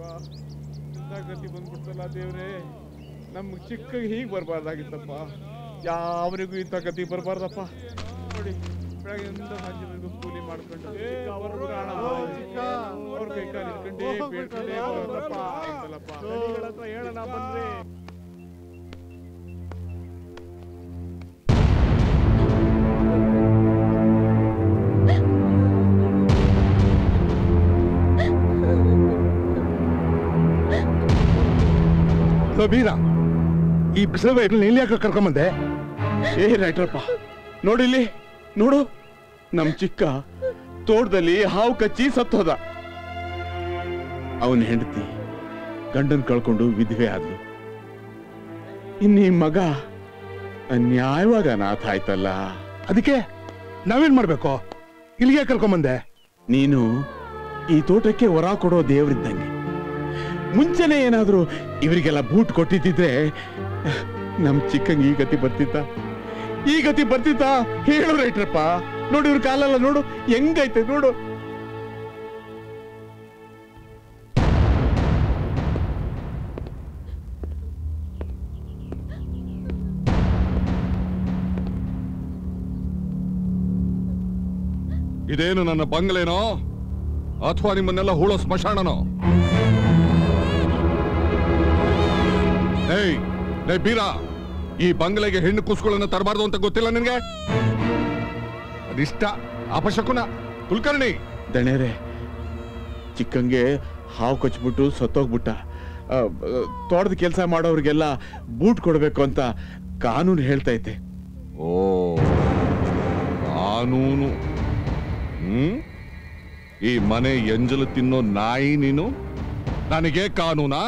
ಇಂಥ ಗತಿ ಬಂದ್ಬಿಡ್ತಲ್ಲ ದೇವ್ರೆ ನಮ್ಗೆ ಚಿಕ್ಕ ಹೀಗೆ ಬರಬಾರ್ದಾಗಿತ್ತಪ್ಪ ಯಾವರಿಗೂ ಇಂಥ ಗತಿ ಬರಬಾರ್ದಪ್ಪ ನೋಡಿ ಬೆಳಗ್ಗೆಯಿಂದ ಸಂಜೆವರೆಗೂ ಕೂಲಿ ಮಾಡ್ಕೊಂಡು ಅವ್ರ ಪ್ರಾಣ ಅವ್ರ ಕೈ ಕಾಲು ಹಿಡ್ಕೊಂಡೇ ಬೇಡ್ಕೊಂಡೇ ಬರೋದಪ್ಪ ಆಯ್ತಲ್ಲಪ್ಪ ಹತ್ರ ಹೇಳೋಣ ಬಂದ್ರೆ ಲೋ ಬೀರ ಈ ಬಿಸಿಲು ವೆಹಿಕಲ್ ನೀನ್ ಯಾಕೆ ಕರ್ಕೊಂಬಂದೆ ಏ ರೈಟ್ರಪ್ಪ ನೋಡಿಲ್ಲಿ ನೋಡು ನಮ್ ಚಿಕ್ಕ ತೋಟದಲ್ಲಿ ಹಾವು ಕಚ್ಚಿ ಸತ್ತೋದ ಅವನ ಹೆಂಡತಿ ಗಂಡನ್ ಕಳ್ಕೊಂಡು ವಿಧವೆ ಆದ್ಲು ಇನ್ನೀ ಮಗ ಅನ್ಯಾಯವಾಗ ಅನಾಥ ಆಯ್ತಲ್ಲ ಅದಕ್ಕೆ ನಾವೇನ್ ಮಾಡ್ಬೇಕು ಇಲ್ಲಿಗೆ ಕರ್ಕೊಂಬಂದೆ ನೀನು ಈ ತೋಟಕ್ಕೆ ವರ ಕೊಡೋ ದೇವ್ರಿದ್ದಂಗೆ ಮುಂಚೆನೆ ಏನಾದ್ರೂ ಇವರಿಗೆಲ್ಲ ಬೂಟ್ ಕೊಟ್ಟಿದ್ದಿದ್ರೆ ನಮ್ ಚಿಕ್ಕಂಗೆ ಈ ಗತಿ ಬರ್ತಿತ್ತ ಈ ಗತಿ ಬರ್ತಿತ್ತ ಹೇಳು ರೈಟ್ರಪ್ಪ ನೋಡಿ ಇವ್ರ ಕಾಲೆಲ್ಲ ನೋಡು ಹೆಂಗೈತೆ ನೋಡು ಇದೇನು ನನ್ನ ಬಂಗ್ಲೆನೋ ಅಥವಾ ನಿಮ್ಮನ್ನೆಲ್ಲ ಹೂಳೋ ಸ್ಮಶಾನನೋ ಏಯ್ ಲೇ ಬೀರ ಈ ಬಂಗ್ಲೆಗೆ ಹೆಣ್ಣು ಕೂಸುಗಳನ್ನ ತರಬಾರ್ದು ಅಂತ ಗೊತ್ತಿಲ್ಲ ನಿನ್ಗೆ ಅದಿಷ್ಟ ಅಪಶಕುನ ಕುಲಕರ್ಣಿ ದಣೇರೆ ಚಿಕ್ಕಂಗೆ ಹಾವು ಕಚ್ಬಿಟ್ಟು ಸತ್ತೋಗ್ಬಿಟ್ಟ ಆ, ಆ, ತೋಟದ ಕೆಲಸ ಮಾಡೋರಿಗೆಲ್ಲ ಬೂಟ್ ಕೊಡ್ಬೇಕು ಅಂತ ಕಾನೂನು ಹೇಳ್ತೈತೆ ಓ ಕಾನೂನು ಹ್ಮ್ ಈ ಮನೆ ಎಂಜಲು ತಿನ್ನೋ ನಾಯಿ ನೀನು ನನಗೆ ಕಾನೂನಾ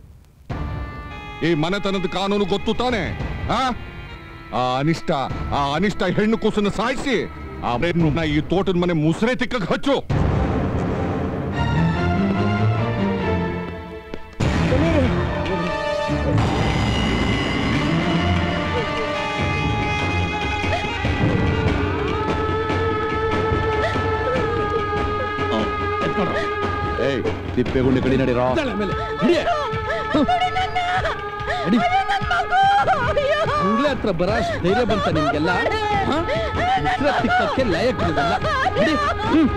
ಈ ಮನೆತನದ ಕಾನೂನು ಗೊತ್ತು ತಾನೆ ಆ ಆ ಅನಿಷ್ಟ ಆ ಅನಿಷ್ಟ ಹೆಣ್ಣು ಕೂಸನ್ನು ಸಾಯಿಸಿ ಆ ಬೆನ್ನು ಈ ತೋಟದ ಮನೆ ಮುಸ್ರೆ ತಿಕ್ಕಕ್ ಹಚ್ಚು ಏಯ್ ತಿಪ್ಪೆಗುಂಡಿ ಕಡೆ ನಡೀರೋ ಅಂಗ್ಲೆ ಹತ್ರ ಬರ ಧೈರ್ಯ ಬಂತ ನಿಮ್ಗೆಲ್ಲ ಹ? ಉಸ್ರ ತಿಕ್ಕಕ್ಕೆ ಲಾಯಕ್ ಇರೋದಲ್ಲ. ಬಿಡಿ. ಹ್ಮ್.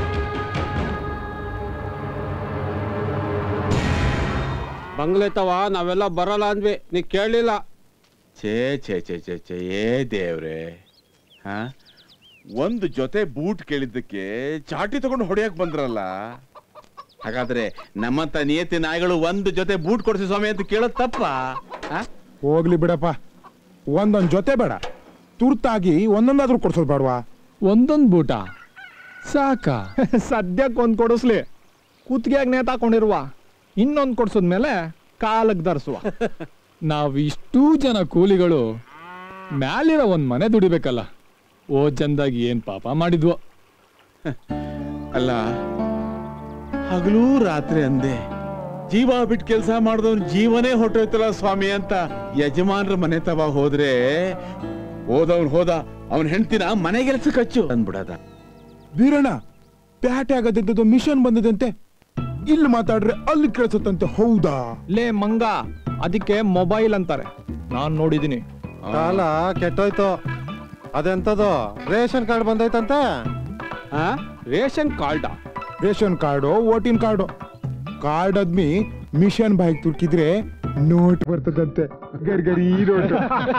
ಬಂಗ್ಲೆ ತವ ನಾವೆಲ್ಲ ಬರಲ್ಲ ಅಂದ್ವಿ ನೀ ಕೇಳಲಿಲ್ಲ ಛೇ ಛೇ ಛೇ ಛೇ ಛೇ ಏ ದೇವ್ರೆ ಹಾ ಒಂದು ಜೊತೆ ಬೂಟ್ ಕೇಳಿದ್ದಕ್ಕೆ ಚಾಟಿ ತಗೊಂಡು ಹೊಡೆಯಕ್ ಬಂದ್ರಲ್ಲ ಹಾಗಾದ್ರೆ ನಮ್ಮಂತ ನಿಯತಿ ನಾಯಿಗಳು ಒಂದು ಜೊತೆ ಬೂಟ್ ಕೊಡ್ಸಿ ಸ್ವಾಮಿ ಅಂತ ಕೇಳೋದ್ ತಪ್ಪ ಹೋಗ್ಲಿ ಬಿಡಪ್ಪ ಒಂದೊಂದ್ ಜೊತೆ ಬೇಡ ತುರ್ತಾಗಿ ಒಂದೊಂದಾದ್ರೂ ಕೊಡ್ಸೋದು ಬೇಡವಾ ಒಂದೊಂದ್ ಬೂಟ ಸಾಕ ಸದ್ಯಕ್ಕೆ ಒಂದ್ ಕೊಡಿಸ್ಲಿ ಕುತ್ತಿಗೆಯಾಗ ನೇತಾಕೊಂಡಿರುವ ಇನ್ನೊಂದ್ ಕೊಡ್ಸೋದ್ಮೇಲೆ ಕಾಲಕ್ ಧರಿಸುವ ನಾವ್ ಇಷ್ಟೂ ಜನ ಕೂಲಿಗಳು ಮ್ಯಾಲಿರೋ ಒಂದ್ ಮನೆ ದುಡಿಬೇಕಲ್ಲ ಓ ಚಂದಾಗಿ ಏನ್ ಪಾಪ ಮಾಡಿದ್ವೋ ಅಲ್ಲ ಹಗಲೂ ರಾತ್ರಿ ಅಂದೆ ಜೀವ ಬಿಟ್ಟು ಕೆಲಸ ಮಾಡಿದವನ್ ಜೀವನೇ ಹೊಟ್ಟೋಯ್ತಲ್ಲ ಸ್ವಾಮಿ ಅಂತ ಯಜಮಾನ್ರ ಮನೆ ತವ ಹೋದ್ರೆ ಹೋದವನ್ ಹೋದ ಅವನ್ ಹೆಂಡ್ತಿನ ಮನೆಗೆಲ್ಸ ಕಚ್ಚು ಅಂದ್ಬಿಡದ ಬೀರಣ್ಣ ಪ್ಯಾಟೆ ಆಗದಿದ್ದದು ಮಿಷನ್ ಬಂದದಂತೆ ಇಲ್ಲಿ ಮಾತಾಡ್ರೆ ಅಲ್ಲಿ ಕೇಳಿಸುತ್ತಂತೆ ಹೌದಾ ಲೇ ಮಂಗ ಅದಕ್ಕೆ ಮೊಬೈಲ್ ಅಂತಾರೆ ನಾನ್ ನೋಡಿದೀನಿ ಕಾಲ ಕೆಟ್ಟೋಯ್ತು ಅದೆಂತದು ರೇಷನ್ ಕಾರ್ಡ್ ಬಂದೈತಂತೆ ರೇಷನ್ ಕಾರ್ಡ ರೇಷನ್ ಕಾರ್ಡು ವೋಟಿನ್ ಕಾರ್ಡು ಕಾರ್ಡ್ ಆದ್ಮಿ ಮಿಷನ್ ಬಾಯಿಗೆ ತುರ್ಕಿದ್ರೆ ನೋಟ್ ಬರ್ತದಂತೆ ಗರ್ಗರಿ ನೋಟ್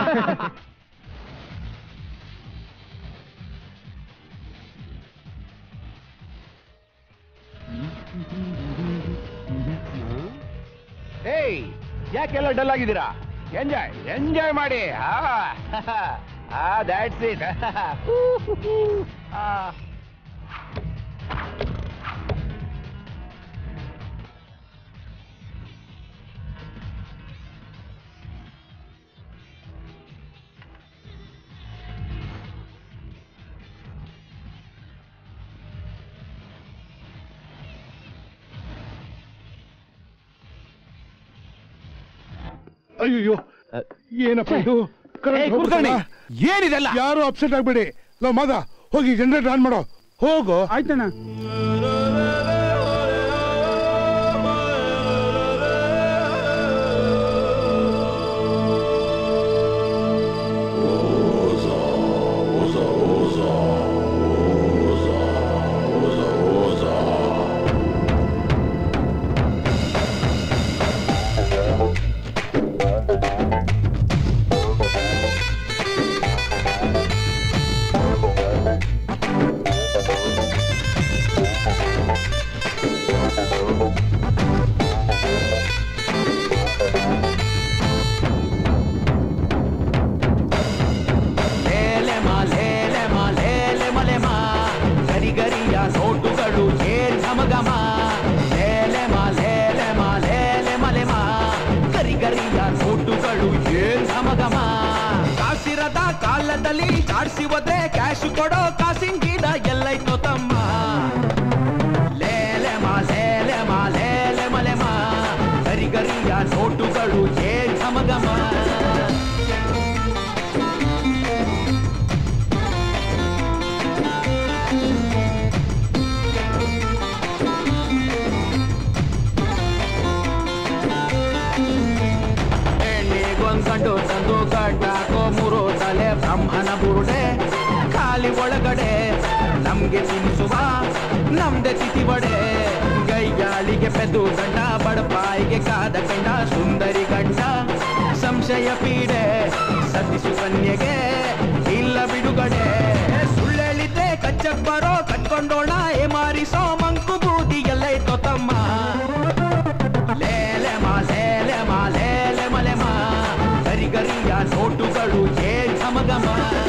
ಏಯ್ ಯಾಕೆಲ್ಲ ಡಲ್ ಆಗಿದ್ದೀರಾ ಎಂಜಾಯ್ ಎಂಜಾಯ್ ಮಾಡಿ ಆ ದ್ಯಾಟ್ಸ್ ಇಟ್ ಅಯ್ಯೋ ಏನಪ್ಪ ಇದು current ಹೋಗ್ಬಿಡ್ತಲ್ಲ? ಏನಿದೆಲ್ಲ ಯಾರು ಅಪ್ಸೆಟ್ ಆಗ್ಬೇಡಿ ನಾವು ಮಗ ಹೋಗಿ ಜನರೇಟರ್ ಆನ್ ಮಾಡೋ ಹೋಗು ಆಯ್ತಣ್ಣ ಇರದ ಕಾಲದಲ್ಲಿ ಚಾಡ್ಸಿ ಒದೆ ಕ್ಯಾಶ್ ಕೊಡೋ ಕಾಸಿನ ಗಿಡ ಎಲ್ಲೈತೋ ತಮ್ಮ ಲೇಲೆ ಮಾ ಲೇಲೆ ಮಾ ಲೇಲೆ ಮಲೆ ಮಾ ಗರಿ ಗರಿಯ ನೋಟುಗಳು ಏ ಘಮಘಮ ಹೆಣ್ಣಿಗೊಂದ್ ಗಂಡು ತಂದು ಗಡ್ಡಾಕೋ ಮೂರು ತಲೆ ಬ್ರಹ್ಮನ ಬುರುಡೆ ಖಾಲಿ ಒಳಗಡೆ ನಮ್ಗೆ ತಿನ್ನಿಸುವ ನಮ್ದೆ ತಿಥಿ ಬಡೆ ಗೈಗಾಳಿಗೆ ಪೆದ್ದು ಗಂಡ ಬಡಪಾಯಿಗೆ ಕಾದ ಕಂಡ ಸುಂದರಿ ಗಂಡ ಸಂಶಯ ಪೀಡೆ ಸತಿಸು ಕನ್ಯೆಗೆ ಇಲ್ಲ ಬಿಡುಗಡೆ ಸುಳ್ಳೆಳಿದ್ದೆ ಕಚ್ಚಕ್ ಬರೋ ಕಟ್ಕೊಂಡೋಣ ಏ ಮಾರಿಸೋ ಮಂಕು ಬೂದಿ ಎಲ್ಲೈತೋ ತಮ್ಮ ಲೇಲೆ ಮಾ ಲೇಲೆ ಮಾ ಲೇಲೆ ಮಲೆ ಮಾ ಗರಿ ಗರಿಯ ನೋಟುಗಳು ಏ ಘಮಘಮ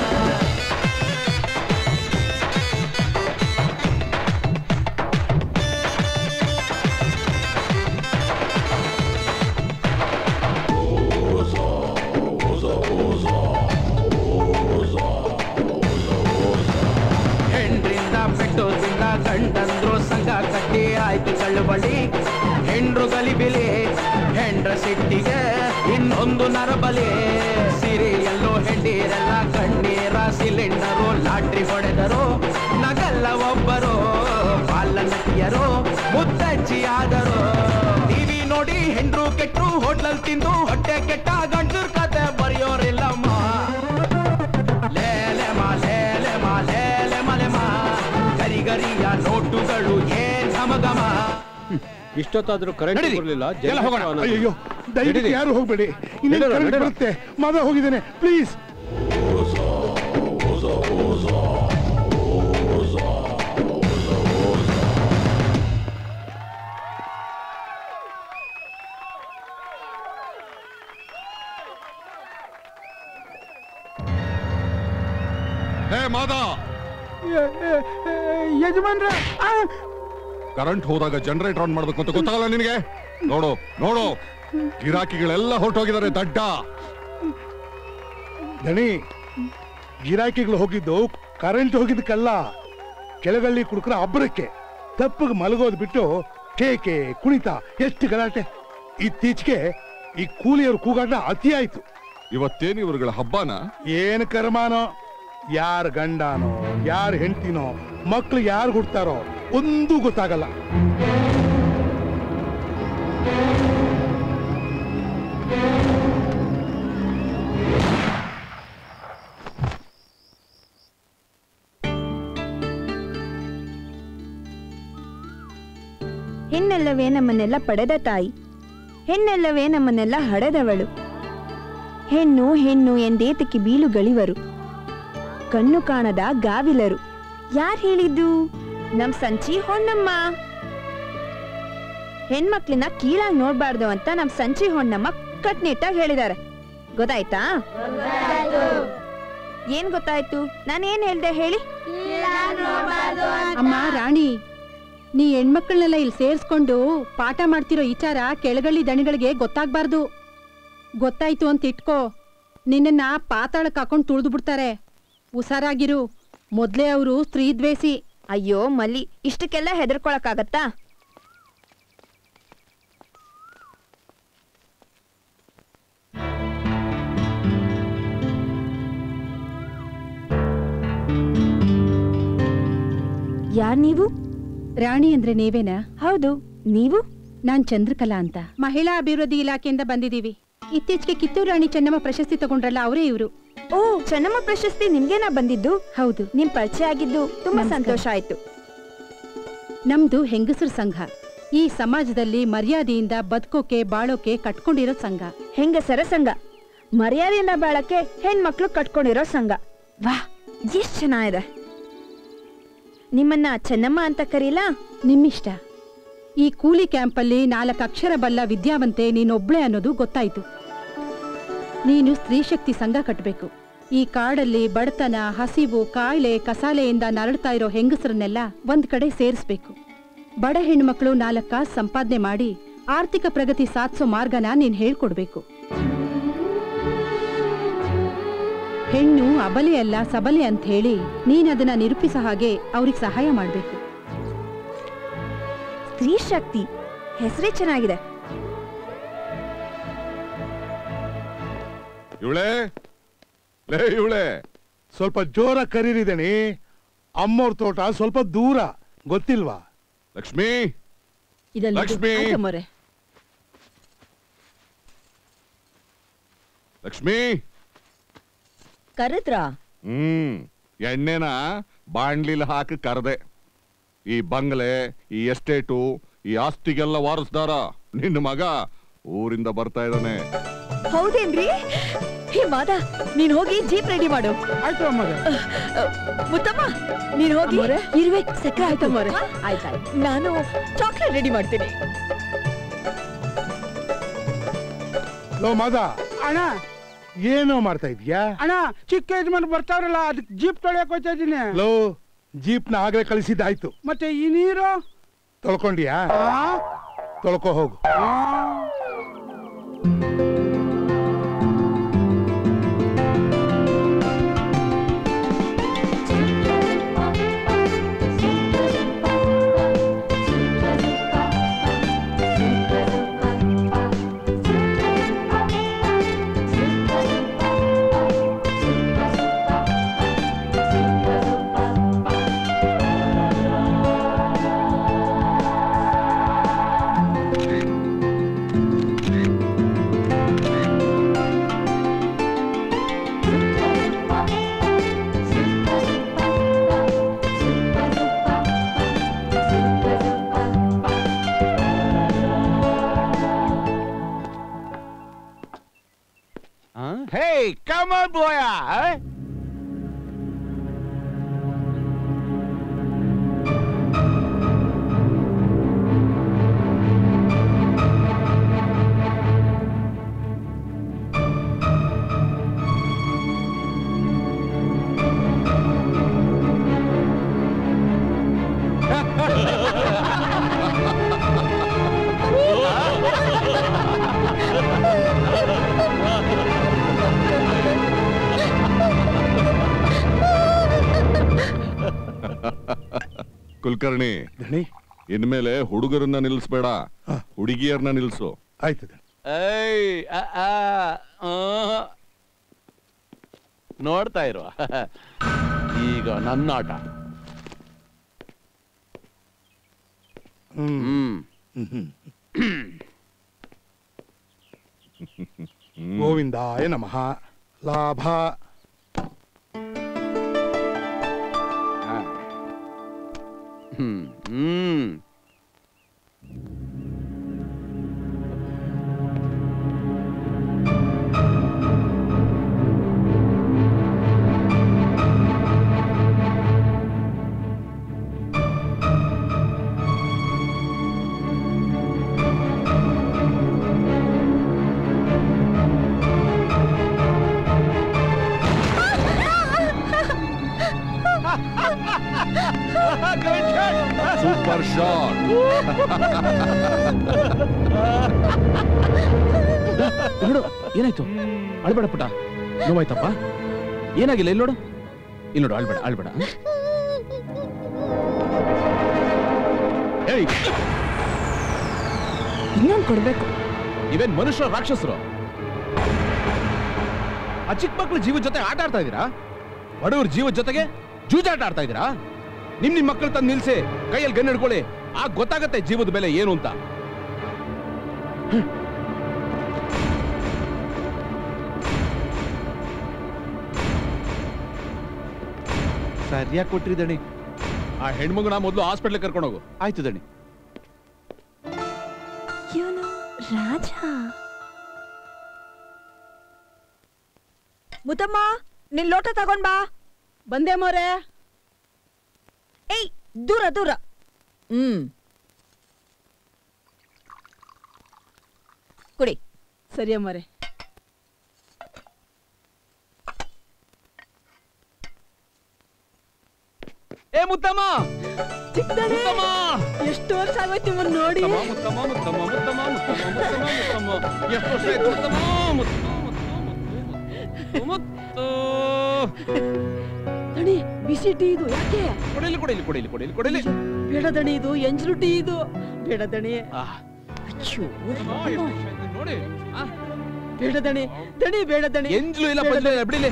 ಹೆಂಡ್ರಿಂದ ಪೆಟ್ಟು ತಿಂದ ಗಂಡಂದ್ರು ಸಂಘ ಕಟ್ಟಿ ಆಯ್ತು ಚಳುವಳಿ ಹೆಂಡ್ರು ಗಲಿಬಿಲಿ ಹೆಂಡ್ರ ಸಿಟ್ಟಿಗೆ ಇನ್ನೊಂದು ನರಬಲಿ ಸಿರಿಯಲ್ಲೋ ಹೆಂಡೀರೆಲ್ಲ ಕಣ್ಣೀರ ಸಿಲಿಂಡರು ಲಾಟ್ರಿ ಹೊಡೆದರು ನಗಲ್ಲ ಒಬ್ಬರು ಬಾಲ ನಟಿಯರು ಮುತ್ತಜ್ಜಿಯಾದರು ಟಿವಿ ನೋಡಿ ಹೆಂಡ್ರು ಕೆಟ್ಟರು ಹೋಟ್ಲಲ್ ತಿಂದು ಹೊಟ್ಟೆ ಕೆಟ್ಟ ಗಂಡರ್ ಕತೆ ಬರೆಯೋರಿಲ್ಲಮ್ಮ ಲೇಲೆ ಮಾ ಲೇಲೆ ಮಾ ಲೇಲೆ ಮಲೆ ಮಾ ಗರಿ ಗರಿಯ ನೋಟುಗಳು ಏನ್ ಘಮ ಘಮ ಇಷ್ಟೊತ್ತಾದ್ರೂ ಕರೆಂಟ್ ನಡೀರಿ. ಬರಲಿಲ್ಲ ಎಲ್ಲ ಹೋಗೋಣ. ಅಯ್ಯೋ ದಯವಿಟ್ಟು ನಡೀರಿ. ಯಾರು ಹೋಗ್ಬೇಡಿ ಇನ್ನೇನು ನಡೀರಿ, ಕರೆಂಟ್ ನಡೀರಿ. ಬರುತ್ತೆ ಮದ ಹೋಗಿದ್ದೇನೆ ಪ್ಲೀಸ್ ಹೇ ಮಾದ ಯಜಮಾನ್ರ ಕರೆಂಟ್ ಹೋದಾಗ ಜನರೇಟರ್ ಆನ್ ಮಾಡ್ಬೇಕು ಅಂತ ಗೊತ್ತಾಗಲ್ಲ ನಿನಗೆ ನೋಡು ನೋಡು ಗಿರಾಕಿಗಳೆಲ್ಲ ಹೊರಟೋಗಿದ್ದಾರೆ ದಡ್ಡ ದಣಿ ಗಿರಾಕಿಗಳು ಹೋಗಿದ್ದು ಕರೆಂಟ್ ಹೋಗಿದ್ದಕ್ಕಲ್ಲ ಕೆಳಗಳ್ಳಿ ಕುಡುಕರ ಅಬ್ಬರಕ್ಕೆ ತಪ್ಪಿಗೆ ಮಲಗೋದು ಬಿಟ್ಟು ಕೇಕೆ ಕುಣಿತ ಎಷ್ಟು ಗಲಾಟೆ ಇತ್ತೀಚೆಗೆ ಈ ಕೂಲಿಯವ್ರ ಕೂಗಾಟ ಅತಿ ಆಯ್ತು ಇವತ್ತೇನು ಇವ್ರುಗಳ ಹಬ್ಬನ ಏನ್ ಕರ್ಮಾನೋ ಯಾರ ಗಂಡನೋ ಯಾರ ಹೆಂಡತಿನೋ ಮಕ್ಳು ಯಾರು ಹುಡ್ತಾರೋ ಒಂದೂ ಗೊತ್ತಾಗಲ್ಲ ಹೆಣ್ಣಲ್ಲವೇ ನಮ್ಮನ್ನೆಲ್ಲ ಪಡೆದ ತಾಯಿ ಹೆಣ್ಣಲ್ಲವೇ ನಮ್ಮನ್ನೆಲ್ಲ ಹಡೆದವಳು ಹೆಣ್ಣು ಹೆಣ್ಣು ಎಂದೇತಕ್ಕೆ ಬೀಳು ಗಳಿವರು ಕಣ್ಣು ಕಾಣದ ಗಾವಿಲರು ಯಾರ್ ಹೇಳಿದ್ದು ನಮ್ ಸಂಚಿ ಹೊನ್ನಮ್ಮ ಹೆಣ್ಮಕ್ಳನ್ನ ಕೀಳಾಗಿ ನೋಡ್ಬಾರ್ದು ಅಂತ ನಮ್ ಸಂಚಿ ಹೊನ್ನಮ್ಮ ಕಟ್ನಿಟ್ಟಾಗಿ ಹೇಳಿದಾರೆ ಗೊತ್ತಾಯ್ತಾ ಏನ್ ಗೊತ್ತಾಯ್ತು ನಾನೇನ್ ಹೇಳ್ದೆ ಹೇಳಿ ಅಮ್ಮ ರಾಣಿ ನೀ ಹೆಣ್ಮಕ್ಳನ್ನೆಲ್ಲ ಇಲ್ಲಿ ಸೇರಿಸ್ಕೊಂಡು ಪಾಠ ಮಾಡ್ತಿರೋ ವಿಚಾರ ಕೆಳಗಳ್ಳಿ ದಣಿಗಳಿಗೆ ಗೊತ್ತಾಗ್ಬಾರ್ದು ಗೊತ್ತಾಯ್ತು ಅಂತ ಇಟ್ಕೋ ನಿನ್ನನ್ನ ಪಾತಾಳಕ್ಕೆ ಹಾಕೊಂಡು ತುಳಿದು ಬಿಡ್ತಾರೆ ಹುಷಾರಾಗಿರು ಮೊದ್ಲೇ ಅವರು ಸ್ತ್ರೀ ದ್ವೇಷಿ ಅಯ್ಯೋ ಮಲ್ಲಿ ಇಷ್ಟಕ್ಕೆಲ್ಲ ಹೆದರ್ಕೊಳಕ್ಕಾಗತ್ತಾ ಯಾರ್ ನೀವು ರಾಣಿ ಅಂದ್ರೆ ನೀವೇನಾ ಹೌದು ನೀವು ನಾನ್ ಚಂದ್ರಕಲಾ ಅಂತ ಮಹಿಳಾ ಅಭಿವೃದ್ಧಿ ಇಲಾಖೆಯಿಂದ ಬಂದಿದೀವಿ ಇತ್ತೀಚೆಗೆ ಕಿತ್ತೂರು ರಾಣಿ ಚೆನ್ನಮ್ಮ ಪ್ರಶಸ್ತಿ ತಗೊಂಡ್ರಲ್ಲ ಅವರೇ ಇವರು ಓ ಚೆನ್ನಮ್ಮ ಪ್ರಶಸ್ತಿ ನಿಮ್ಗೇನಾ ಬಂದಿದ್ದು ಹೌದು ನಿಮ್ ಪರಿಚಯ ಆಗಿದ್ದು ತುಂಬಾ ನಮಸ್ಕಾರ. ಸಂತೋಷ ಆಯ್ತು ನಮ್ದು ಹೆಂಗಸರ ಸಂಘ ಈ ಸಮಾಜದಲ್ಲಿ ಮರ್ಯಾದೆಯಿಂದ ಬದುಕೋಕೆ ಬಾಳೋಕೆ ಕಟ್ಕೊಂಡಿರೋ ಸಂಘ ಹೆಂಗಸರ ಸಂಘ ಮರ್ಯಾದೆಯಿಂದ ಬಾಳಕ್ಕೆ ಹೆಣ್ಮಕ್ಳು ಕಟ್ಕೊಂಡಿರೋ ಸಂಘ ವಾ ಎಷ್ಟ್ ಚೆನ್ನಾಗಿದೆ ನಿಮ್ಮನ್ನ ಚೆನ್ನಮ್ಮ ಅಂತ ಕರೀಲಾ ನಿಮ್ಮಿಷ್ಟ ಈ ಕೂಲಿ ಕ್ಯಾಂಪಲ್ಲಿ ನಾಲ್ಕು ಅಕ್ಷರ ಬಲ್ಲ ವಿದ್ಯಾವಂತೆ ನೀನೊಬ್ಳೆ ಅನ್ನೋದು ಗೊತ್ತಾಯ್ತು ನೀನು ಸ್ತ್ರೀ ಶಕ್ತಿ ಸಂಘ ಕಟ್ಟಬೇಕು ಈ ಕಾಡಲ್ಲಿ ಬಡತನ ಹಸಿವು ಕಾಯಿಲೆ ಕಸಾಲೆಯಿಂದ ನರಳ್ತಾ ಇರೋ ಹೆಂಗಸರನ್ನೆಲ್ಲ ಒಂದ್ ಕಡೆ ಸೇರಿಸ್ಬೇಕು ಬಡ ಹೆಣ್ಮಕ್ಳು ನಾಲ್ಕ ಕಾಸು ಸಂಪಾದನೆ ಮಾಡಿ ಆರ್ಥಿಕ ಪ್ರಗತಿ ಸಾಧಿಸೋ ಮಾರ್ಗನ ನೀನ್ ಹೇಳ್ಕೊಡ್ಬೇಕು ಹೆಣ್ಣು ಅಬಲೆ ಅಲ್ಲ ಸಬಲೆ ಅಂತ ಹೇಳಿ ನೀನ್ ಅದನ್ನ ನಿರೂಪಿಸೋ ಹಾಗೆ ಅವ್ರಿಗೆ ಸಹಾಯ ಮಾಡ್ಬೇಕು ಸ್ತ್ರೀ ಶಕ್ತಿ ಹೆಸರೇ ಚೆನ್ನಾಗಿದೆ ಇವಳೆ ಲೇ ಇವಳೆ ಸ್ವಲ್ಪ ಜೋರ ಕರೀರಿದಣಿ ಅಮ್ಮವ್ರ ತೋಟ ಸ್ವಲ್ಪ ದೂರ ಗೊತ್ತಿಲ್ವಾ ಲಕ್ಷ್ಮಿ ಇದೆಲ್ಲ ಲಕ್ಷ್ಮಿ. ಲಕ್ಷ್ಮಿ ಕರೆದ್ರಾ ಹ್ಮ್ ಎಣ್ಣೆನ ಬಾಣ್ಲಿಲ್ ಹಾಕಿ ಕರ್ದೆ ಈ ಬಂಗ್ಲೆ ಈ ಎಸ್ಟೇಟು ಈ ಆಸ್ತಿಗೆಲ್ಲ ವಾರಸ್ದಾರ ನಿನ್ನ ಮಗ ಊರಿಂದ ಬರ್ತಾ ಇದ್ದಾನೆ ಹೌದೇನ್ರಿ ಹೇ ಮಾದ ನೀನ್ ಹೋಗಿ ಜೀಪ್ ರೆಡಿ ಮಾಡು ಆಯ್ತು ಅಮ್ಮರೆ ಮುತ್ತಮ್ಮ ನೀನ್ ಹೋಗಿ ಇರುವೆ ಸಕ್ಕರೆ ಆಯ್ತು ಆಯ್ತಾಯ್ತು ನಾನು ಚಾಕ್ಲೇಟ್ ರೆಡಿ ಮಾಡ್ತೀನಿ ಲೋ ಮಾದ ಅಣ್ಣ ಏನೋ ಮಾಡ್ತಾ ಇದ್ಯಾ ಅಣ್ಣ ಚಿಕ್ಕ ಯಜಮಾನ್ ಬರ್ತಾವ್ರಲ್ಲ ಅದಕ್ಕೆ ಜೀಪ್ ತೊಳೆಯಕ್ ಹೋಯ್ತಾ ಇದ್ದೀನಿ ಲೋ ಜೀಪ್ನ ಆಗ್ಲೇ ಕಳಿಸಿದ್ದಾಯ್ತು ಮತ್ತೆ ಈ ನೀರು ತೊಳ್ಕೊಂಡ್ಯಾ ತೊಳ್ಕೊ ಹೋಗು Hey, come on, boy! Huh? Kulkarni ದಣಿ ಇನ್ಮೇಲೆ ಹುಡುಗರನ್ನ ನಿಲ್ಲಿಸ್ಬೇಡ ಹುಡುಗಿಯರ್ನ ನಿಲ್ಸು ಆಯ್ತು ದಣಿ. ಏಯ್ ಆ, ಆ, ಆ. ನೋಡ್ತಾ ಇರುವ ಈಗ ನನ್ನ ಆಟ ಹ್ಮ್ ಹ್ಮ್ ಹ್ಮ್. ಗೋವಿಂದಾಯ ನಮಃ ಲಾಭ ಹ್ಮ್ ಹ್ಮ್ ಸೂಪರ್ ಶಾಟ್ ನೋಡು ಏನಾಯ್ತು ಅಳ್ಬೇಡ ಪುಟ ನೋವಾಯ್ತಪ್ಪ ಏನಾಗಿಲ್ಲ ಇಲ್ಲಿ ನೋಡು ಇಲ್ಲಿ ನೋಡು ಅಳ್ಬೇಡ ಅಳ್ಬೇಡ ಏಯ್ ಇನ್ನೊಂದು ಕೊಡ್ಬೇಕು ನೀವೇನ್ ಮನುಷ್ಯ ರಾಕ್ಷಸರು ಆ ಚಿಕ್ಕ ಮಕ್ಳು ಜೀವದ ಜೊತೆ ಆಟ ಆಡ್ತಾ ಇದ್ದೀರಾ ಬಡವ್ರ ಜೀವದ ಜೊತೆಗೆ ಜೂಜಾಟ ಆಡ್ತಾ ಇದ್ದೀರಾ ನಿಮ್ ನಿಮ್ ಮಕ್ಕಳು ತಂದು ನಿಲ್ಸಿ ಕೈಯಲ್ಲಿ ಗನ್ ಹಿಡ್ಕೊಳ್ಳಿ ಆಗ ಗೊತ್ತಾಗತ್ತೆ ಜೀವದ ಬೆಲೆ ಏನು ಅಂತ ಸರಿಯಾಗಿ ಕೊಟ್ರಿ ದಣಿ ಆ ಹೆಣ್ಮಗುನ ಮೊದಲು ಹಾಸ್ಪಿಟ್ಲ್ ಕರ್ಕೊಂಡು ಹೋಗು ಆಯ್ತು ದಣಿ ಇವನು ರಾಜ ಮುತ್ತಮ್ಮ ನಿನ್ ಲೋಟ ತಗೊಂಡ್ ಬಾ ಬಂದೆ ಮೋರೆ ಏಯ್ ದೂರ ದೂರ ಹ್ಮ್ ಕುಡಿ ಸರಿಯ ಮೋರೆ ಏ ಮುತ್ತಮ್ಮ ಚಿಕ್ಕದಣಿ ಮುತ್ತಮ್ಮ ಎಷ್ಟು ವರ್ಷ ಆಗೋಯ್ತು ನಿಮ್ಮನ್ನ ನೋಡಿ ಮುತ್ತಮ್ಮ ಮುತ್ತಮ್ಮ ಮುತ್ತಮ್ಮ ಮುತ್ತಮ್ಮ ಮುತ್ತಮ್ಮ ಮುತ್ತಮ್ಮ ಮುತ್ತಮ್ಮ ಎಷ್ಟು ವರ್ಷ ಆಯ್ತು ಮುತ್ತಮ್ಮ ಮುತ್ತಮ್ಮ ಮುತ್ತಮ್ಮ ಮುತ್ತು ದಣಿ ಬಿಸಿ ಟೀ ಇದು ಯಾಕೆ ಕೊಡಿಲಿ ಕೊಡಿಲಿ ಕೊಡಿಲಿ ಕೊಡಿಲಿ ಕೊಡಿಲಿ ಬೇಡ ದಣಿ ಇದು ಎಂಜಲು ಟೀ ಇದು ಬೇಡ ದಣಿ ಆಹ್. ಅಚ್ಚೋ, ಆ, ಎಷ್ಟು ಖುಷಿ ಆಯ್ತು ನೋಡಿ ಆ, ಬೇಡ ದಣಿ ದಣಿ ಬೇಡ ದಣಿ ಎಂಜ್ಲು ಇಲ್ಲ ಬೇಡ ಪಂಜ್ಲು ಇಲ್ಲ ಬಿಡಿಲಿ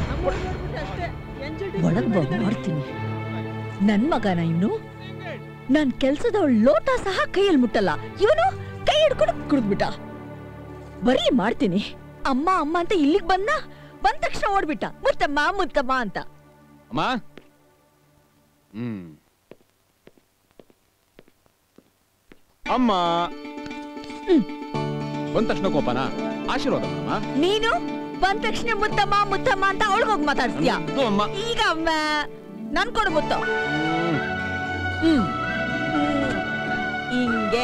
ಒಳಗ್ ಬಾ ಮಾಡ್ತೀನಿ ನನ್ ಮಗನ ಇವನು ನನ್ ಕೆಲ್ಸದವಳ ಲೋಟ ಸಹ ಕೈಯಲ್ಲಿ ಮುಟ್ಟಲ್ಲ ಇವನು ಕೈ ಹಿಡ್ಕೊಂಡು ಕುಡಿದ್ಬಿಟ್ಟ ಬರೀ ಮಾಡ್ತೀನಿ ಅಮ್ಮ ಅಮ್ಮ ಅಂತ ಇಲ್ಲಿಗ್ ಬಂದ ಬಂದ ತಕ್ಷಣ ಓಡ್ಬಿಟ್ಟ ಮುತ್ತಮ್ಮ ಮುತ್ತಮ್ಮ ಅಂತ ಅಮ್ಮ ಹ್ಮ್ ಅಮ್ಮ ಬಂದ ತಕ್ಷಣ ಕೋಪನ ಆಶೀರ್ವಾದ ಅಮ್ಮ ನೀನು ಬಂದ ತಕ್ಷಣ ಮುತ್ತಮ್ಮ ಮುತ್ತಮ್ಮ ಅಂತ ಅವಳಿಗೋಗಿ ಮಾತಾಡ್ತೀಯ ಇದು ಅಮ್ಮ ಈಗ ಅಮ್ಮ ನನ್ ಕೊಡು ಮುತ್ತ ಹ್ಮ್ ಹ್ಮ್. ಹಿಂಗೆ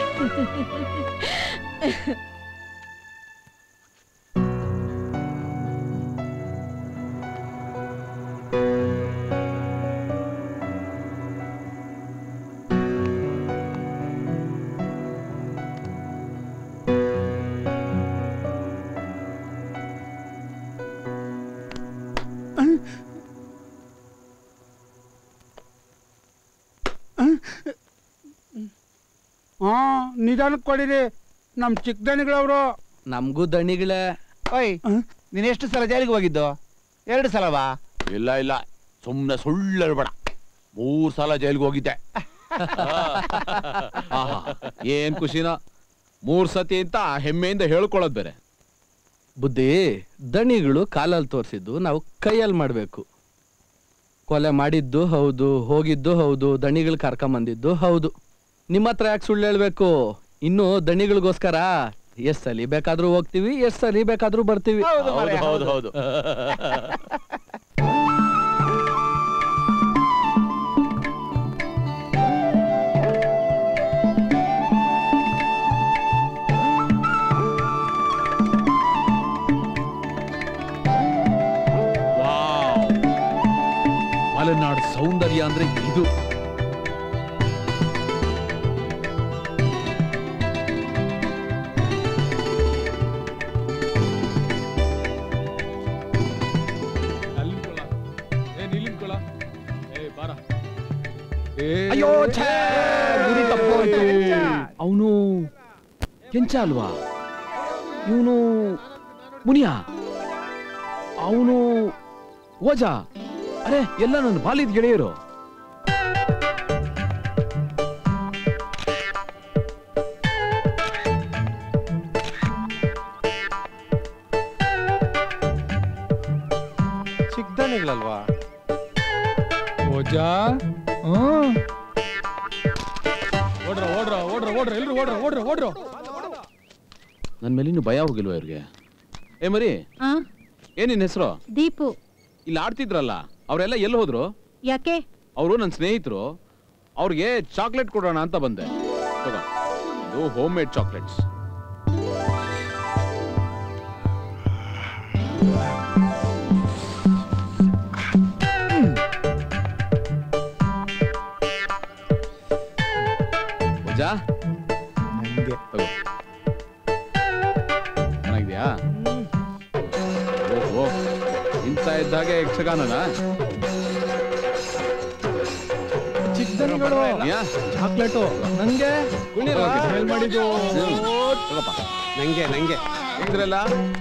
ಹಾ ನಿಧಾನಕ್ಕೆ ಕೊಡಿರಿ ನಮ್ ಚಿಕ್ಕ ದಣಿಗಳವ್ರು ನಮಗೂ ದಣಿಗಳೇ ಓಯ್ ನೀನ್ ಎಷ್ಟು ಸಲ ಜೈಲಿಗೆ ಹೋಗಿದ್ದು ಎರಡು ಸಲವಾ ಇಲ್ಲ ಇಲ್ಲ ಸುಮ್ನೆ ಸುಳ್ಳು ಹೇಳ್ಬೇಡ ಮೂರ್ ಸಲ ಜೈಲ್ಗೆ ಹೋಗಿದ್ದೆ ಆಹಾ, ಏನ್ ಖುಷಿನ ಮೂರ್ ಸತಿ ಅಂತ ಹೆಮ್ಮೆಯಿಂದ ಹೇಳ್ಕೊಳ್ಳೋದ್ ಬೇರೆ ಬುದ್ಧಿ ದಣಿಗಳು ಕಾಲಲ್ಲಿ ತೋರಿಸಿದ್ದು ನಾವು ಕೈಯಲ್ಲಿ ಮಾಡಬೇಕು ಕೊಲೆ ಮಾಡಿದ್ದು ಹೌದು ಹೋಗಿದ್ದು ಹೌದು ದಣಿಗಳು ಕರ್ಕೊಂಬಂದಿದ್ದು ಹೌದು ನಿಮ್ಮ ಹತ್ರ ಯಾಕೆ ಸುಳ್ಳು ಹೇಳ್ಬೇಕು ಇನ್ನು ದಣಿಗಳಿಗೋಸ್ಕರ ಎಷ್ಟ್ ಸಲಿ ಬೇಕಾದ್ರೂ ಹೋಗ್ತೀವಿ ಎಷ್ಟ್ ಸಲಿ ಬೇಕಾದ್ರೂ ಬರ್ತೀವಿ ಹೌದು, ಹೌದು ಹೌದು ವಾವ್. ಮಲೆನಾಡು ಸೌಂದರ್ಯ ಅಂದ್ರೆ ಇದು ಅಲ್ಲಿಂದ್ಕೊಳ ಏ ನಿಲ್ಲಿಂದ್ಕೊಳ ಏ ಬಾರ ಅಯ್ಯೋ ಛೇ, ಗುರಿ ತಪ್ಪೋಯ್ತು ಅವನು ಕೆಂಚ ಅಲ್ವಾ ಇವನು ಮುನಿಯ ಅವನು ಓಜ ಅರೆ ಎಲ್ಲ ನನ್ನ ಬಾಲಿದ್ ಗೆಳೆಯರು ಚಿಕ್ಕ ದಣಿಗಳಲ್ವಾ ಓಜಾ ಹ್ಮ್ ಓಡ್ರ ಓಡ್ರ ಓಡ್ರ ಓಡ್ರ ಎಲ್ರು ಓಡ್ರ ಓಡ್ರ ಓಡ್ರ ನನ್ ಮೇಲೆ ಇನ್ನು ಭಯ ಹೋಗಿಲ್ವಾ ಇವ್ರಿಗೆ ಏ ಮರಿ ಆ ಏನಿನ್ ಹೆಸರು ದೀಪು ಇಲ್ಲಿ ಆಡ್ತಿದ್ರಲ್ಲ ಅವರೆಲ್ಲ ಎಲ್ಲಿ ಹೋದ್ರು ಯಾಕೆ ಅವರು ನನ್ನ ಸ್ನೇಹಿತರು ಅವ್ರಿಗೆ ಚಾಕ್ಲೇಟ್ ಕೊಡೋಣ ಅಂತ ಬಂದೆ ತಗೋ ಇದು ಹೋಮ್ ಮೇಡ್ ಚಾಕ್ಲೇಟ್ಸ್ ಪೂಜಾ ತಗೋ ಚೆನ್ನಾಗಿದ್ಯಾ ಓಹೋ ಇಂತ ಇದ್ದಾಗೆ ಯಕ್ಷಗಾನನ ಯಾ? ಚಾಕ್ಲೇಟು ನಂಗೆ ಓಕೆ, ಹೇಳ್ ಮಾಡಿದ್ದು ತಗೋಪ್ಪ ನಂಗೆ ನಂಗೆ ಹೆಂಗ್ರಲ್ಲ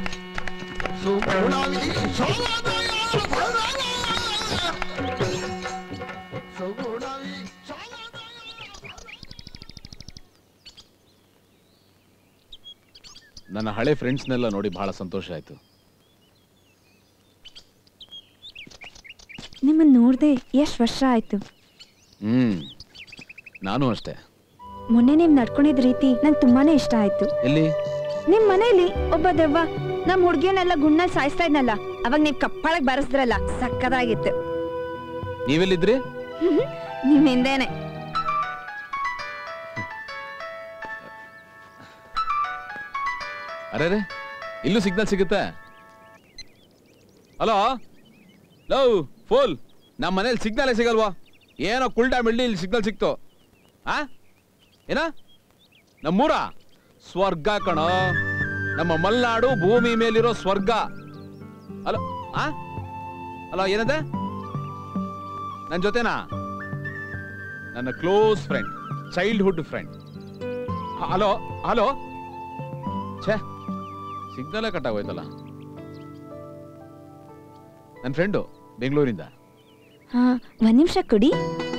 ನನ್ನ ಹಳೆ ಫ್ರೆಂಡ್ಸ್ನೆಲ್ಲ ನೋಡಿ ಬಹಳ ಸಂತೋಷ ಆಯ್ತು ನಿಮ್ಮನ್ನ ನೋಡ್ದೆ ಎಷ್ಟು ವರ್ಷ ಆಯ್ತು ಹ್ಮ್ ನಾನು ಅಷ್ಟೇ ಮೊನ್ನೆ ನೀವ್ ನಡ್ಕೊಂಡಿದ್ ರೀತಿ ನಂಗೆ ತುಂಬಾನೇ ಇಷ್ಟ ಆಯ್ತು ಎಲ್ಲಿ ನಿಮ್ ಮನೇಲಿ ಒಬ್ಬ ದೆವ್ವ ನಮ್ ಹುಡ್ಗಿಯನ್ನೆಲ್ಲ ಗುಣ್ಣಲ್ಲಿ ಸಾಯಿಸ್ತಾ ಇದ್ನಲ್ಲ ಅವಾಗ ನೀವ್ ಕಪ್ಪಾಳಕ್ ಬರಸ್ದ್ರಲ್ಲ ಸಕ್ಕದಾಗಿತ್ತು ನೀವೆಲ್ಲಿದ್ರಿ ನಿಮ್ ಹಿಂದೇನೆ ಅರೆ ಇಲ್ಲೂ ಸಿಗ್ನಲ್ ಸಿಗುತ್ತೆ ಹಲೋ ಲವ್ ಫುಲ್ ನಮ್ಮ ಮನೇಲಿ ಸಿಗ್ನಲೇ ಸಿಗಲ್ವಾ ಏನೋ ಕುಲ್ ಡ್ಯಾಮ್ ಇಲ್ಲಿ ಇಲ್ಲಿ ಸಿಗ್ನಲ್ ಸಿಕ್ತು ಆ ಏನ ನಮ್ಮೂರ ಸ್ವರ್ಗ ಕಣೋ ನಮ್ಮ ಮಲ್ನಾಡು ಭೂಮಿ ಮೇಲಿರೋ ಸ್ವರ್ಗ ಅಲೋ ಆ ಅಲ್ಲ ಏನದೆ ನನ್ನ ಜೊತೆನಾ ನನ್ನ close friend childhood friend hello hello ಛೇ ಸಿಗ್ನಲೇ ಕಟ್ ಆಗೋಯ್ತಲ್ಲ ನನ್ನ ಫ್ರೆಂಡು ಬೆಂಗಳೂರಿಂದ ಹಾ ಒಂದ್ ನಿಮಿಷ ಕೊಡಿ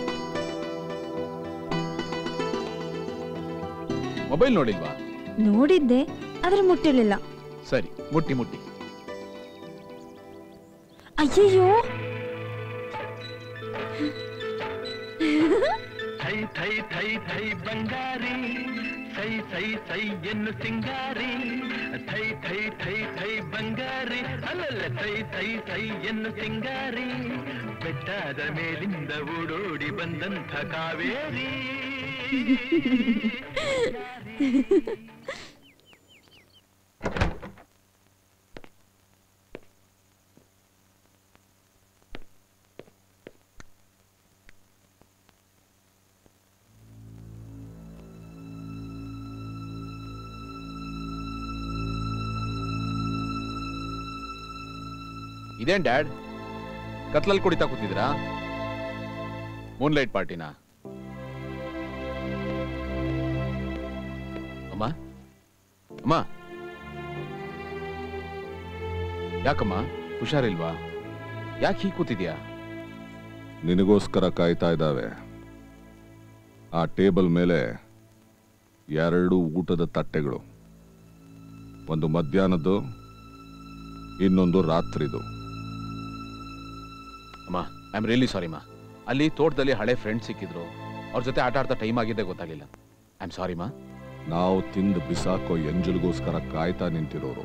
ಮೊಬೈಲ್ ನೋಡಿಲ್ವಾ ನೋಡಿದ್ದೆ ಆದ್ರೆ ಮುಟ್ಟಿರ್ಲಿಲ್ಲ ಸರಿ ಮುಟ್ಟಿ ಮುಟ್ಟಿ ಅಯ್ಯಯ್ಯೋ ಥೈ ಥೈ ಥೈ ಥೈ ಬಂಗಾರಿ ಸೈ ಸೈ ಸೈ ಎನ್ನು ಸಿಂಗಾರಿ ಥೈ ಥೈ ಥೈ ಥೈ ಬಂಗಾರಿ ಅಲ್ಲಲ್ಲ ಸೈ ಸೈ ಸೈ ಎನ್ನು ಸಿಂಗಾರಿ ಬೆಟ್ಟದ ಮೇಲಿಂದ ಓಡೋಡಿ ಬಂದಂಥ ಕಾವೇರಿ ಇದೇನ್ ಡ್ಯಾಡ್ ಕತ್ಲಲ್ಲಿ ಕುಡಿತಾ ಕೂತಿದ್ದೀರಾ ಮೂನ್ಲೈಟ್ ಪಾರ್ಟಿನಾ ಅಮ್ಮ ಅಮ್ಮ ಯಾಕಮ್ಮ ಹುಷಾರಿಲ್ವಾ ಯಾಕೆ ಹೀಗೆ ಕೂತಿದ್ಯಾ ನಿನಗೋಸ್ಕರ ಕಾಯ್ತಾ ಇದ್ದಾವೆ ಆ ಟೇಬಲ್ ಮೇಲೆ ಎರಡು ಊಟದ ತಟ್ಟೆಗಳು ಒಂದು ಮಧ್ಯಾಹ್ನದ್ದು ಇನ್ನೊಂದು ರಾತ್ರಿದು ಅಮ್ಮ ಐ ಆಮ್ ರಿಯಲಿ ಸಾರಿ ಮಾ ಅಲ್ಲಿ ತೋಟದಲ್ಲಿ ಹಳೆ ಫ್ರೆಂಡ್ ಸಿಕ್ಕಿದ್ರು ಅವ್ರ ಜೊತೆ ಆಟ ಆಡ್ತಾ ಟೈಮ್ ಆಗಿದ್ದೆ ಗೊತ್ತಾಗಲಿಲ್ಲ ಐ ಆಮ್ ಸಾರಿ ಮಾ ನಾವು ತಿಂದು ಬಿಸಾಕೋ ಎಂಜಲ್ಗೋಸ್ಕರ ಕಾಯ್ತಾ ನಿಂತಿರೋರು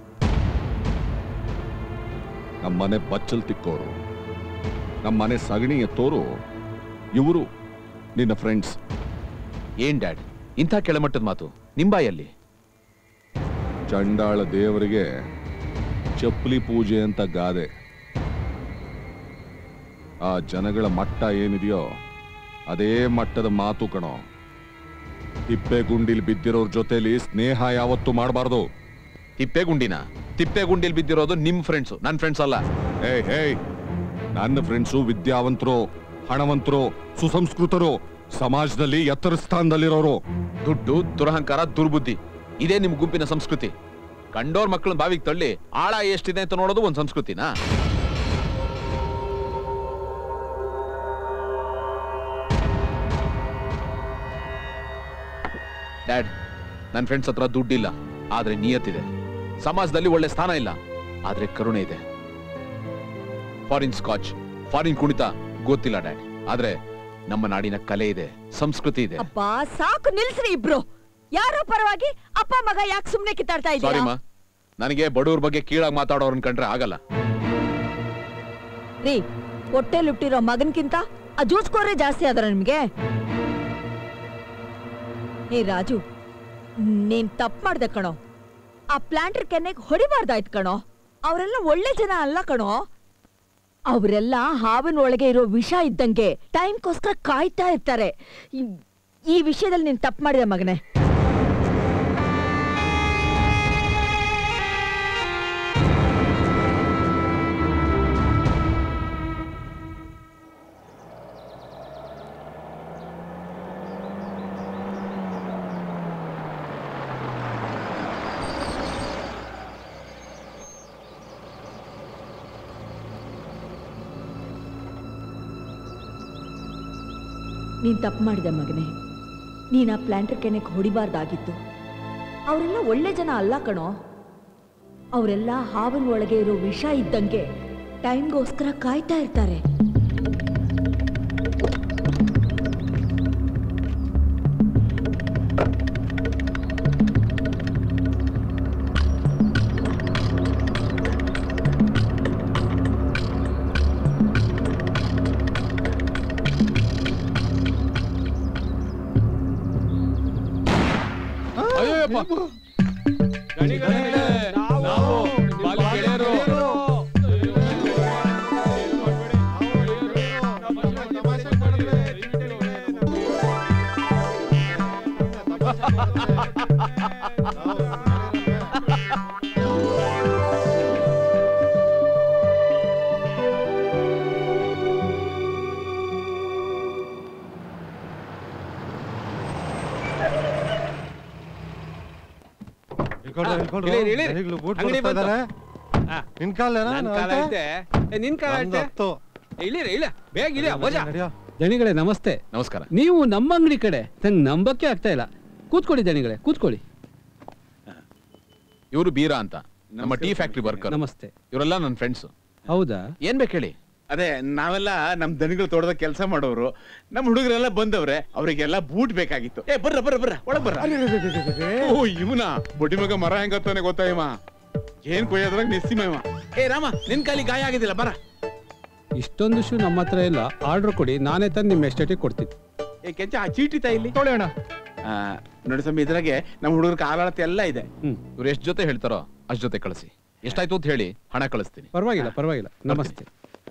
ನಮ್ಮನೆ ಬಚ್ಚಲ್ ತಿಕ್ಕೋರು ನಮ್ಮನೆ ಸಗಣಿ ಎತ್ತೋರು ಇವರು ನಿನ್ನ ಫ್ರೆಂಡ್ಸ್ ಏನ್ ಡ್ಯಾಡ್ ಇಂಥ ಕೆಳಮಟ್ಟದ ಮಾತು ನಿಂಬಾಯಲ್ಲಿ ಚಂಡಾಳ ದೇವರಿಗೆ ಚಪ್ಪಲಿ ಪೂಜೆ ಅಂತ ಗಾದೆ ಆ ಜನಗಳ ಮಟ್ಟ ಏನಿದೆಯೋ ಅದೇ ಮಟ್ಟದ ಮಾತು ಕಣೋ ತಿಪ್ಪೆ ಗುಂಡಿಲ್ ಬಿದ್ದಿರೋರ್ ಜೊತೆಲಿ ಸ್ನೇಹ ಯಾವತ್ತೂ ಮಾಡಬಾರ್ದು ತಿಪ್ಪೆ ಗುಂಡಿನ ತಿಪ್ಪೆ ಗುಂಡಿಲ್ ಬಿದ್ದಿರೋದು ನಿಮ್ ಫ್ರೆಂಡ್ಸು ನನ್ನ ಫ್ರೆಂಡ್ಸ್ ಅಲ್ಲ ಏಯ್ ಹೇಯ್ ನನ್ನ ಫ್ರೆಂಡ್ಸು ವಿದ್ಯಾವಂತರು ಹಣವಂತರು ಸುಸಂಸ್ಕೃತರು ಸಮಾಜದಲ್ಲಿ ಎತ್ತರ ಸ್ಥಾನದಲ್ಲಿರೋರು ದುಡ್ಡು ದುರಹಂಕಾರ ದುರ್ಬುದ್ಧಿ ಇದೇ ನಿಮ್ ಗುಂಪಿನ ಸಂಸ್ಕೃತಿ ಕಂಡೋರ್ ಮಕ್ಕಳನ್ನ ಬಾವಿಗೆ ತಳ್ಳಿ ಆಳ ಎಷ್ಟಿದೆ ಅಂತ ನೋಡೋದು ಒಂದು ಸಂಸ್ಕೃತಿನಾ ಡ್ಯಾಡ್ ನನ್ನ ಫ್ರೆಂಡ್ಸ್ ಹತ್ರ ದುಡ್ಡಿಲ್ಲ ಆದ್ರೆ ನಿಯತ್ತಿದೆ ಸಮಾಜದಲ್ಲಿ ಒಳ್ಳೆ ಸ್ಥಾನ ಇಲ್ಲ ಆದ್ರೆ ಕರುಣೆ ಇದೆ ಫಾರಿನ್ ಸ್ಕಾಚ್ ಫಾರಿನ್ ಕುಣಿತ ಗೊತ್ತಿಲ್ಲ ಡ್ಯಾಡ್ ಆದ್ರೆ ನಮ್ಮ ನಾಡಿನ ಕಲೆ ಇದೆ ಸಂಸ್ಕೃತಿ ಇದೆ ಅಬ್ಬಾ ಸಾಕು ನಿಲ್ಸ್ರಿ ಇಬ್ರು ಯಾರೋ ಪರವಾಗಿ ಅಪ್ಪ ಮಗ ಯಾಕೆ ಸುಮ್ನೆ ಕಿತ್ತಾಡ್ತಾ ಸಾರಿ ಇದ್ದೀರಾ ಮಾ ನನಗೆ ಬಡವ್ರ ಬಗ್ಗೆ ಕೀಳಾಗಿ ಮಾತಾಡೋರನ್ ಕಂಡ್ರೆ ಆಗಲ್ಲ ರೀ ಹೊಟ್ಟೆಲ್ ಹುಟ್ಟಿರೋ ಮಗನ್ಕಿಂತ ಆ ಜೂಸ್ಕೋರೇ ಜಾಸ್ತಿ ಆದ್ರ ನಿಮ್ಗೆ ಏ ರಾಜು ನೀನ್ ತಪ್ಪು ಮಾಡ್ದೆ ಕಣೋ ಆ ಪ್ಲಾಂಟರ್ ಕೆನ್ನೆಗ್ ಹೊಡಿಬಾರ್ದಾಯ್ತು ಕಣೋ ಅವರೆಲ್ಲ ಒಳ್ಳೆ ಜನ ಅಲ್ಲ ಕಣೋ ಅವರೆಲ್ಲ ಹಾವಿನ ಒಳಗೆ ಇರೋ ವಿಷ ಇದ್ದಂಗೆ ಟೈಮ್ಗೋಸ್ಕರ ಕಾಯ್ತಾ ಇರ್ತಾರೆ ಈ- ಈ ವಿಷಯದಲ್ಲಿ ನೀನ್ ತಪ್ಪು ಮಾಡಿದೆ ಮಗನೇ ನೀನ್ ತಪ್ಪು ಮಾಡಿದೆ ಮಗನೇ ನೀನ್ ಆ ಪ್ಲಾಂಟರ್ ಕೆನೆಗೆ ಹೊಡಿಬಾರ್ದಾಗಿತ್ತು ಅವರೆಲ್ಲ ಒಳ್ಳೆ ಜನ ಅಲ್ಲ ಕಣೋ ಅವರೆಲ್ಲ ಹಾವಿನ ಒಳಗೆ ಇರೋ ವಿಷ ಇದ್ದಂಗೆ ಟೈಮ್ಗೋಸ್ಕರ ಕಾಯ್ತಾ ಇರ್ತಾರೆ ಅಯ್ಯಪ್ಪ ನಾವು ಬಾಲ್ಯ ಗೆಳೆಯರು ಇಳ್ಕೊಳ್ರು, ಇಳ್ಕೊಳ್ರು. ಇಳಿ, ಇಳಿ. ದಣಿಗಳು ಬೂಟ್ ಅಂಗಡಿ ಕೊಡಿಸ್ತಾ ಬಂತು. ಇದಾರೆ. ಆ. ನಿನ್ ಕಾಲೇನಾ? ನನ್ ನನ್ ಕಾಲ ಐತೆ? ಐತೆ ಏ, ನಿನ್ ಕಾಲ ನಂದು ಐತೆ ಹತ್ತು. ಇಳಿರ ಇಳ ಬೇಗ ಇಳಿಯ ನಡಿ, ಭೋಜ ನಡಿಯೋ. ದಣಿಗಳೇ ನಮಸ್ತೆ ನಮಸ್ಕಾರ ನೀವು ನಮ್ಮ ಅಂಗಡಿ ಕಡೆ ನಂಗೆ ನಂಬಕ್ಕೆ ಆಗ್ತಾ ಇಲ್ಲ ಕೂತ್ಕೊಳ್ಳಿ ದಣಿಗಳೇ ಕೂತ್ಕೊಳ್ಳಿ ಇವರು ಬೀರಾ ಅಂತ ನಮ್ಮ ಟೀ ಫ್ಯಾಕ್ಟ್ರಿ ವರ್ಕರ್ ನಮಸ್ತೆ ಇವರೆಲ್ಲ ನನ್ನ ಫ್ರೆಂಡ್ಸ್ ಹೌದಾ ಏನ್ ಬೇಕು ಹೇಳಿ ಅದೇ ನಾವೆಲ್ಲ ನಮ್ ದನಿಗಳು ತೋಟದ ಕೆಲಸ ಮಾಡೋರು ನಮ್ ಹುಡುಗರೆಲ್ಲ ಬಂದವ್ರೆ ಅವರಿಗೆಲ್ಲ ಬೂಟ್ ಬೇಕಾಗಿತ್ತು ಏ ಬರ್ರ ಬರ್ರ ಬರ್ರ ಒಳಗ್ ಬರ್ರ ಓ ಇವನ ಬೊಡಿ ಮಗ ಮರ ಹೆಂಗತ್ತಾನೆ ಗೊತ್ತಾ ಇವ ಏನ್ ಕೊಯ್ಯೋದ್ರಾಗ ನೆಸ್ಸಿಮ ಇವ ಏ ರಾಮ ನಿನ್ ಕಾಲಿ ಗಾಯ ಆಗಿದಿಲ್ಲ ಬರ ಇಷ್ಟೊಂದು ಶೂ ನಮ್ಮ ಹತ್ರ ಇಲ್ಲ ಆರ್ಡರ್ ಕೊಡಿ ನಾನೇ ತಂದು ನಿಮ್ಮ ಎಸ್ಟೇಟಿಗೆ ಕೊಡ್ತೀನಿ ಏ ಕೆಂಚ ಆ ಚೀಟಿ ತಾ ಇಲ್ಲಿ ತೊಳೆ ಅಣ್ಣ ಆ, ನೋಡಿ ಸ್ವಾಮಿ ಇದ್ರಾಗೆ ನಮ್ ಹುಡುಗರ ಕಾಲಾಳತೆ ಎಲ್ಲ ಇದೆ ಇವ್ರು ಎಷ್ಟ್ ಜೊತೆ ಹೇಳ್ತಾರೋ ಅಷ್ಟ್ ಜೊತೆ ಕಳಿಸಿ ಎಷ್ಟಾಯ್ತು ಅಂತ ಹೇಳಿ ಹಣ ಕಳಿಸ್ತೀನಿ ಪರವಾಗಿಲ್ಲ ಪರವಾಗಿಲ್ಲ ನಮಸ್ತೆ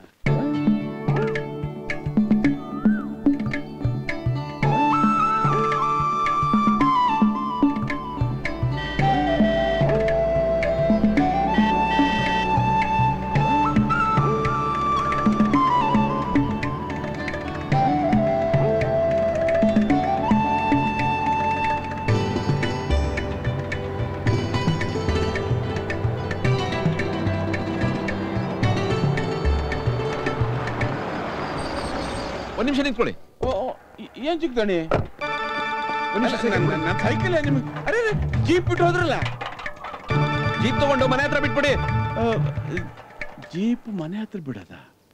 ಒಂದ್ ನಿಮಿಷ ನಿಂತ್ಕೊಳ್ಳಿ ಓ ಓ, ಈ- ಏನ್ ಚಿಕ್ಕದಣಿ ಒಂದ್ ನಿಮಿಷ ನನ್ನ ಸೈಕಲ್ ನಿಮ್ಗೆ ಅರೆ ಅರೆ, ಜೀಪ್ ಬಿಟ್ಟು ಹೋದ್ರಲ್ಲ ಜೀಪ್ ತಗೊಂಡು ಮನೆ ಹತ್ರ ಬಿಟ್ಬಿಡಿ ಆ, ಜೀಪ್ ಮನೆ ಹತ್ರ ಬಿಡದ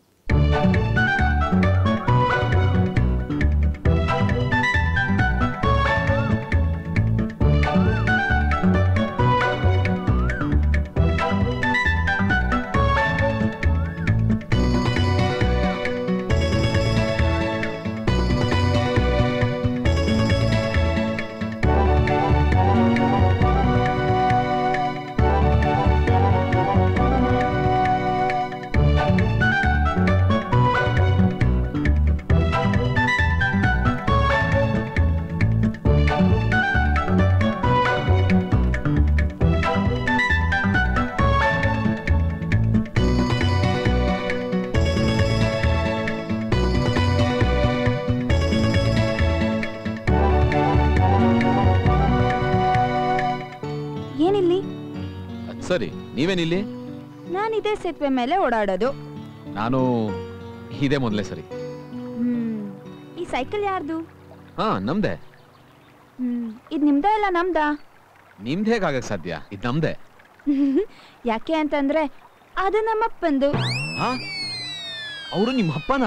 ಏನಿಲ್ಲಿ ಅದ್ ಸರಿ ನೀವೇನಿಲ್ಲಿ ನಾನು ಇದೇ ಸೇತುವೆ ಮೇಲೆ ಓಡಾಡೋದು ನಾನು ಇದೇ ಮೊದಲೇ ಸರಿ ಹ್ಮ್ ಈ ಸೈಕಲ್ ಯಾರ್ದು ಹಾ ನಮ್ದೆ ಹ್ಮ್ ಇದ್ ನಿಮ್ದ ಇಲ್ಲ ನಮ್ದಾ ನಿಮ್ದು ಹೇಗಾಗಕ್ ಸಾಧ್ಯ ಇದು ನಮ್ದೆ ಯಾಕೆ ಅಂತಂದ್ರೆ ಅದು ನಮ್ಮಪ್ಪಂದು ಹಾ ಅವರು ನಿಮ್ಮ ಅಪ್ಪನ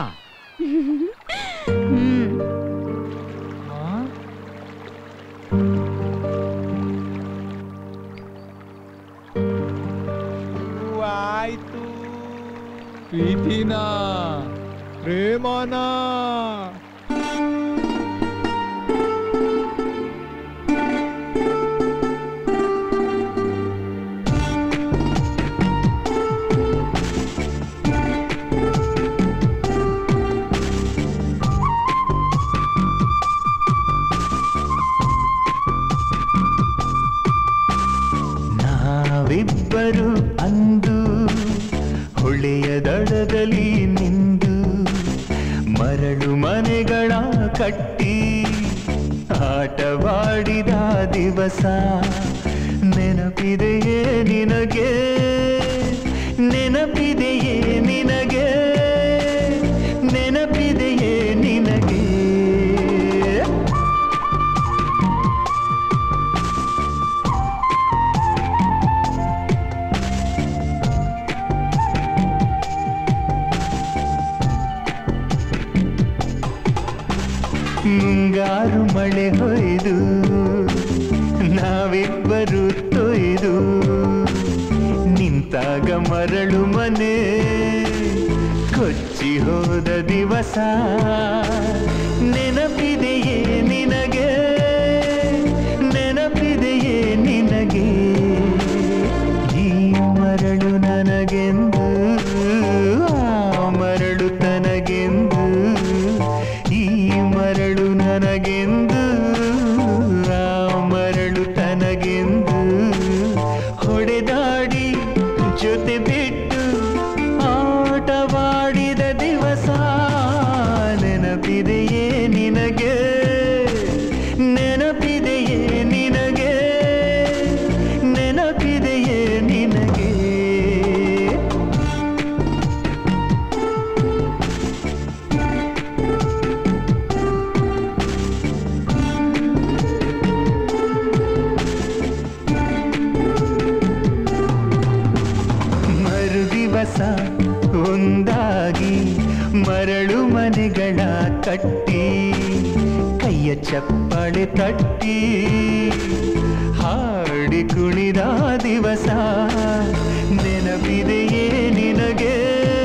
ಹ್ಮ್ ಆಯ್ತು ಪ್ರೀತಿನ ಪ್ರೇಮನ ನಾವಿಬ್ಬರು ಅಂದು ಹೊಳೆಯ ದಡದಲ್ಲಿ ನಿಂದು ಮರಳು ಮನೆಗಳ ಕಟ್ಟಿ ಆಟವಾಡಿದ ದಿವಸ ನೆನಪಿದೆಯೇ ನಿನಗೆ ನೆನಪಿದೆಯೇ ನಿನಗೆ ನೆನಪಿದೆಯೇ ನಿನಗೆ ಮುಂಗಾರು ಮಳೆ ಹೊಯ್ದು ನಾವಿಬ್ಬರು ತೊಯ್ದು ನಿಂತಾಗ ಮರಳು ಮನೆ ಕೊಚ್ಚಿ ಹೋದ ದಿವಸ ನೆನಪಿದೆಯೇ ನಿನಗೆ ನೆನಪಿದೆಯೇ ನಿನಗೆ ಈ ಮರಳು ನನಗೆಂದು ಆ ಮರಳು ತನಗೆಂದು ಈ ಮರಳು ನನಗೆಂದು ಆ ಮರಳು ತನಗೆಂದು ಹೊಡೆದಾಡಿ ಜೊತೆ ಬಿಟ್ಟು ಆಟವಾಡಿದ ದಿವಸ ನೆನಪಿದೆಯೇ ನಿನಗೆ ನೆನಪಿದೆಯೇ ನಿನಗೆ ಕಟ್ಟಿ ಕೈಯ ಚಪ್ಪಾಳೆ ತಟ್ಟಿ ಹಾಡಿ ಕುಣಿದ ದಿವಸ ನೆನಪಿದೆಯೇ ನಿನಗೆ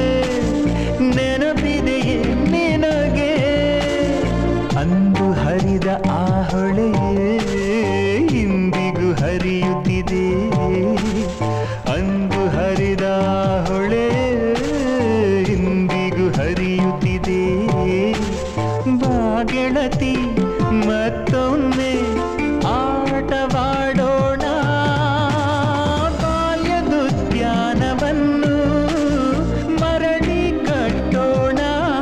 ನೆನಪಿದೆಯೇ ನಿನಗೆ ಅಂದು ಹರಿದ ಆ ಹೊಳೆಯೇ ಇಂದಿಗೂ ಹರಿಯುತ್ತಿದೆ ಅಂದು ಹರಿದ ಆ ಹೊಳೆ ಇಂದಿಗೂ ಹರಿಯುತ್ತಿದೆ ಬಾ ಗೆಳತಿ ಮತ್ತೊಮ್ಮೆ ಆಟವಾಡೋಣ ಬಾಲ್ಯದುದ್ಯಾನವನ್ನು ಮರಳಿ ಕಟ್ಟೋಣ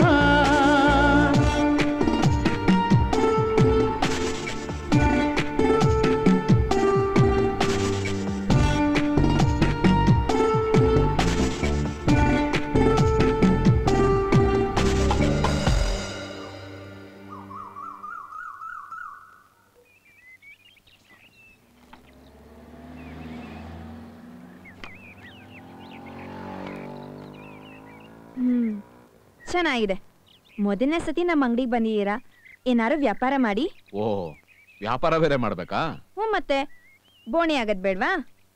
ಹ್ಮ್ ಚೆನ್ನಾಗಿದೆ ಮೊದಲನೇ ಸತಿ ನಮ್ಮ ಅಂಗಡಿಗೆ ಬಂದಿದ್ದೀರಾ ಏನಾರು ವ್ಯಾಪಾರ ಮಾಡಿ ಓ ವ್ಯಾಪಾರ ಬೇರೆ ಮಾಡ್ಬೇಕಾ ಹ್ಞೂ ಮತ್ತೆ ಬೋಣಿ ಆಗದ್ ಬೇಡ್ವಾ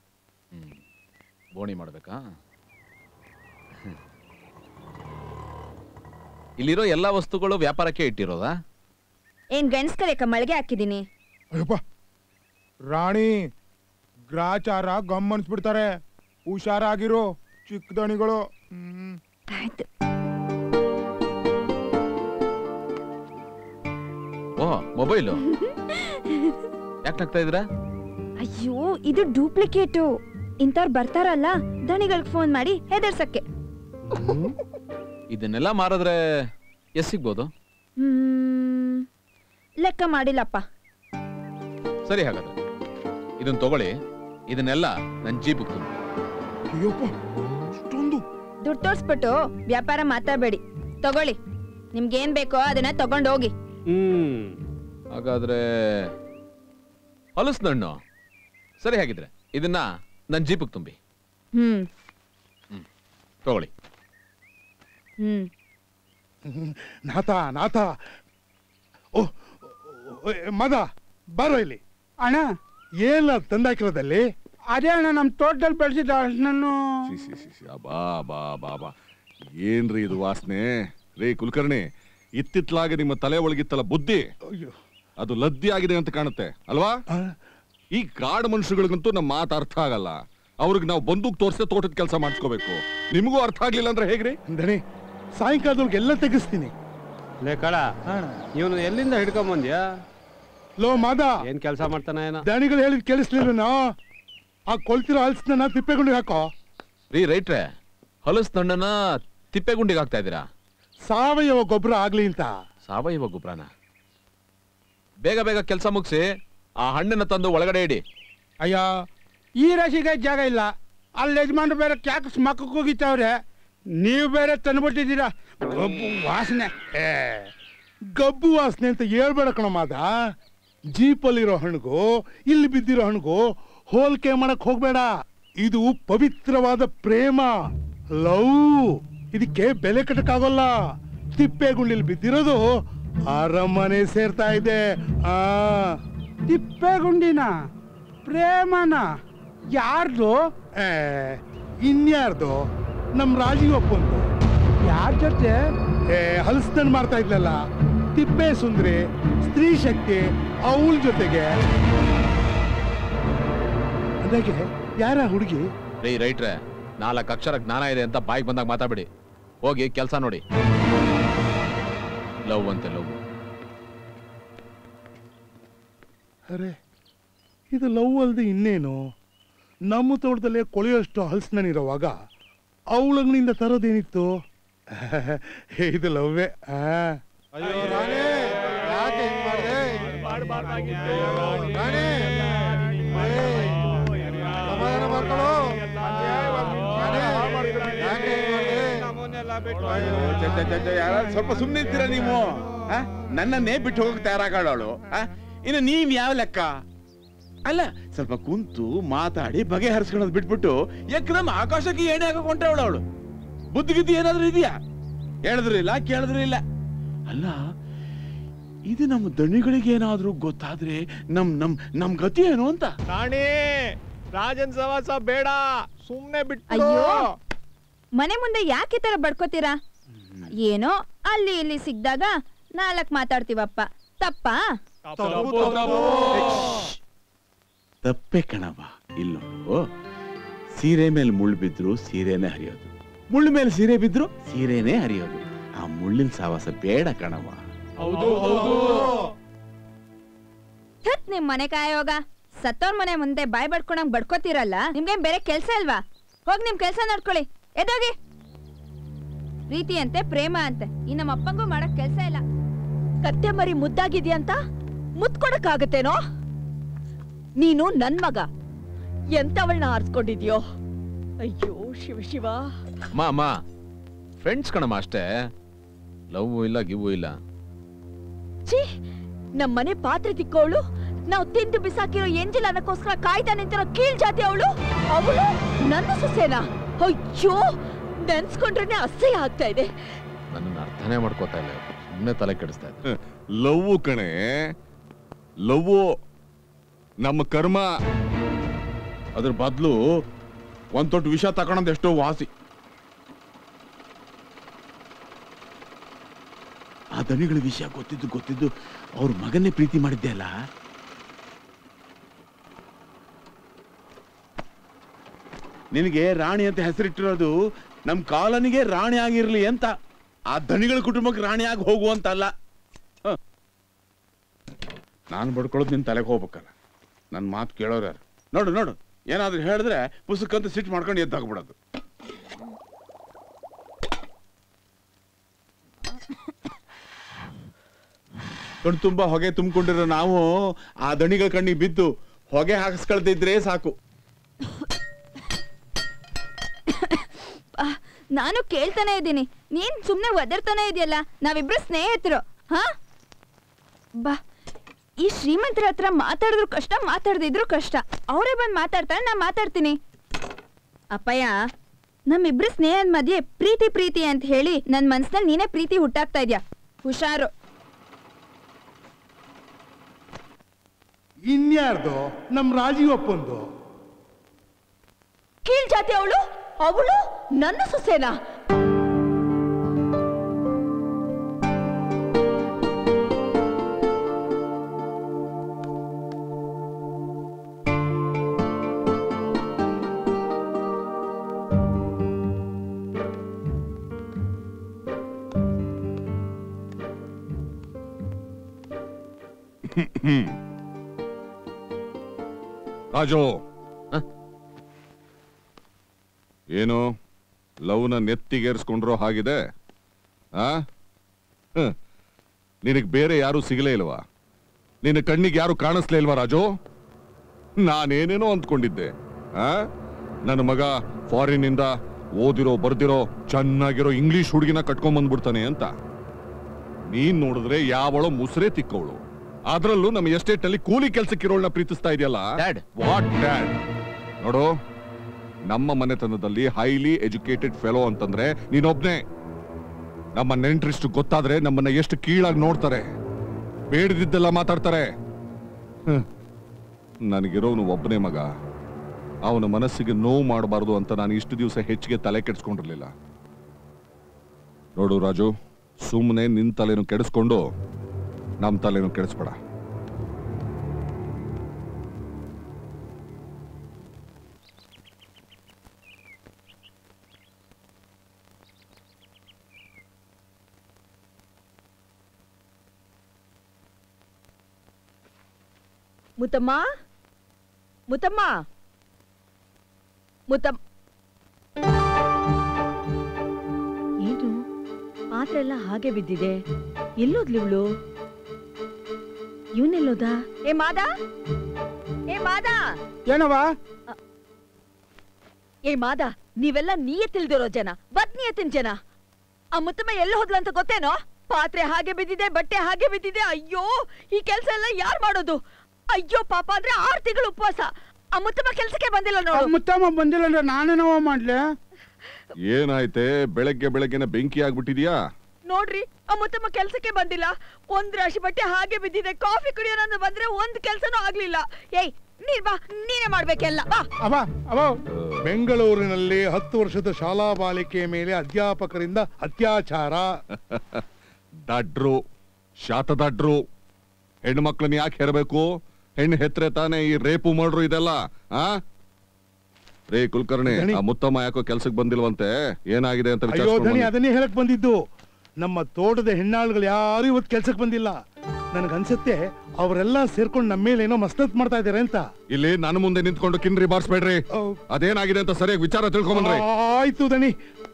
ಬೋಣಿ ಮಾಡ್ಬೇಕಾ ಹ್ಮ್. ಇಲ್ಲಿರೋ ಎಲ್ಲಾ ವಸ್ತುಗಳು ವ್ಯಾಪಾರಕ್ಕೆ ಇಟ್ಟಿರೋದಾ ಏನ್ ಗಂಡ್ಸ್ ಕರೆಕ ಮಳಿಗೆ ಹಾಕಿದೀನಿ ಅಯ್ಯಪ್ಪ ರಾಣಿ ಗ್ರಾಚಾರ ಗಮ್ಮನ್ಸ್ಬಿಡ್ತಾರೆ ಹುಷಾರಾಗಿರೋ ಚಿಕ್ಕ ದಣಿಗಳು ಹ್ಮ್ ಆಯ್ತು ಓ ಮೊಬೈಲು ಯಾಕೆ ನಗ್ತಾ ಇದ್ದೀರಾ ಅಯ್ಯೋ ಇದು ಡೂಪ್ಲಿಕೇಟು ಇಂಥವ್ರು ಬರ್ತಾರಲ್ಲ ದಣಿಗಳಿಗೆ ಫೋನ್ ಮಾಡಿ ಹೆದರ್ಸಕ್ಕೆ ಇದನ್ನೆಲ್ಲ ಮಾರಿದ್ರೆ ಎಷ್ಟ್ ಸಿಗ್ಬೋದು ಹ್ಮ್ ಲೆಕ್ಕ ಮಾಡಿಲ್ಲಪ್ಪ ಸರಿ ಹಾಗಾದ್ರೆ ಇದನ್ನ ತಗೊಳ್ಳಿ ಇದನ್ನೆಲ್ಲ ನನ್ನ ಜೀಪಿಗೆ ತುಂಬಿ ದುಡ್ಡು ತೋರ್ಸ್ಬಿಟ್ಟು ವ್ಯಾಪಾರ ಮಾತಾಡಬೇಡಿ ತಗೊಳ್ಳಿ ನಿಮ್ಗೇನ್ ಬೇಕೋ ಅದನ್ನ ತಗೊಂಡ್ ಹೋಗಿ ಹ್ಮ್ ಹಾಗಾದ್ರೆ ಹಲಸಿನಣ್ಣು ಸರಿ ಹಾಗಿದ್ರೆ ಇದನ್ನ ನನ್ನ ಜೀಪಿಗೆ ತುಂಬಿ ಹ್ಮ್ ತಗೊಳ್ಳಿ ಹ್ಮ್ ನಾಥ ನಾಥ ಓ ಓ, ಏ, ಮದ ಬರೋ ಇಲ್ಲಿ ಅಣ್ಣ ಏನ ತಂದಾಕಿರೋದಲ್ಲಿ ಅದೇ ಅಣ್ಣ ನಮ್ಮ ತೋಟದಲ್ಲಿ ಬೆಳೆಸಿದ ನಾನು ಸಿ, ಸಿ, ಸಿ, ಸಿ, ಬಾ ಬಾ ಬಾ ಬಾ ಏನ್ರಿ ಇದು ವಾಸನೆ ರೀ ಕುಲಕರ್ಣಿ ಇತ್ತಿತ್ಲಾಗಿ ನಿಮ್ಮ ತಲೆ ಒಳಗಿತ್ತಲ್ಲ ಬುದ್ಧಿ ಅದು ಲದ್ದಿ ಆಗಿದೆ ಅಂತ ಕಾಣುತ್ತೆ ಅಲ್ವಾ ಈ ಕಾಡು ಮನುಷ್ಯಗಳಿಗಂತೂ ನಮ್ಮ ಮಾತು ಅರ್ಥ ಆಗಲ್ಲ ಅವ್ರಿಗೆ ನಾವು ಬಂದೂಕ್ ತೋರ್ಸೆ ತೋಟದ ಕೆಲಸ ಮಾಡಿಸ್ಕೋಬೇಕು ನಿಮಗೂ ಅರ್ಥ ಆಗ್ಲಿಲ್ಲ ಅಂದ್ರೆ ಹೇಗ್ರಿ ದಣಿ ಸಾಯಂಕಾಲದೊಳಗೆ ಎಲ್ಲ ತೆಗಿಸ್ತೀನಿ ಲೇ ಕಳ ಇವನು ಎಲ್ಲಿಂದ ಹಿಡ್ಕೊಂಡ್ ಬಂದ್ಯಾ ಲೋ ಮಾದ ಏನ್ ಕೆಲಸ ಮಾಡ್ತಾನ ಏನೋ ದಣಿಗಳು ಹೇಳಿದ್ ಕೇಳಿಸ್ಲಿಲ್ಲನೋ ಆ ಕೊಳ್ತಿರೋ ಹಲ್ಸನ್ನ ತಿಪ್ಪೆಗುಂಡಿಗೆ ಹಾಕೋ ರೀ ರೈಟ್ರೆ ಹಲಸಿನಣ್ಣನ ತಿಪ್ಪೆಗುಂಡಿಗೆ ಹಾಕ್ತಾ ಇದ್ದೀರಾ ಸಾವಯವ ಗೊಬ್ಬರ ಆಗ್ಲಿ ಅಂತ ಸಾವಯವ ಗೊಬ್ಬರನ ಬೇಗ ಬೇಗ ಕೆಲಸ ಮುಗಿಸಿ ಆ ಹಣ್ಣನ್ನ ತಂದು ಒಳಗಡೆ ಇಡಿ ಅಯ್ಯ ಈ ರಾಶಿಗೆ ಜಾಗ ಇಲ್ಲ ಅಲ್ಲಿ ಯಜಮಾನ್ರು ಬೇರೆ ಕ್ಯಾಕ್ಸ್ ಮಕ್ಕಕ್ಕೆ ಹೋಗಿತ್ತವ್ರೆ ನೀವು ಬೇರೆ ತಂದ್ಬಿಟ್ಟಿದ್ದೀರಾ ಗಬ್ಬು ವಾಸನೆ ಏ, ಗಬ್ಬು ವಾಸನೆ ಅಂತ ಹೇಳ್ಬೇಡ ಕಣ ಮಾದ ಜೀಪಲ್ಲಿರೋ ಹಣ್ಣಿಗೂ ಇಲ್ಲಿ ಬಿದ್ದಿರೋ ಹಣ್ಣಿಗೂ ಹೋಲಿಕೆ ಮಾಡಕ್ ಹೋಗ್ಬೇಡ ಇದು ಪವಿತ್ರವಾದ ಪ್ರೇಮ ಲವ್ ಇದಕ್ಕೆ ಬೆಲೆ ಕಟ್ಟಕ್ಕಾಗೋಲ್ಲ ತಿಪ್ಪೆಗುಂಡಿಲಿ ಬಿದ್ದಿರೋದು ಅರಮನೆ ಸೇರ್ತಾ ಇದೆ ಆ ತಿಪ್ಪೆಗುಂಡಿನ ಪ್ರೇಮನ ಯಾರ್ದು ಏ, ಇನ್ಯಾರ್ದು ನಮ್ ರಾಜೀವಪ್ಪಂದು ಯಾರ ಜೊತೆ ಏ ಹಲಸ್ದನ್ ಮಾಡ್ತಾ ಇದ್ಲಲ್ಲ ತಿಪ್ಪೆ ಸುಂದ್ರಿ ಸ್ತ್ರೀ ಶಕ್ತಿ ಅವಳ ಜೊತೆಗೆ ಅಂದಾಗೆ ಯಾರ ಹುಡುಗಿ ರೀ ರೈಟ್ರೆ ನಾಲ್ಕು ಅಕ್ಷರ ಜ್ಞಾನ ಇದೆ ಅಂತ ಬಾಯಿಗೆ ಬಂದಾಗ ಮಾತಾಡ್ಬಿಡಿ ಹೋಗಿ ಕೆಲಸ ನೋಡಿ ಲವ್ ಅಂತೆ ಲವ್ ಅರೆ ಇದು ಲವ್ ಅಲ್ದೆ ಇನ್ನೇನು ನಮ್ಮ ತೋಟದಲ್ಲೇ ಕೊಳೆಯೋಷ್ಟು ಹಲಸಿನನಿರುವಾಗ ಅವಳಂಗನಿಂದ ತರೋದೇನಿತ್ತು ಇದು ಲವ್ವೇ ಆ ಅಯ್ಯೋ ರಾಣಿ ಯಾಕೆ ಹಿಂಗ್ ಮಾಡ್ದೆ ರಾಣಿ ಸಮಾಧಾನ ಮಾಡ್ಕೊಳ್ಳೋ ಯಾಕೆ ಯಾರಾದ್ರೂ ಸ್ವಲ್ಪ ಸುಮ್ಮನೆ ಇರ್ತೀರಾ ನೀವು ಆ? ನನ್ನನ್ನೇ ಬಿಟ್ಟು ಹೋಗಕ್ ತಯಾರಾಗಾಳವಳು ಇನ್ನು ನೀವ್ ಯಾವ ಲೆಕ್ಕ ಅಲ್ಲ ಸ್ವಲ್ಪ ಕುಂತು ಮಾತಾಡಿ ಬಗೆಹರಿಸ್ಕೊಳ್ಳೋದು ಬಿಟ್ಬಿಟ್ಟು ಏಕದಮ್ ಆಕಾಶಕ್ಕೆ ಎಣ್ಣೆ ಹಾಕಕ್ ಹೊಂಟವಳು ಅವಳು ಬುದ್ಧಿಗಿದ್ದಿ ಏನಾದ್ರೂ ಇದೆಯಾ ಹೇಳಿದ್ರು ಇಲ್ಲ ಕೇಳಿದ್ರು ಇಲ್ಲ ಅಲ್ಲ ಇದು ನಮ್ಮ ದಣಿಗಳಿಗೆ ಏನಾದ್ರೂ ಗೊತ್ತಾದ್ರೆ ನಮ್ ನಮ್ ನಮ್ ಗತಿ ಏನು ಅಂತ ರಾಣಿ ರಾಜನ್ ಸವಾಸ ಬೇಡ ಸುಮ್ನೆ ಬಿಟ್ಟು ಅಯ್ಯೋ ಮನೆ ಮುಂದೆ ಯಾಕೆ ಈ ತರ ಬಡ್ಕೋತೀರಾ ಏನೋ ಅಲ್ಲಿ ಇಲ್ಲಿ ಸಿಗ್ದಾಗ ನಾಲ್ಕ್ ಮಾತಾಡ್ತೀವಪ್ಪ ತಪ್ಪಾ ತಪ್ಪೆ ಕಣವ ಇಲ್ಲೋ ಸೀರೆ ಮೇಲೆ ಮುಳ್ಳು ಬಿದ್ರು ಸೀರೆನೇ ಹರಿಯೋದು ಮುಳ್ಳು ಮೇಲೆ ಸೀರೆ ಬಿದ್ರು ಸೀರೆನೇ ಹರಿಯೋದು ಆ ಮುಳ್ಳಿನ ಸಾವಾಸ ಬೇಡ ಕಣವ ಹೌದು ಹೌದು ಥತ್ ನಿಮ್ ಮನೆ ಕಾಯೋಗ ಸತ್ತೋರ್ ಮನೆ ಮುಂದೆ ಬಾಯ್ ಬಡ್ಕೊಂಡಂಗ್ ಬಡ್ಕೋತೀರಲ್ಲ ನಿಮ್ಗೆ ಬೇರೆ ಕೆಲ್ಸ ಇಲ್ವಾ ಹೋಗ್ ನಿಮ್ ಕೆಲ್ಸ ನೋಡ್ಕೊಳ್ಳಿ ಎದೋಗಿ ಪ್ರೀತಿ ಅಂತೆ ಪ್ರೇಮ ಅಂತೆ ಈ ನಮ್ಮ ಅಪ್ಪಂಗೂ ಮಾಡಕ್ ಕೆಲ್ಸ ಇಲ್ಲ ಕತ್ತೆ ಮರಿ ಮುದ್ದಾಗಿದ್ಯಂತ ಮುತ್ ಕೊಡಕ್ಕಾಗತ್ತೇನೋ ನೀನು ನನ್ ಮಗ ಎಂತವಳನ್ನ ಆರಿಸ್ಕೊಂಡಿದ್ಯೋ ಅಯ್ಯೋ ಶಿವ ಶಿವ ಅಮ್ಮ ಅಮ್ಮ ಫ್ರೆಂಡ್ಸ್ ಕಣಮ್ಮ ಅಷ್ಟೇ ಲವ್ ಇಲ್ಲ ಗಿವ್ ಇಲ್ಲ ಛೀ ನಮ್ಮನೆ ಪಾತ್ರೆ ತಿಕ್ಕೋಳು ನಾವು ತಿಂದು ಬಿಸಾಕಿರೋ ಎಂಜಿಲ್ ಅನ್ನಕ್ಕೋಸ್ಕರ ಕಾಯ್ತಾ ನಿಂತಿರೋ ಕೀಳ್ ಜಾತಿ ಅವಳು ಅವಳು ನನ್ನ ಸೊಸೆನಾ ಅಯ್ಯೋ ನೆನ್ಸ್ಕೊಂಡ್ರೇನೆ ಅಸಹ್ಯ ಆಗ್ತಾ ಇದೆ ನನ್ನನ್ನು ಅರ್ಥನೇ ಮಾಡ್ಕೋತಾ ಇಲ್ಲ ಸುಮ್ಮನೆ ತಲೆ ಕೆಡಿಸ್ತಾ ಇದ್ದೆ ಲವ್ ಕಣೆ ಲವ್ ನಮ್ಮ ಕರ್ಮ ಅದ್ರ ಬದಲು ಒಂದ್ ತೊಟ್ಟು ವಿಷ ತಕೊಂಡ್ ಎಷ್ಟೋ ವಾಸಿ ಆ ದನಿಗಳ ವಿಷಯ ಗೊತ್ತಿದ್ದು ಗೊತ್ತಿದ್ದು ಅವ್ರ ಮಗನ್ನೇ ಪ್ರೀತಿ ಮಾಡಿದ್ದೆ ಅಲ್ಲ ನಿನಗೆ ರಾಣಿ ಅಂತ ಹೆಸರಿಟ್ಟಿರೋದು ನಮ್ ಕಾಲನಿಗೆ ರಾಣಿ ಆಗಿರ್ಲಿ ಅಂತ ಆ ದನಿಗಳ ಕುಟುಂಬಕ್ಕೆ ರಾಣಿ ಆಗಿ ಹೋಗುವಂತ ಅಲ್ಲ ಹ. ನಾನು ಬಡ್ಕೊಳ್ಳೋದು ನಿನ್ ತಲೆಗೆ ಹೋಗ್ಬೇಕಲ್ಲ ನನ್ನ ಮಾತು ಕೇಳೋರು ಯಾರು ನೋಡು ನೋಡು ಏನಾದ್ರೂ ಹೇಳಿದ್ರೆ ಪುಸ್ತಕಂತ ಸಿಟ್ಟು ಮಾಡ್ಕೊಂಡು ಎದ್ದಾಗ್ಬಿಡೋದು ಕಣ್ ತುಂಬಾ ಹೊಗೆ ತುಂಬಿಕೊಂಡಿರೋ ನಾವು ಆ ದಣಿಗಳ ಕಣ್ಣಿಗೆ ಬಿದ್ದು ಹೊಗೆ ಹಾಕಿಸ್ಕೊಳ್ತಿದ್ರೆ ಸಾಕು ಆ, ನಾನು ಕೇಳ್ತಾನೆ ಇದ್ದೀನಿ ನೀನ್ ಸುಮ್ನೆ ಒದರ್ತಾನೆ ಇದೆಯಲ್ಲ ನಾವಿಬ್ರು ಸ್ನೇಹಿತರು ಹಾ ಬಾ ಈ ಶ್ರೀಮಂತರ ಹತ್ರ ಮಾತಾಡಿದ್ರು ಕಷ್ಟ ಮಾತಾಡ್ದಿದ್ರು ಕಷ್ಟ ಅವರೇ ಬಂದು ಮಾತಾಡ್ತಾರೆ ನಾ ಮಾತಾಡ್ತೀನಿ ಅಪ್ಪಯ್ಯ ನಮ್ಮಿಬ್ರು ಸ್ನೇಹದ ಮಧ್ಯೆ ಪ್ರೀತಿ ಪ್ರೀತಿ ಅಂತ ಹೇಳಿ ನನ್ ಮನ್ಸ್ನಲ್ಲಿ ನೀನೇ ಪ್ರೀತಿ ಹುಟ್ಟಾಕ್ತಾ ಇದ್ಯಾ ಹುಷಾರು ಇನ್ಯಾರ್ದು ನಮ್ ರಾಜೀವಪ್ಪಂದು ಕೀಳ್ ಜಾತಿ ಅವಳು ಅವಳು ನನ್ನ ಸೊಸೆನಾ ರಾಜು ಏನು ಲವ್ನ ನೆತ್ತಿಗೇರಿಸ್ಕೊಂಡ್ರೋ ಹಾಗಿದೆ ಆ ಹ್ಮ್. ನಿನಗ್ ಬೇರೆ ಯಾರು ಸಿಗಲೇ ಇಲ್ವಾ ನಿನ್ನ ಕಣ್ಣಿಗೆ ಯಾರು ಕಾಣಿಸ್ಲೇ ಇಲ್ವಾ ರಾಜು ನಾನೇನೇನೋ ಅಂದ್ಕೊಂಡಿದ್ದೆ ಆ ನನ್ನ ಮಗ ಫಾರಿನಿಂದ ಓದಿರೋ ಬರ್ದಿರೋ ಚೆನ್ನಾಗಿರೋ ಇಂಗ್ಲಿಷ್ ಹುಡುಗಿನ ಕಟ್ಕೊಂಡ್ ಬಂದ್ಬಿಡ್ತಾನೆ ಅಂತ ನೀನ್ ನೋಡಿದ್ರೆ ಯಾವಳೋ ಮುಸ್ರೆ ತಿಕ್ಕವಳು ಅದ್ರಲ್ಲೂ ನಮ್ಮ ಎಸ್ಟೇಟ್ ನಲ್ಲಿ ಕೂಲಿ ಕೆಲ್ಸಕ್ಕಿರೋಳ್ನ ಪ್ರೀತಿಸ್ತಾ ಇದೆಯಲ್ಲ ವಾಟ್ ಡ್ಯಾಡ್ ನೋಡು ನಮ್ಮ ಮನೆತನದಲ್ಲಿ ಹೈಲಿ ಎಜುಕೇಟೆಡ್ ಫೆಲೋ ಅಂತಂದ್ರೆ ನೀನೊಬ್ನೇ ನಮ್ಮ ನೆಂಟ್ರಿಷ್ಟು ಗೊತ್ತಾದ್ರೆ ನಮ್ಮನ್ನ ಎಷ್ಟು ಕೀಳಾಗಿ ನೋಡ್ತಾರೆ ಬೇಡದಿದ್ದೆಲ್ಲ ಮಾತಾಡ್ತಾರೆ ಹ್ಮ್. ನನಗಿರೋನು ಒಬ್ಬನೇ ಮಗ ಅವನ ಮನಸ್ಸಿಗೆ ನೋವು ಮಾಡಬಾರ್ದು ಅಂತ ನಾನು ಇಷ್ಟು ದಿವಸ ಹೆಚ್ಚಿಗೆ ತಲೆ ಕೆಡಿಸ್ಕೊಂಡಿರ್ಲಿಲ್ಲ ನೋಡು ರಾಜು ಸುಮ್ಮನೆ ನಿನ್ ತಲೆನು ಕೆಡಿಸ್ಕೊಂಡು ನಮ್ಮ ತಲೆನು ಕೆಡಿಸ್ಬೇಡ ಮುತ್ತಮ್ಮ ಮುತ್ತಮ್ಮ ಮುತ್ತಮ್ಮ ಏನು ಪಾತ್ರೆ ಎಲ್ಲ ಹಾಗೆ ಬಿದ್ದಿದೆ ಎಲ್ಲೋದ್ಲಿ ಇವಳು ಇವನೆಲ್ಲೋದ ಏ ಮಾದ ಏ ಮಾದ ಏನವ ಏ ಮಾದ ನೀವೆಲ್ಲ ನಿಯತ್ತಿಲ್ದಿರೋ ಜನ ಬದ್ ನಿಯತ್ತಿನ ಜನ ಆ ಮುತ್ತಮ್ಮ ಎಲ್ಲ ಹೋದ್ಲು ಅಂತ ಗೊತ್ತೇನೋ ಪಾತ್ರೆ ಹಾಗೆ ಬಿದ್ದಿದೆ ಬಟ್ಟೆ ಹಾಗೆ ಬಿದ್ದಿದೆ ಅಯ್ಯೋ ಈ ಕೆಲ್ಸ ಎಲ್ಲ ಯಾರ್ ಮಾಡೋದು ಅಯ್ಯೋ ಪಾಪ ಅಂದ್ರೆ ಆರ್ ತಿಂಗಳು ಉಪವಾಸ ಆ ಮುತ್ತಮ್ಮ ಕೆಲ್ಸಕ್ಕೆ ಬಂದಿಲ್ಲ ನೋಡು ಮುತ್ತಮ್ಮ ಬಂದಿಲ್ಲ ಅಂದ್ರೆ ನಾನೇನವ ಮಾಡ್ಲಿ ಏನಾಯ್ತೆ ಬೆಳಗ್ಗೆ ಬೆಳಗ್ಗೆನೆ ಬೆಂಕಿ ಆಗ್ಬಿಟ್ಟಿದ್ಯಾ ನೋಡ್ರಿ ಆ ಮುತ್ತಮ್ಮ ಕೆಲ್ಸಕ್ಕೆ ಬಂದಿಲ್ಲ ಒಂದ್ ರಾಶಿ ಬಟ್ಟೆ ಹಾಗೆ ಬಿದ್ದಿದೆ ಕಾಫಿ ಕುಡಿಯೋಣ ಬಂದ್ರೆ ಒಂದ್ ಕೆಲ್ಸನೂ ಆಗ್ಲಿಲ್ಲ ಏಯ್ ನೀನ್ ಬಾ ನೀನೇ ಮಾಡ್ಬೇಕೆಲ್ಲ ಬಾ ಅವ ಅವ ಬೆಂಗಳೂರಿನಲ್ಲಿ ಹತ್ತು ವರ್ಷದ ಶಾಲಾ ಬಾಲಿಕೆಯ ಮೇಲೆ ಅಧ್ಯಾಪಕರಿಂದ ಅತ್ಯಾಚಾರ ದಡ್ರು ಶಾತದಡ್ರು ಹೆಣ್ಣು ಮಕ್ಳನ್ನ ಯಾಕೆ ಹೆರಬೇಕು ಹೆಣ್ಣು ಹೆತ್ರೆ ತಾನೇ ಈ ರೇಪು ಮಾಡ್ರು ಇದೆಲ್ಲ ಆ ರೇ ಕುಲಕರ್ಣಿ ದಣಿ. ಆ ಮುತ್ತಮ್ಮ ಯಾಕೋ ಕೆಲ್ಸಕ್ಕೆ ಬಂದಿಲ್ವಂತೆ ಏನಾಗಿದೆ ಅಂತ ಅಯ್ಯೋ ವಿಚಾರಿಸ್ಕೊಂಡ್ ಧಣಿ ಬನ್ನಿ. ಅದನ್ನೇ ಹೇಳಕ್ ಬಂದಿದ್ದು ನಮ್ಮ ತೋಟದ ಹೆಣ್ಣಾಳುಗಳು ಯಾರು ಇವತ್ತು ಕೆಲ್ಸಕ್ಕೆ ಬಂದಿಲ್ಲ ನನಗನ್ಸುತ್ತೆ ಅವರೆಲ್ಲ ಸೇರ್ಕೊಂಡು ನಮ್ಮ ಮೇಲೆ ಏನೋ ಮಸ್ನತ್ ಮಾಡ್ತಾ ಇದಾರೆ ಅಂತ ಇಲ್ಲಿ ನನ್ನ ಮುಂದೆ ನಿಂತ್ಕೊಂಡು ಕಿನ್ರಿ ಬಾರಿಸ್ಬೇಡ್ರಿ ಅದೇನಾಗಿದೆ ಅಂತ ಸರಿಯಾಗಿ ವಿಚಾರ ತಿಳ್ಕೊಂಬನ್ರಿ ಆಯ್ತು ದಣಿ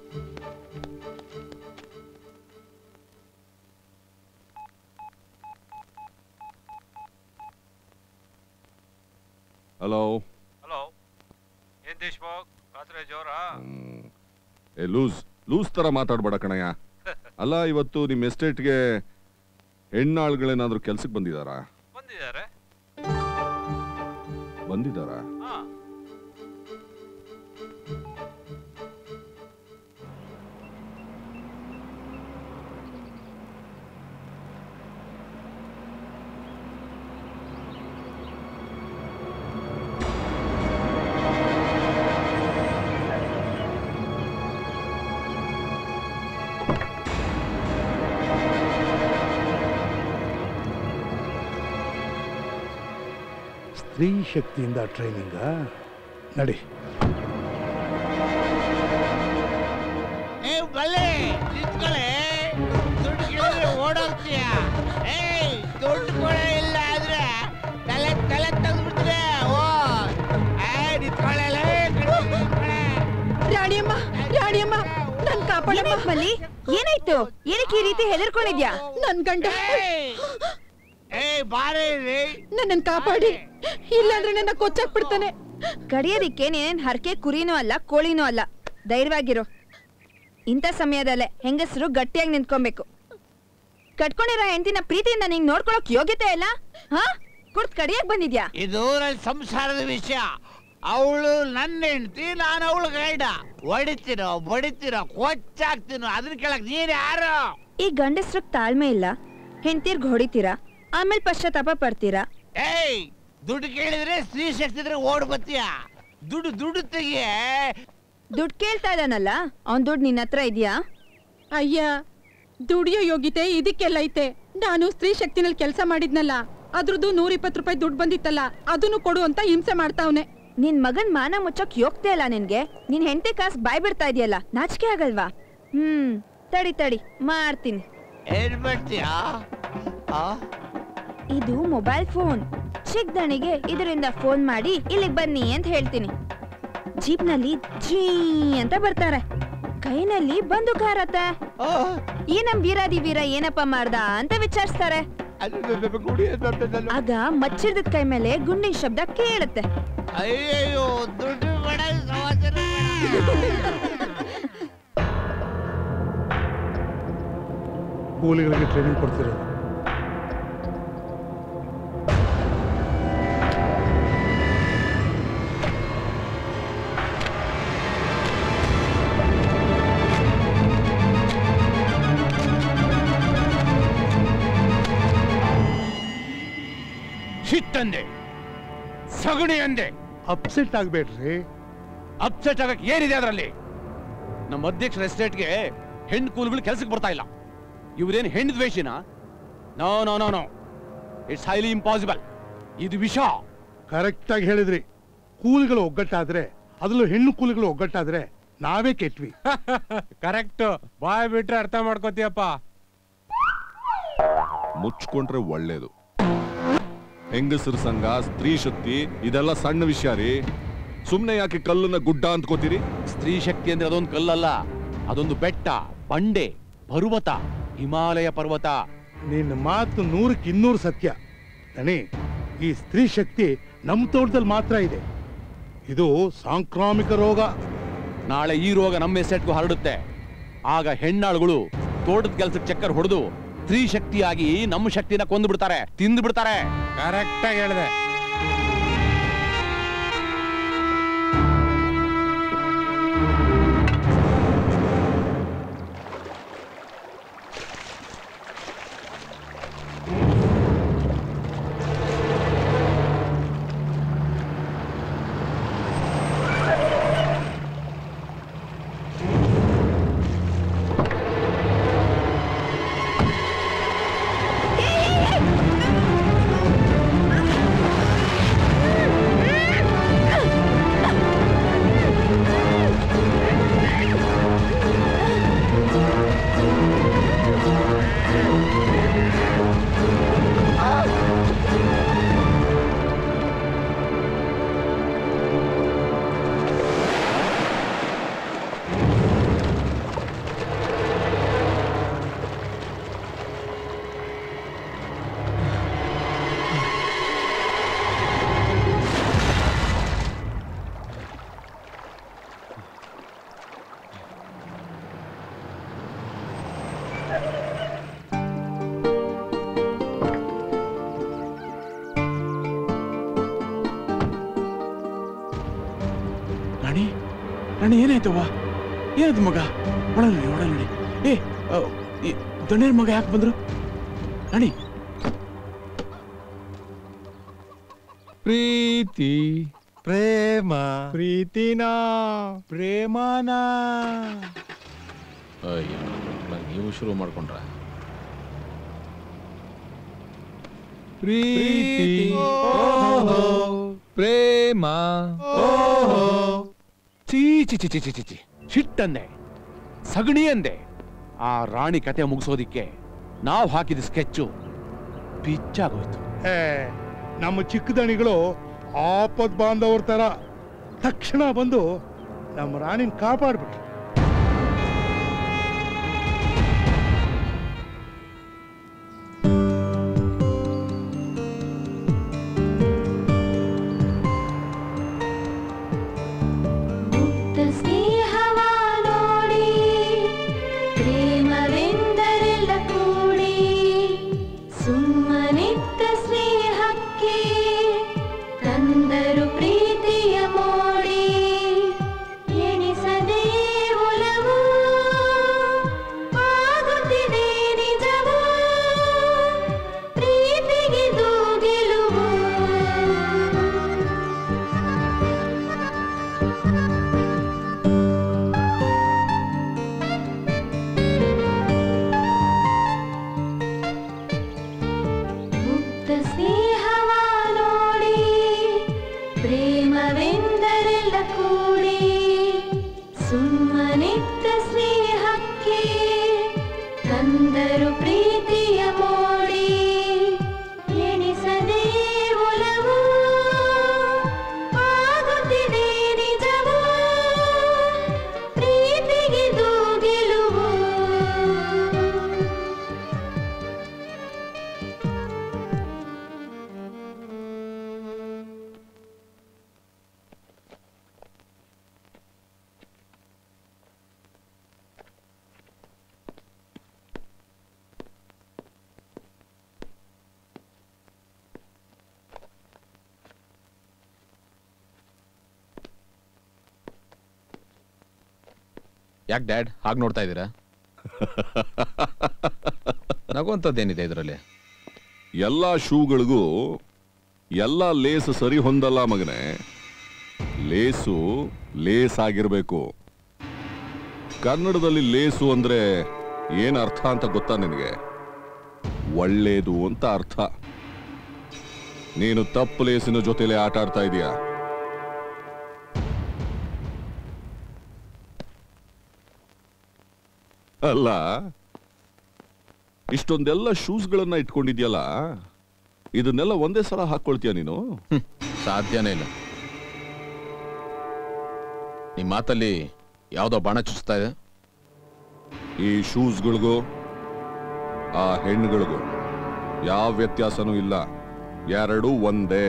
ಹಲೋ ಹಲೋ ಏನ್ ದೇಶ್ಮುಖ್ ರಾತ್ರಿ ಜೋರಾ ಏ ಲೂಸ್ ಲೂಸ್ ತರ ಮಾತಾಡ್ಬೇಡ ಕಣಯ್ಯ ಅಲ್ಲ ಇವತ್ತು ನಿಮ್ ಎಸ್ಟೇಟ್ಗೆ ಹೆಣ್ಣಾಳುಗಳೇನಾದ್ರೂ ಕೆಲ್ಸಕ್ಕೆ ಬಂದಿದಾರಾ ಬಂದಿದ್ದಾರೆ ಬಂದಿದಾರಾ ಹಾ ಸ್ತ್ರೀ ಶಕ್ತಿಯಿಂದ ಟ್ರೈನಿಂಗ ನಡಿ ಏ ಬಲ್ಲೆ ನಿಂತ್ಕೊಳ್ಳೆ ದುಡ್ಡು ಕೇಳಿದ್ರೆ ಓಡೋಗ್ತೀಯ ಏಯ್ ದುಡ್ಡು ಕೂಡ ಇಲ್ಲ ಆದ್ರೆ ತಲೆ ತಲೆ ತೆಗೆದ್ಬಿಟ್ರೆ ಓ ಏ ನಿಂತ್ಕೊಳ್ಳೆ ರಾಣಿಯಮ್ಮ ರಾಣಿಯಮ್ಮ ನನ್ ಕಾಪಾಡಮ್ಮ ಮಲ್ಲಿ ಏನಾಯ್ತು ಏನಕ್ಕೆ ಈ ರೀತಿ ಹೆದರ್ಕೊಂಡಿದ್ಯಾ ನನ್ ಗಂಡ ಏ ಬಾರೆ ನನ್ನನ್ ಕಾಪಾಡಿ ಇಲ್ಲಾಂದ್ರೆ ನನ್ನ ಕೊಚ್ಚಾಕ್ ಬಿಡ್ತಾನೆ ಕಡಿಯೋದಿಕ್ಕೆ ನೀನೇನ್ ಹರಕೆ ಕುರಿನೂ ಅಲ್ಲ ಕೋಳಿನೂ ಅಲ್ಲ ಧೈರ್ಯವಾಗಿರು ಇಂಥ ಸಮಯದಲ್ಲೇ ಹೆಂಗಸರು ಗಟ್ಟಿಯಾಗಿ ನಿಂತ್ಕೊಬೇಕು ಕಟ್ಕೊಂಡಿರೋ ಹೆಂಡತಿನ ಪ್ರೀತಿಯಿಂದ ನಿಂಗ್ ನೋಡ್ಕೊಳಕ್ ಯೋಗ್ಯತೆ ಇಲ್ಲ ಹಾ ಕುಡ್ದ್ ಕಡಿಯಕ್ ಬಂದಿದ್ಯಾ ಇದು ನನ್ನ ಸಂಸಾರದ ವಿಷಯ ಅವಳು ನನ್ನ ಹೆಂಡತಿ ನಾನು ಅವಳು ಗೈಡ ಹೊಡಿತೀನೋ ಬಡಿತೀನೋ ಕೊಚ್ಚಾಕ್ತೀನೋ ಅದನ್ನ ಕೇಳಕ್ ನೀನ್ ಯಾರು ಈ ಗಂಡಸ್ರಗ್ ತಾಳ್ಮೆ ಇಲ್ಲ ಹೆಂಡ್ತಿರ್ಗ್ ಹೊಡಿತೀರಾ ಆಮೇಲೆ ಪಶ್ಚಾತ್ತಾಪ ಪಡ್ತೀರಾ ಏಯ್ ದುಡ್ಡು ಕೇಳಿದ್ರೆ ಸ್ತ್ರೀ ಶಕ್ತಿ ಇದ್ರೆ ಓಡ್ ಬತ್ತೀಯ ದುಡ್ಡು ದುಡ್ಡು ತೆಗಿಯೇ ದುಡ್ಡು ಕೇಳ್ತಾ ಇದ್ದಾನಲ್ಲ ಅವ್ನ್ ದುಡ್ಡು ನಿನ್ನ ಹತ್ರ ಇದೆಯಾ ಅಯ್ಯ ದುಡಿಯೋ ಯೋಗ್ಯತೆ ಇದಕ್ಕೆಲ್ಲ ಐತೆ ನಾನು ಸ್ತ್ರೀ ಶಕ್ತಿನಲ್ಲಿ ಕೆಲಸ ಮಾಡಿದ್ನಲ್ಲ ಅದ್ರದ್ದು ನೂರ ಇಪ್ಪತ್ತು ರೂಪಾಯಿ ದುಡ್ಡು ಬಂದಿತ್ತಲ್ಲ ಅದನ್ನು ಕೊಡು ಅಂತ ಹಿಂಸೆ ಮಾಡ್ತಾವ್ನೆ ನಿನ್ ಮಗನ್ ಮಾನ ಮುಚ್ಚಕ್ ಯೋಗ್ತೆ ಅಲ್ಲ ನಿನ್ಗೆ ನಿನ್ ಹೆಂಡತಿ ಕಾಸ್ ಬಾಯ್ ಬಿಡ್ತಾ ಇದೆಯಲ್ಲ ನಾಚಿಕೆ ಆಗಲ್ವಾ ಹ್ಮ್ ತಡಿ ತಡಿ ಮಾಡ್ತೀನಿ ಏನ್ ಮಾಡ್ತೀಯಾ ಇದು ಮೊಬೈಲ್ ಫೋನ್ ಚಿಕ್ಕದಣಿಗೆ ಇದರಿಂದ ಫೋನ್ ಮಾಡಿ ಇಲ್ಲಿಗೆ ಬನ್ನಿ ಅಂತ ಹೇಳ್ತೀನಿ ಜೀಪ್ನಲ್ಲಿ ಜೀ ಅಂತ ಬರ್ತಾರೆ ಕೈನಲ್ಲಿ ಬಂದೂಕ್ ಹಾರತ್ತೆ ಈ ನಮ್ ವೀರಾದಿ ವೀರ ಏನಪ್ಪ ಮಾಡ್ದ ಅಂತ ವಿಚಾರಿಸ್ತಾರೆ ಆಗ ಮಚ್ಚಿರ್ದ ಕೈ ಮೇಲೆ ಗುಂಡಿನ ಶಬ್ದ ಕೇಳುತ್ತೆ ಅಯ್ಯಯ್ಯೋ ದುಡ್ಡು ಬೇಡ ಸಮಾಚಾರ ಕೂಲಿಗಳಿಗೆ ಟ್ರೈನಿಂಗ್ ಕೊಡ್ತಿರೋದು ಸಿಟ್ಟಂದೆ ಸಗಣಿ ಅಂದೆ ಅಪ್ಸೆಟ್ ಆಗ್ಬೇಡ್ರಿ ಅಪ್ಸೆಟ್ ಆಗಕ್ಕೆ ಏನಿದೆ ಅದರಲ್ಲಿ ನಮ್ಮ ಅಧ್ಯಕ್ಷರ ಎಸ್ಟೇಟ್ಗೆ ಹೆಣ್ಣು ಕೂಲಿಗಳು ಕೆಲಸಕ್ಕೆ ಬರ್ತಾ ಇಲ್ಲ ಇವ್ರೇನು ಹೆಣ್ಣು ದ್ವೇಷಿನ no no no no it's highly impossible ಇದು ವಿಷ ಕರೆಕ್ಟ್ ಆಗಿ ಹೇಳಿದ್ರಿ ಕೂಲಿಗಳು ಒಗ್ಗಟ್ಟಾದ್ರೆ ಅದರಲ್ಲೂ ಹೆಣ್ಣು ಕೂಲಿಗಳು ಒಗ್ಗಟ್ಟಾದ್ರೆ ನಾವೇ ಕೆಟ್ವಿ ಕರೆಕ್ಟ್ ಬಾಯ್ ಬಿಟ್ರೆ ಅರ್ಥ ಮಾಡ್ಕೋತೀಯಪ್ಪ ಮುಚ್ಕೊಂಡ್ರೆ ಒಳ್ಳೇದು ಹೆಂಗಸರ ಸಂಘ ಸ್ತ್ರೀ ಶಕ್ತಿ ಇದೆಲ್ಲ ಸಣ್ಣ ವಿಷಯ ರೀ ಸುಮ್ನೆ ಯಾಕೆ ಕಲ್ಲನ್ನ ಗುಡ್ಡ ಅಂದ್ಕೋತೀರಿ ಸ್ತ್ರೀ ಶಕ್ತಿ ಅಂದ್ರೆ ಅದೊಂದು ಕಲ್ಲಲ್ಲ ಅದೊಂದು ಬೆಟ್ಟ ಬಂಡೆ ಪರ್ವತ ಹಿಮಾಲಯ ಪರ್ವತ ನಿನ್ನ ಮಾತು ನೂರಕ್ಕೆ ಇನ್ನೂರು ಸತ್ಯ ದಣಿ ಈ ಸ್ತ್ರೀ ಶಕ್ತಿ ನಮ್ಮ ತೋಟದಲ್ಲಿ ಮಾತ್ರ ಇದೆ ಇದು ಸಾಂಕ್ರಾಮಿಕ ರೋಗ ನಾಳೆ ಈ ರೋಗ ನಮ್ಮ ಎಸ್ಟೇಟ್ಗೂ ಹರಡುತ್ತೆ ಆಗ ಹೆಣ್ಣಾಳುಗಳು ತೋಟದ ಕೆಲಸಕ್ಕೆ ಚಕ್ಕರ್ ಹೊಡೆದು ಸ್ತ್ರೀ ಶಕ್ತಿಯಾಗಿ ನಮ್ಮ ಶಕ್ತಿನ ಕೊಂದು ಬಿಡ್ತಾರೆ ತಿಂದು ಬಿಡ್ತಾರೆ ಕರೆಕ್ಟ್ ಆಗಿ ಹೇಳಿದೆ ರಾಣಿ ಏನಾಯ್ತವ್ವ ಏನಾಯ್ತು ಮಗ ಒಳಗೆ ನಡಿ ಒಳಗೆ ನಡಿ ಏ ಆ, ಈ ದಣ್ಯರ ಮಗ ಯಾಕೆ ಬಂದ್ರು ರಾಣಿ ಪ್ರೀತಿ ಪ್ರೇಮ ಪ್ರೀತಿನ ಪ್ರೇಮನ ಅಯ್ಯೋ ನಾನ್ ನೀವು ಶುರು ಮಾಡ್ಕೊಂಡ್ರ ಪ್ರೀತಿ ಓಹೋ ಪ್ರೇಮ ಓಹೋ ಚೀ ಚಿ ಚಿ ಚಿ ಚಿ ಚಿ ಚಿ ಸಿಟ್ಟಂದೆ ಸಗಣಿ ಅಂದೆ ಆ ರಾಣಿ ಕತೆ ಮುಗಿಸೋದಿಕ್ಕೆ ನಾವು ಹಾಕಿದ ಸ್ಕೆಚ್ಚು ಪಿಚ್ಚಾಗೋಯ್ತು ಏ ನಮ್ಮ ಚಿಕ್ಕ ದಣಿಗಳು ಆಪದ್ ಬಾಂಧವ್ರ ತರ ತಕ್ಷಣ ಬಂದು ನಮ್ಮ ರಾಣಿನ ಕಾಪಾಡ್ಬಿಟ್ರು ಸ್ನೇಹವ ನೋಡಿ ಪ್ರೇಮವೆಂದರೆಲ್ಲ ಕೂಡಿ ಸುಮ್ಮನಿದ್ದ ಸ್ನೇಹಕ್ಕೆ ತಂದರು ಪ್ರೀತಿಯ ಮೋಡಿ ಎಣಿಸದೆ ಒಲವು ಆಗುತ್ತಿದೆ ನಿಜವೂ ಪ್ರೀತಿಗಿದು ಗೆಲುವು ಮುಕ್ತ ಸ್ನೇಹವ ನೋಡಿ ಪ್ರೇಮವೆಂದರೆಲ್ಲ ಕೂಡಿ ಸುಮ್ಮನಿದ್ದ ಸ್ನೇಹಕ್ಕೆ ತಂದರು ಪ್ರೀತಿಯ ಮೋಡಿ ಎಣಿಸದೆ ಒಲವು ಆಗುತ್ತಿದೆ ನಿಜವೂ ಪ್ರೀತಿಗಿದು ಗೆಲುವು ಯಾಕೆ ಡ್ಯಾಡ್ ಹಾಗೆ ನೋಡ್ತಾ ಇದ್ದೀರಾ ನಗುವಂಥದ್ದೇನಿದೆ ಇದರಲ್ಲಿ ಎಲ್ಲ ಶೂಗಳಿಗೂ ಎಲ್ಲ ಲೇಸ್ ಸರಿ ಹೊಂದಲ್ಲ ಮಗನೇ ಲೇಸು ಲೇಸ್ ಆಗಿರ್ಬೇಕು ಕನ್ನಡದಲ್ಲಿ ಲೇಸು ಅಂದ್ರೆ ಏನ್ ಅರ್ಥ ಅಂತ ಗೊತ್ತಾ ನಿನಗೆ ಒಳ್ಳೇದು ಅಂತ ಅರ್ಥ ನೀನು ತಪ್ಪು ಲೇಸಿನ ಜೊತೆಲೆ ಆಟ ಆಡ್ತಾ ಇದೀಯಾ ಅಲ್ಲ ಇಷ್ಟೊಂದೆಲ್ಲ ಶೂಸ್ಗಳನ್ನ ಇಟ್ಕೊಂಡಿದ್ಯಲ್ಲ ಇದನ್ನೆಲ್ಲ ಒಂದೇ ಸಲ ಹಾಕೊಳ್ತೀಯ ನೀನು ಸಾಧ್ಯನೇ ಇಲ್ಲ ನಿಮ್ಮ ಮಾತಲ್ಲಿ ಯಾವುದೋ ಬಾಣ ಚುಚ್ತಾ ಇದೆ ಈ ಶೂಸ್ಗಳಿಗೂ ಆ ಹೆಣ್ಣುಗಳಿಗೂ ಯಾವ ವ್ಯತ್ಯಾಸನೂ ಇಲ್ಲ ಎರಡೂ ಒಂದೇ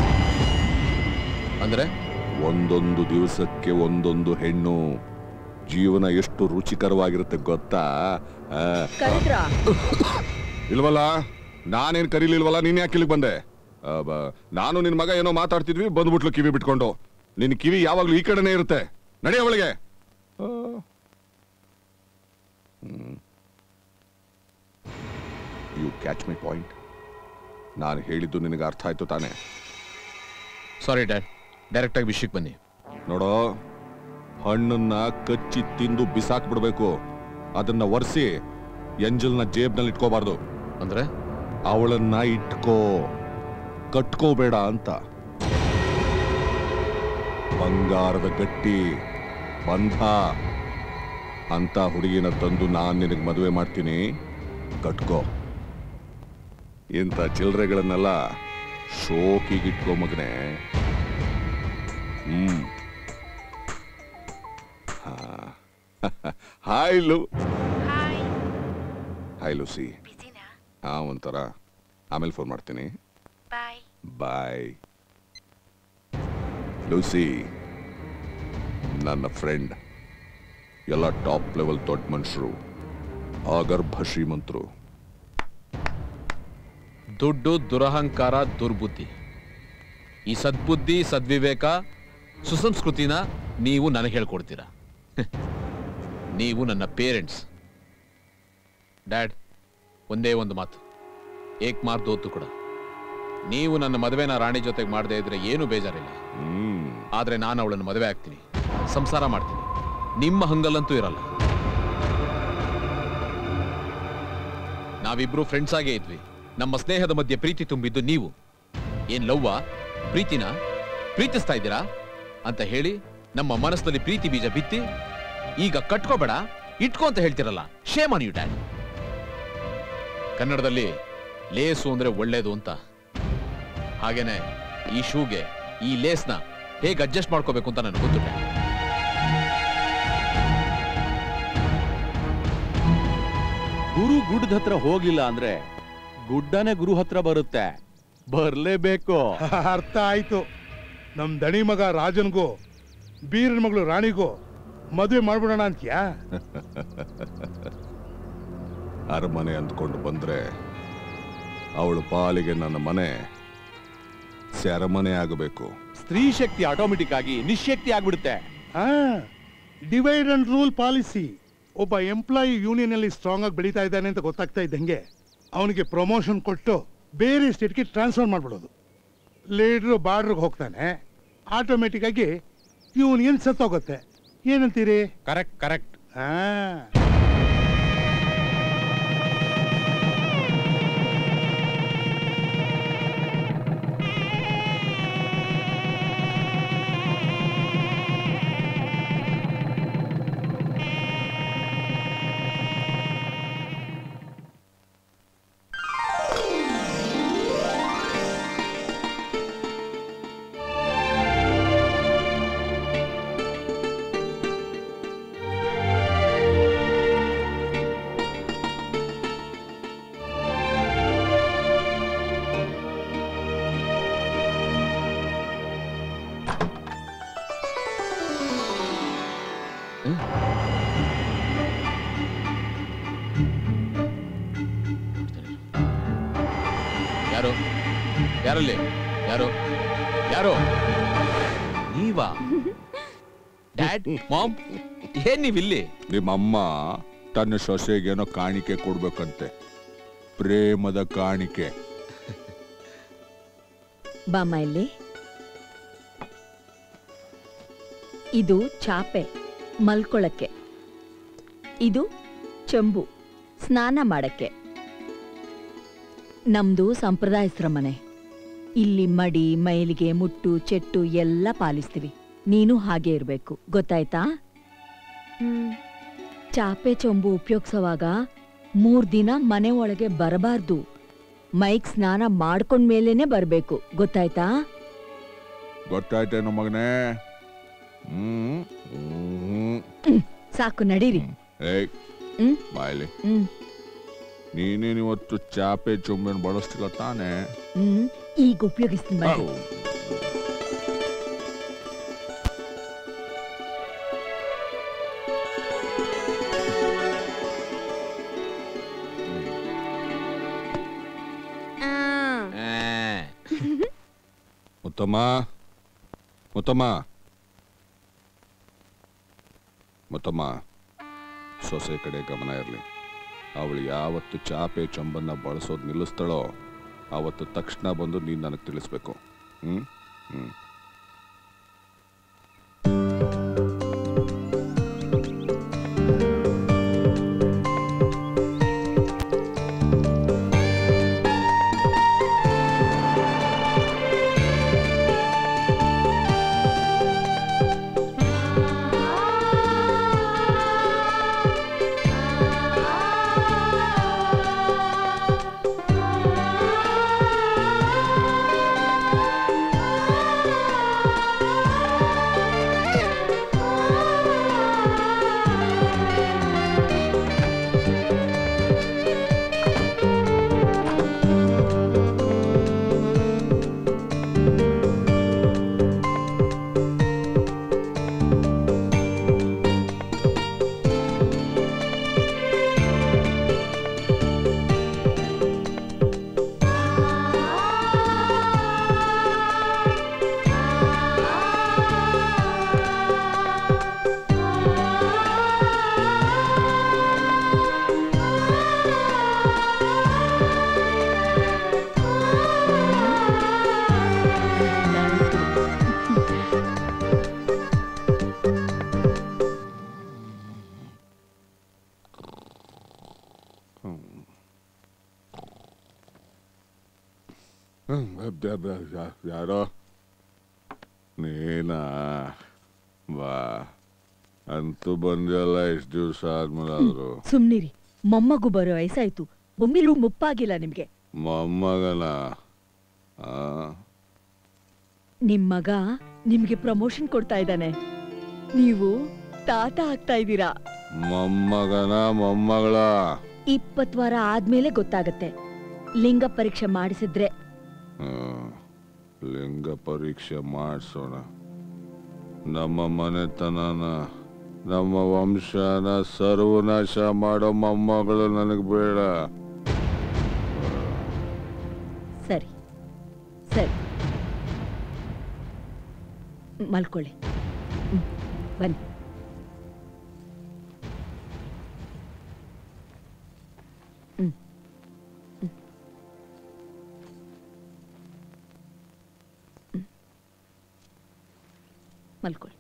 ಅಂದ್ರೆ ಒಂದೊಂದು ದಿವಸಕ್ಕೆ ಒಂದೊಂದು ಹೆಣ್ಣು ಜೀವನ ಎಷ್ಟು ರುಚಿಕರವಾಗಿರುತ್ತೆ ಗೊತ್ತಾ ಆ, ಕರೆದ್ರಾ ಇಲ್ವಲ್ಲ ನಾನೇನ್ ಕರೀಲಿಲ್ವಲ್ಲ ನೀನ್ ಯಾಕೆ ಇಲ್ಲಿಗೆ ಬಂದೆ ಆ, ಬ- ನಾನು ನಿನ್ ಮಗ ಏನೋ ಮಾತಾಡ್ತಿದ್ವಿ ಬಂದ್ಬಿಟ್ಲು ಕಿವಿ ಬಿಟ್ಕೊಂಡು ನಿನ್ ಕಿವಿ ಯಾವಾಗ್ಲೂ ಈ ಕಡೆನೇ ಇರುತ್ತೆ ನಡೆಯ ಒಳಗೆ ಯು ಕ್ಯಾಚ್ ಮೈ ಪಾಯಿಂಟ್ ನಾನು ಹೇಳಿದ್ದು ನಿನಗೆ ಅರ್ಥ ಆಯ್ತು ತಾನೆ ಸಾರಿ ಡ್ಯಾಡ್ ಡೈರೆಕ್ಟ್ ಆಗಿ ವಿಷಯಕ್ಕೆ ಬನ್ನಿ ನೋಡೋ ಹಣ್ಣನ್ನ ಕಚ್ಚಿ ತಿಂದು ಬಿಸಾಕ್ ಬಿಡ್ಬೇಕು ಅದನ್ನ ಒರೆಸಿ ಎಂಜಲ್ನ ಜೇಬ್ನಲ್ಲಿ ಇಟ್ಕೋಬಾರ್ದು ಅಂದ್ರೆ ಅವಳನ್ನ ಇಟ್ಕೋ ಕಟ್ಕೋಬೇಡ ಅಂತ ಬಂಗಾರದ ಗಟ್ಟಿ ಬಂಧ ಅಂತ ಹುಡುಗಿನ ತಂದು ನಾನ್ ನಿನಗೆ ಮದುವೆ ಮಾಡ್ತೀನಿ ಕಟ್ಕೋ ಇಂಥ ಚಿಲ್ಲರೆಗಳನ್ನೆಲ್ಲ ಶೋಕಿಗಿಟ್ಕೋ ಮಗನೇ ಹ್ಮ್ ಹಾಯ್ ಲು ಹಾಯ್ ಲೂಸಿ ಹಾ ಒಂಥರ ಆಮೇಲೆ ಫೋನ್ ಮಾಡ್ತೀನಿ ಬಾಯ್ ಬಾಯ್ ಲೂಸಿ ನನ್ನ ಫ್ರೆಂಡ್ ಎಲ್ಲ ಟಾಪ್ ಲೆವೆಲ್ ದೊಡ್ಡ ಮನುಷ್ಯರು ಆಗರ್ಭ ಶ್ರೀಮಂತರು ದುಡ್ಡು ದುರಹಂಕಾರ ದುರ್ಬುದ್ಧಿ ಈ ಸದ್ಬುದ್ಧಿ ಸದ್ವಿವೇಕ ಸುಸಂಸ್ಕೃತಿನ ನೀವು ನನಗೆ ಹೇಳ್ಕೊಡ್ತೀರಾ ನೀವು ನನ್ನ ಪೇರೆಂಟ್ಸ್ ಡ್ಯಾಡ್ ಒಂದೇ ಒಂದು ಮಾತು ಏಕ್ ಮಾರ್ ದೋತು ಕೂಡ ನೀವು ನನ್ನ ಮದುವೆನ ರಾಣಿ ಜೊತೆಗೆ ಮಾಡದೇ ಇದ್ರೆ ಏನು ಬೇಜಾರಿಲ್ಲ ಆದ್ರೆ ನಾನು ಅವಳನ್ನು ಮದುವೆ ಆಗ್ತೀನಿ ಸಂಸಾರ ಮಾಡ್ತೀನಿ ನಿಮ್ಮ ಹಂಗಲ್ಲಂತೂ ಇರಲ್ಲ ನಾವಿಬ್ರು ಫ್ರೆಂಡ್ಸ್ ಆಗೇ ಇದ್ವಿ ನಮ್ಮ ಸ್ನೇಹದ ಮಧ್ಯೆ ಪ್ರೀತಿ ತುಂಬಿದ್ದು ನೀವು ಏನ್ ಲವ್ವ ಪ್ರೀತಿನ ಪ್ರೀತಿಸ್ತಾ ಇದ್ದೀರಾ ಅಂತ ಹೇಳಿ ನಮ್ಮ ಮನಸ್ಸಲ್ಲಿ ಪ್ರೀತಿ ಬೀಜ ಬಿತ್ತಿ ಈಗ ಕಟ್ಕೋಬೇಡ ಇಟ್ಕೋ ಅಂತ ಹೇಳ್ತಿರಲ್ಲ ಶೇಮ್ ಆನ್ ಯು ಡ್ಯಾಡ್ ಕನ್ನಡದಲ್ಲಿ ಲೇಸು ಅಂದ್ರೆ ಒಳ್ಳೇದು ಅಂತ ಹಾಗೇನೆ ಈ ಶೂಗೆ ಈ ಲೇಸ್ನ ಹೇಗೆ ಅಡ್ಜಸ್ಟ್ ಮಾಡ್ಕೋಬೇಕು ಅಂತ ನನಗೆ ಗೊತ್ತು ಡ್ಯಾಡ್ ಗುರು ಗುಡ್ಡದ ಹತ್ರ ಹೋಗ್ಲಿಲ್ಲ ಅಂದ್ರೆ ಗುಡ್ಡನೇ ಗುರು ಹತ್ರ ಬರುತ್ತೆ ಬರ್ಲೇಬೇಕು ಅರ್ಥ ಆಯ್ತು ನಮ್ ದಣಿ ಮಗ ರಾಜನ್ಗೂ ಬೀರನ ಮಗಳು ರಾಣಿಗೂ ಮದುವೆ ಮಾಡ್ಬಿಡೋಣ ಅಂತ್ಯಾ ಅರಮನೆ ಅಂದ್ಕೊಂಡು ಬಂದ್ರೆ ಅವಳ ಪಾಲಿಗೆ ನನ್ನ ಮನೆ ಸೆರಮನೆ ಆಗಬೇಕು ಸ್ತ್ರೀ ಶಕ್ತಿ ಆಟೋಮೆಟಿಕ್ ಆಗಿ ನಿಶಕ್ತಿ ಆಗ್ಬಿಡುತ್ತೆ ಡಿವೈಡ್ ಅಂಡ್ ರೂಲ್ ಪಾಲಿಸಿ ಒಬ್ಬ ಎಂಪ್ಲಾಯಿ ಯೂನಿಯನ್ ಅಲ್ಲಿ ಸ್ಟ್ರಾಂಗ್ ಆಗಿ ಬೆಳೀತಾ ಇದ್ದಾನೆ ಅಂತ ಗೊತ್ತಾಗ್ತಾ ಇದ್ದಂಗೆ ಅವನಿಗೆ ಪ್ರಮೋಷನ್ ಕೊಟ್ಟು ಬೇರೆ ಸ್ಟೇಟ್ಗೆ ಟ್ರಾನ್ಸ್ಫರ್ ಮಾಡ್ಬಿಡೋದು ಲೀಡ್ರು ಬಾರ್ಡ್ರಿಗೆ ಹೋಗ್ತಾನೆ ಆಟೋಮೆಟಿಕ್ ಆಗಿ ಯೂನಿಯನ್ ಸತ್ತೋಗುತ್ತೆ ಏನಂತೀರಿ ಕರೆಕ್ಟ್ ಕರೆಕ್ಟ್ ಹಾ ಯಾರು ಯಾರಲ್ಲಿ ಯಾರು ಯಾರು ನೀವಾ ಡ್ಯಾಡ್ ಮಾಮ್ ಏನ್ ನೀವಿಲ್ಲಿ ನಿಮ್ಮಮ್ಮ ತನ್ನ ಸೊಸೆಗೇನೋ ಕಾಣಿಕೆ ಕೊಡ್ಬೇಕಂತೆ ಪ್ರೇಮದ ಕಾಣಿಕೆ ಬಾಮ್ಮ ಇಲ್ಲಿ ಇದು ಚಾಪೆ ಮಲ್ಕೊಳಕ್ಕೆ ಇದು ಚೆಂಬು ಸ್ನಾನ ಮಾಡಕ್ಕೆ ನಮ್ದು ಸಂಪ್ರದಾಯಸ್ಥರ ಮನೆ ಇಲ್ಲಿ ಮಡಿ ಮೈಲಿಗೆ ಮುಟ್ಟು ಚೆಟ್ಟು ಎಲ್ಲ ಪಾಲಿಸ್ತೀವಿ ನೀನು ಹಾಗೆ ಇರ್ಬೇಕು ಗೊತ್ತಾಯ್ತಾ ಚಾಪೆ ಚೊಂಬು ಉಪಯೋಗಿಸೋವಾಗ ಮೂರ್ ದಿನ ಮನೆ ಒಳಗೆ ಬರಬಾರ್ದು ಮೈಕ್ ಸ್ನಾನ ಮಾಡ್ಕೊಂಡ್ಮೇಲೇನೆ ಬರ್ಬೇಕು ಗೊತ್ತಾಯ್ತಾ ಗೊತ್ತಾಯ್ತೇನೋ ಮಗನೇ ಹ್ಮ್ ಹ್ಮ್. ಹ್ಮ್, ಸಾಕು ನಡೀರಿ ಏಯ್ ಹ್ಮ್ ಬಾಯ್ಲಿ ಹ್ಮ್ ನೀನೇನು ಇವತ್ತು ಚಾಪೆ ಚೊಂಬೆನ್ ಬಳಸ್ತಿಲ್ಲ ತಾನೇ ಹ್ಮ್ ಈಗ ಉಪಯೋಗಿಸ್ತೀನಿ ಬನ್ನಿ ಮುತ್ತಮ್ಮ ಮುತ್ತಮ್ಮ ಮುತ್ತಮ್ಮ ಸೊಸೆ ಕಡೆ ಗಮನ ಇರಲಿ ಅವಳು ಯಾವತ್ತು ಚಾಪೆ ಚೊಂಬನ್ನ ಬಳಸೋದು ನಿಲ್ಲಿಸ್ತಾಳೋ ಆವತ್ತು ತಕ್ಷಣ ಬಂದು ನೀನು ನನಗೆ ತಿಳಿಸ್ಬೇಕು ಹ್ಮ್ ಹ್ಮ್ ಆ ಯಾರೋ ನೀನಾ ಬಾ ಅಂತೂ ಬಂದಿಲ್ಲ ಎಷ್ಟು ದಿವಸ ಆದ್ಮೇಲೆ ಆದ್ರು ಸುಮ್ನಿರಿ ಮೊಮ್ಮಗು ಬರೋ ವಯಸ್ಸಾಯ್ತು ಬೊಮ್ಮಿಲು ಮುಪ್ಪಾಗಿಲ್ಲ ನಿಮ್ಗೆ ಮೊಮ್ಮಗನ ಆ, ನಿಮ್ ಮಗ ನಿಮ್ಗೆ ಪ್ರಮೋಷನ್ ಕೊಡ್ತಾ ಇದ್ದಾನೆ ನೀವು ತಾತ ಆಗ್ತಾ ಇದ್ದೀರಾ ಮೊಮ್ಮಗನ ಮೊಮ್ಮಗಳ ಇಪ್ಪತ್ ವಾರ ಆದ್ಮೇಲೆ ಗೊತ್ತಾಗತ್ತೆ ಲಿಂಗ ಪರೀಕ್ಷೆ ಮಾಡಿಸಿದ್ರೆ ಹ್ಮ್. ಲಿಂಗ ಪರೀಕ್ಷೆ ಮಾಡಿಸೋಣ ನಮ್ಮ ಮನೆತನನ ನಮ್ಮ ವಂಶನ ಸರ್ವನಾಶ ಮಾಡೋ ಮೊಮ್ಮಗಳು ನನಗೆ ಬೇಡ ಸರಿ ಸರಿ ಮಲ್ಕೊಳ್ಳಿ ಹ್ಮ್, ಬನ್ನಿ ಹ್ಮ್. ಹ್ಮ್. ಹ್ಮ್. ಮಲ್ಕೊಳ್ಳಿ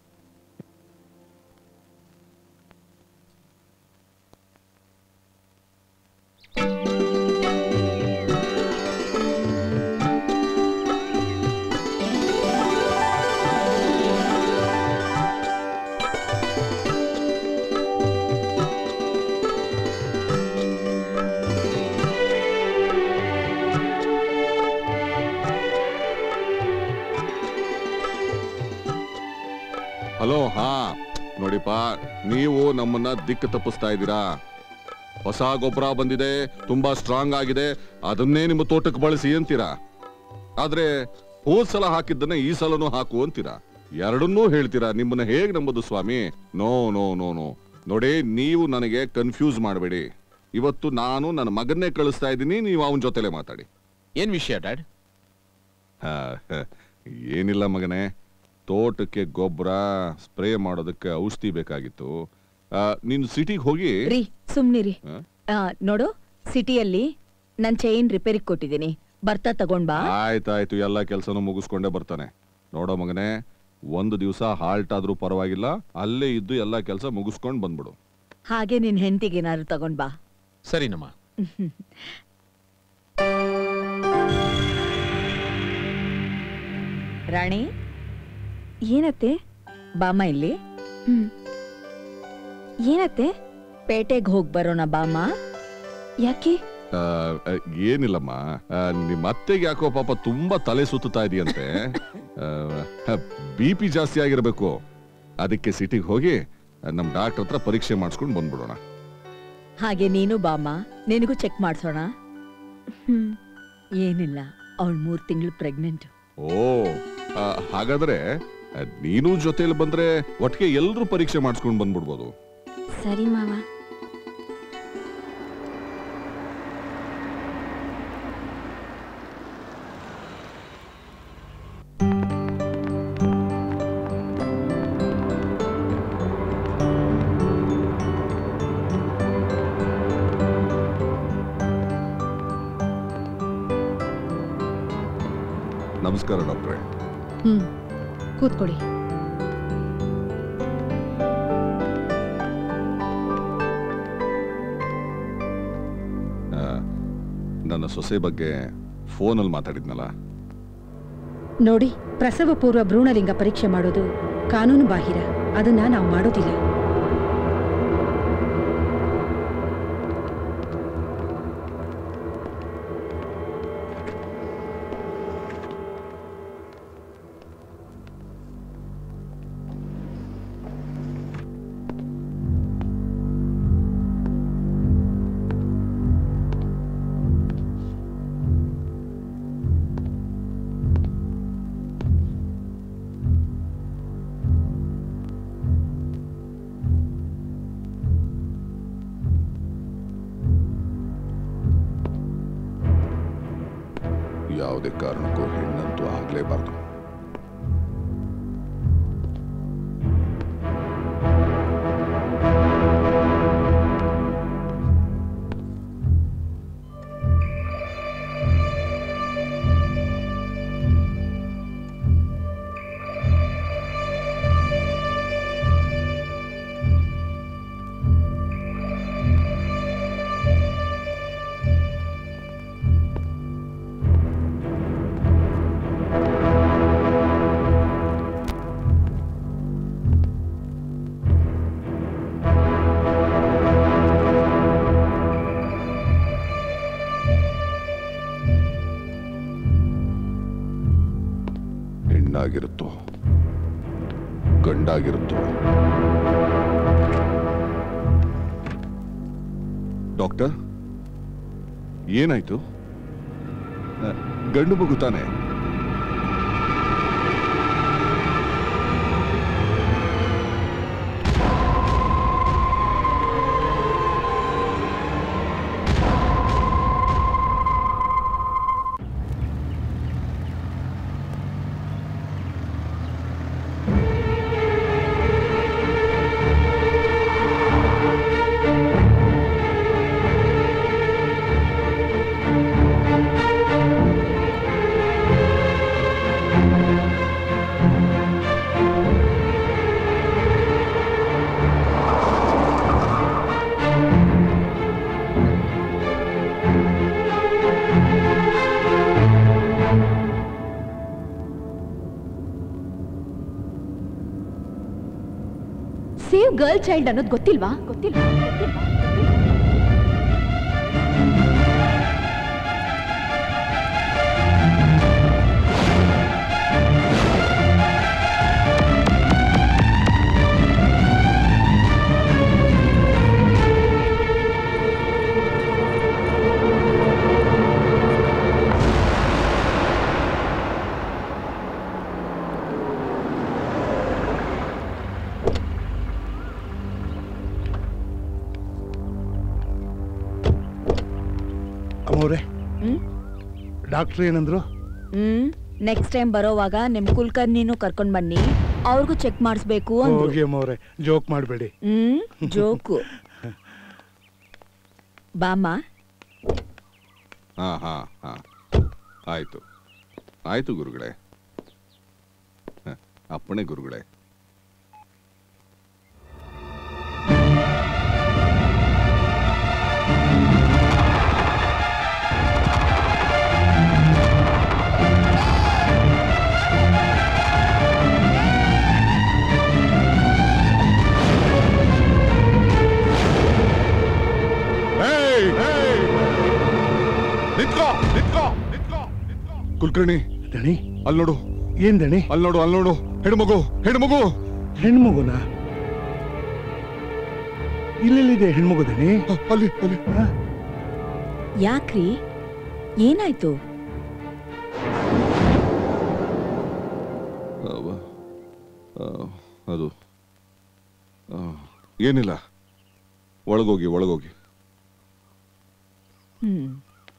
ಹಲೋ ಹಾ ನೋಡಿಪ್ಪ ನೀವು ನಮ್ಮನ್ನ ದಿಕ್ಕು ತಪ್ಪಿಸ್ತಾ ಇದ್ದೀರಾ ಹೊಸ ಗೊಬ್ಬರ ಬಂದಿದೆ ತುಂಬಾ ಸ್ಟ್ರಾಂಗ್ ಆಗಿದೆ ಅದನ್ನೇ ನಿಮ್ಮ ತೋಟಕ್ಕೆ ಬಳಸಿ ಅಂತೀರಾ ಆದ್ರೆ ಹೋದ್ ಸಲ ಹಾಕಿದ್ದನ್ನ ಈ ಸಲನೂ ಹಾಕು ಅಂತೀರಾ ಎರಡನ್ನೂ ಹೇಳ್ತೀರಾ ನಿಮ್ಮನ್ನ ಹೇಗ್ ನಂಬೋದು ಸ್ವಾಮಿ ನೋ ನೋ ನೋ ನೋ ನೋಡಿ ನೀವು ನನಗೆ ಕನ್ಫ್ಯೂಸ್ ಮಾಡಬೇಡಿ ಇವತ್ತು ನಾನು ನನ್ನ ಮಗನ್ನೇ ಕಳಿಸ್ತಾ ಇದ್ದೀನಿ ನೀವು ಅವನ ಜೊತೆಲೆ ಮಾತಾಡಿ ಏನ್ ವಿಷಯ ಡ್ಯಾಡ್ ಆ, ಹ, ಏನಿಲ್ಲ ಮಗನೇ ತೋಟಕ್ಕೆ ಗೊಬ್ಬರ ಸ್ಪ್ರೇ ಮಾಡೋದಕ್ಕೆ ಔಷಧಿ ಬೇಕಾಗಿತ್ತು ಆ, ನೀನು ಸಿಟಿಗೆ ಹೋಗಿ ರೀ ಸುಮ್ನಿರಿ ಆ? ಆ, ನೋಡು ಸಿಟಿಯಲ್ಲಿ ನನ್ ಚೈನ್ ರಿಪೇರಿ ಕೊಟ್ಟಿದ್ದೀನಿ ಬರ್ತಾ ತಗೊಂಡ್ ಬಾ ಆಯ್ತಾಯ್ತು ಎಲ್ಲ ಕೆಲಸನೂ ಮುಗಿಸ್ಕೊಂಡೇ ಬರ್ತಾನೆ ನೋಡೋ ಮಗನೇ ಒಂದು ದಿವಸ ಹಾಲ್ಟ್ ಆದ್ರೂ ಪರವಾಗಿಲ್ಲ ಅಲ್ಲೇ ಇದ್ದು ಎಲ್ಲ ಕೆಲಸ ಮುಗಿಸ್ಕೊಂಡು ಬಂದ್ಬಿಡು ಹಾಗೆ ನಿನ್ ಹೆಂಡತಿಗೆ ಏನಾದ್ರು ತಗೊಂಡ್ ಬಾ ಸರಿನಮ್ಮ ರಾಣಿ ಏನತ್ತೆ ಬಾಮ ಇಲ್ಲಿ ಹ್ಮ್ ಏನತ್ತೆ ಪೇಟೆಗೆ ಹೋಗ್ ಬರೋಣ ಬಾಮ ಯಾಕೆ ಆ, ಆ, ಏನಿಲ್ಲಮ್ಮ ಆ, ನಿಮ್ಮ ಅತ್ತೆಗೆ ಯಾಕೋ ಪಾಪ ತುಂಬಾ ತಲೆ ಸುತ್ತುತ್ತಾ ಇದೆಯಂತೆ ಬಿ ಪಿ ಜಾಸ್ತಿ ಆಗಿರ್ಬೇಕು ಅದಕ್ಕೆ ಸಿಟಿಗೆ ಹೋಗಿ ನಮ್ಮ ಡಾಕ್ಟರ್ ಹತ್ರ ಪರೀಕ್ಷೆ ಮಾಡಿಸ್ಕೊಂಡು ಬಂದ್ಬಿಡೋಣ ಹಾಗೆ ನೀನು ಬಾಮ ನಿನಗೂ ಚೆಕ್ ಮಾಡ್ಸೋಣ ಹ್ಮ್ ಏನಿಲ್ಲ ಅವಳು ಮೂರ್ ತಿಂಗಳು ಪ್ರೆಗ್ನೆಂಟ್ ಓ ಆ, ಹಾಗಾದ್ರೆ ಆ, ನೀನು ಜೊತೆಲಿ ಬಂದ್ರೆ ಒಟ್ಟಿಗೆ ಎಲ್ರೂ ಪರೀಕ್ಷೆ ಮಾಡಿಸ್ಕೊಂಡು ಬಂದ್ಬಿಡ್ಬೋದು ಸರಿ ಮಾವ ನಮಸ್ಕಾರ ಡಾಕ್ಟ್ರೆ ಹ್ಮ್ ಕೂತ್ಕೊಳ್ಳಿ ಆ, ನನ್ನ ಸೊಸೆ ಬಗ್ಗೆ ಫೋನಲ್ಲಿ ಮಾತಾಡಿದ್ನಲ್ಲ ನೋಡಿ ಪ್ರಸವ ಪೂರ್ವ ಭ್ರೂಣಲಿಂಗ ಪರೀಕ್ಷೆ ಮಾಡೋದು ಕಾನೂನು ಬಾಹಿರ ಅದನ್ನ ನಾವು ಮಾಡೋದಿಲ್ಲ ಯಾವುದೇ ಕಾರಣಕ್ಕೂ ಹೆಣ್ಣಂತೂ ಆಗ್ಲೇಬಾರ್ದು ಹೆಣ್ಣಾಗಿರುತ್ತೋ ಗಂಡಾಗಿರುತ್ತೋ ಡಾಕ್ಟರ್ ಏನಾಯ್ತು ಆ, ಗಂಡು ಮಗು ತಾನೆ ಸೇವ್ ಗರ್ಲ್ ಚೈಲ್ಡ್ ಅನ್ನೋದು ಗೊತ್ತಿಲ್ವಾ ಗೊತ್ತಿಲ್ವಾ ಅಮ್ಮವ್ರೆ ಹ್ಮ್ ಡಾಕ್ಟ್ರ್ ಏನಂದ್ರು ಹ್ಮ್ ನೆಕ್ಸ್ಟ್ ಟೈಮ್ ಬರೋವಾಗ ನಿಮ್ ಕುಲ್ಕರ್ನಿನೂ ಕರ್ಕೊಂಡ್ ಬನ್ನಿ ಅವ್ರಿಗೂ ಚೆಕ್ ಮಾಡಿಸ್ಬೇಕು ಅಂದ್ರು ಹೋಗಿ ಅಮ್ಮವ್ರೆ ಜೋಕ್ ಮಾಡಬೇಡಿ ಹ್ಮ್ ಜೋಕು ಬಾಮ್ಮ ಹಾ ಹಾ ಹಾ ಆಯ್ತು ಆಯ್ತು ಗುರುಗಳೇ ಹ, ಅಪ್ಪಣೆ ಗುರುಗಳೇ ಏಯ್! ಏಯ್! ನಿಂತ್ಕೋ ನಿಂತ್ಕೋ ಕುಲ್ಕರ್ಣಿ ದಣಿ ಅಲ್ಲಿ ನೋಡು ಏನ್ ದಣಿ ಅಲ್ಲಿ ನೋಡು ಅಲ್ಲಿ ನೋಡು ಹೆಣ್ಮಗು ಹೆಣ್ಮಗು ಹೆಣ್ಮಗುನ ಇಲ್ಲೆಲ್ಲಿದೆ ಹೆಣ್ಮಗು ದಣಿ ಅಲ್ಲಿ ಅಲ್ಲಿ ಯಾಕ್ರಿ ಏನಾಯ್ತು ಅವ, ಆ, ಅದು ಆ, ಏನಿಲ್ಲ ಒಳಗೋಗಿ ಒಳಗೋಗಿ ಹ್ಮ್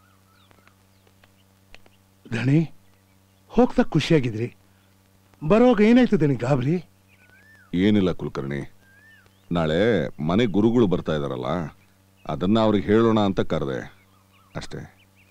ದಣಿ ಹೋಗ್ತಾ ಖುಷಿಯಾಗಿದ್ರಿ ಬರೋವಾಗ ಏನಾಯ್ತು ದಣಿ ಗಾಬರಿ ಏನಿಲ್ಲ ಕುಲಕರ್ಣಿ ನಾಳೆ ಮನೆ ಗುರುಗಳು ಬರ್ತಾ ಇದಾರಲ್ಲ ಅದನ್ನ ಅವ್ರಿಗೆ ಹೇಳೋಣ ಅಂತ ಕರೆದೆ ಅಷ್ಟೇ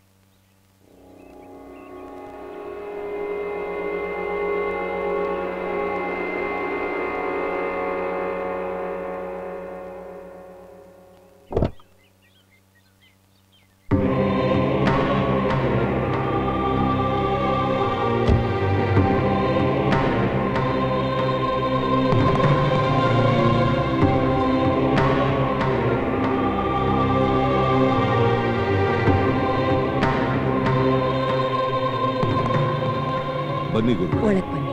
ಬನ್ನಿ ಗುರುಗಳು ಒಳಗ್ ಬನ್ನಿ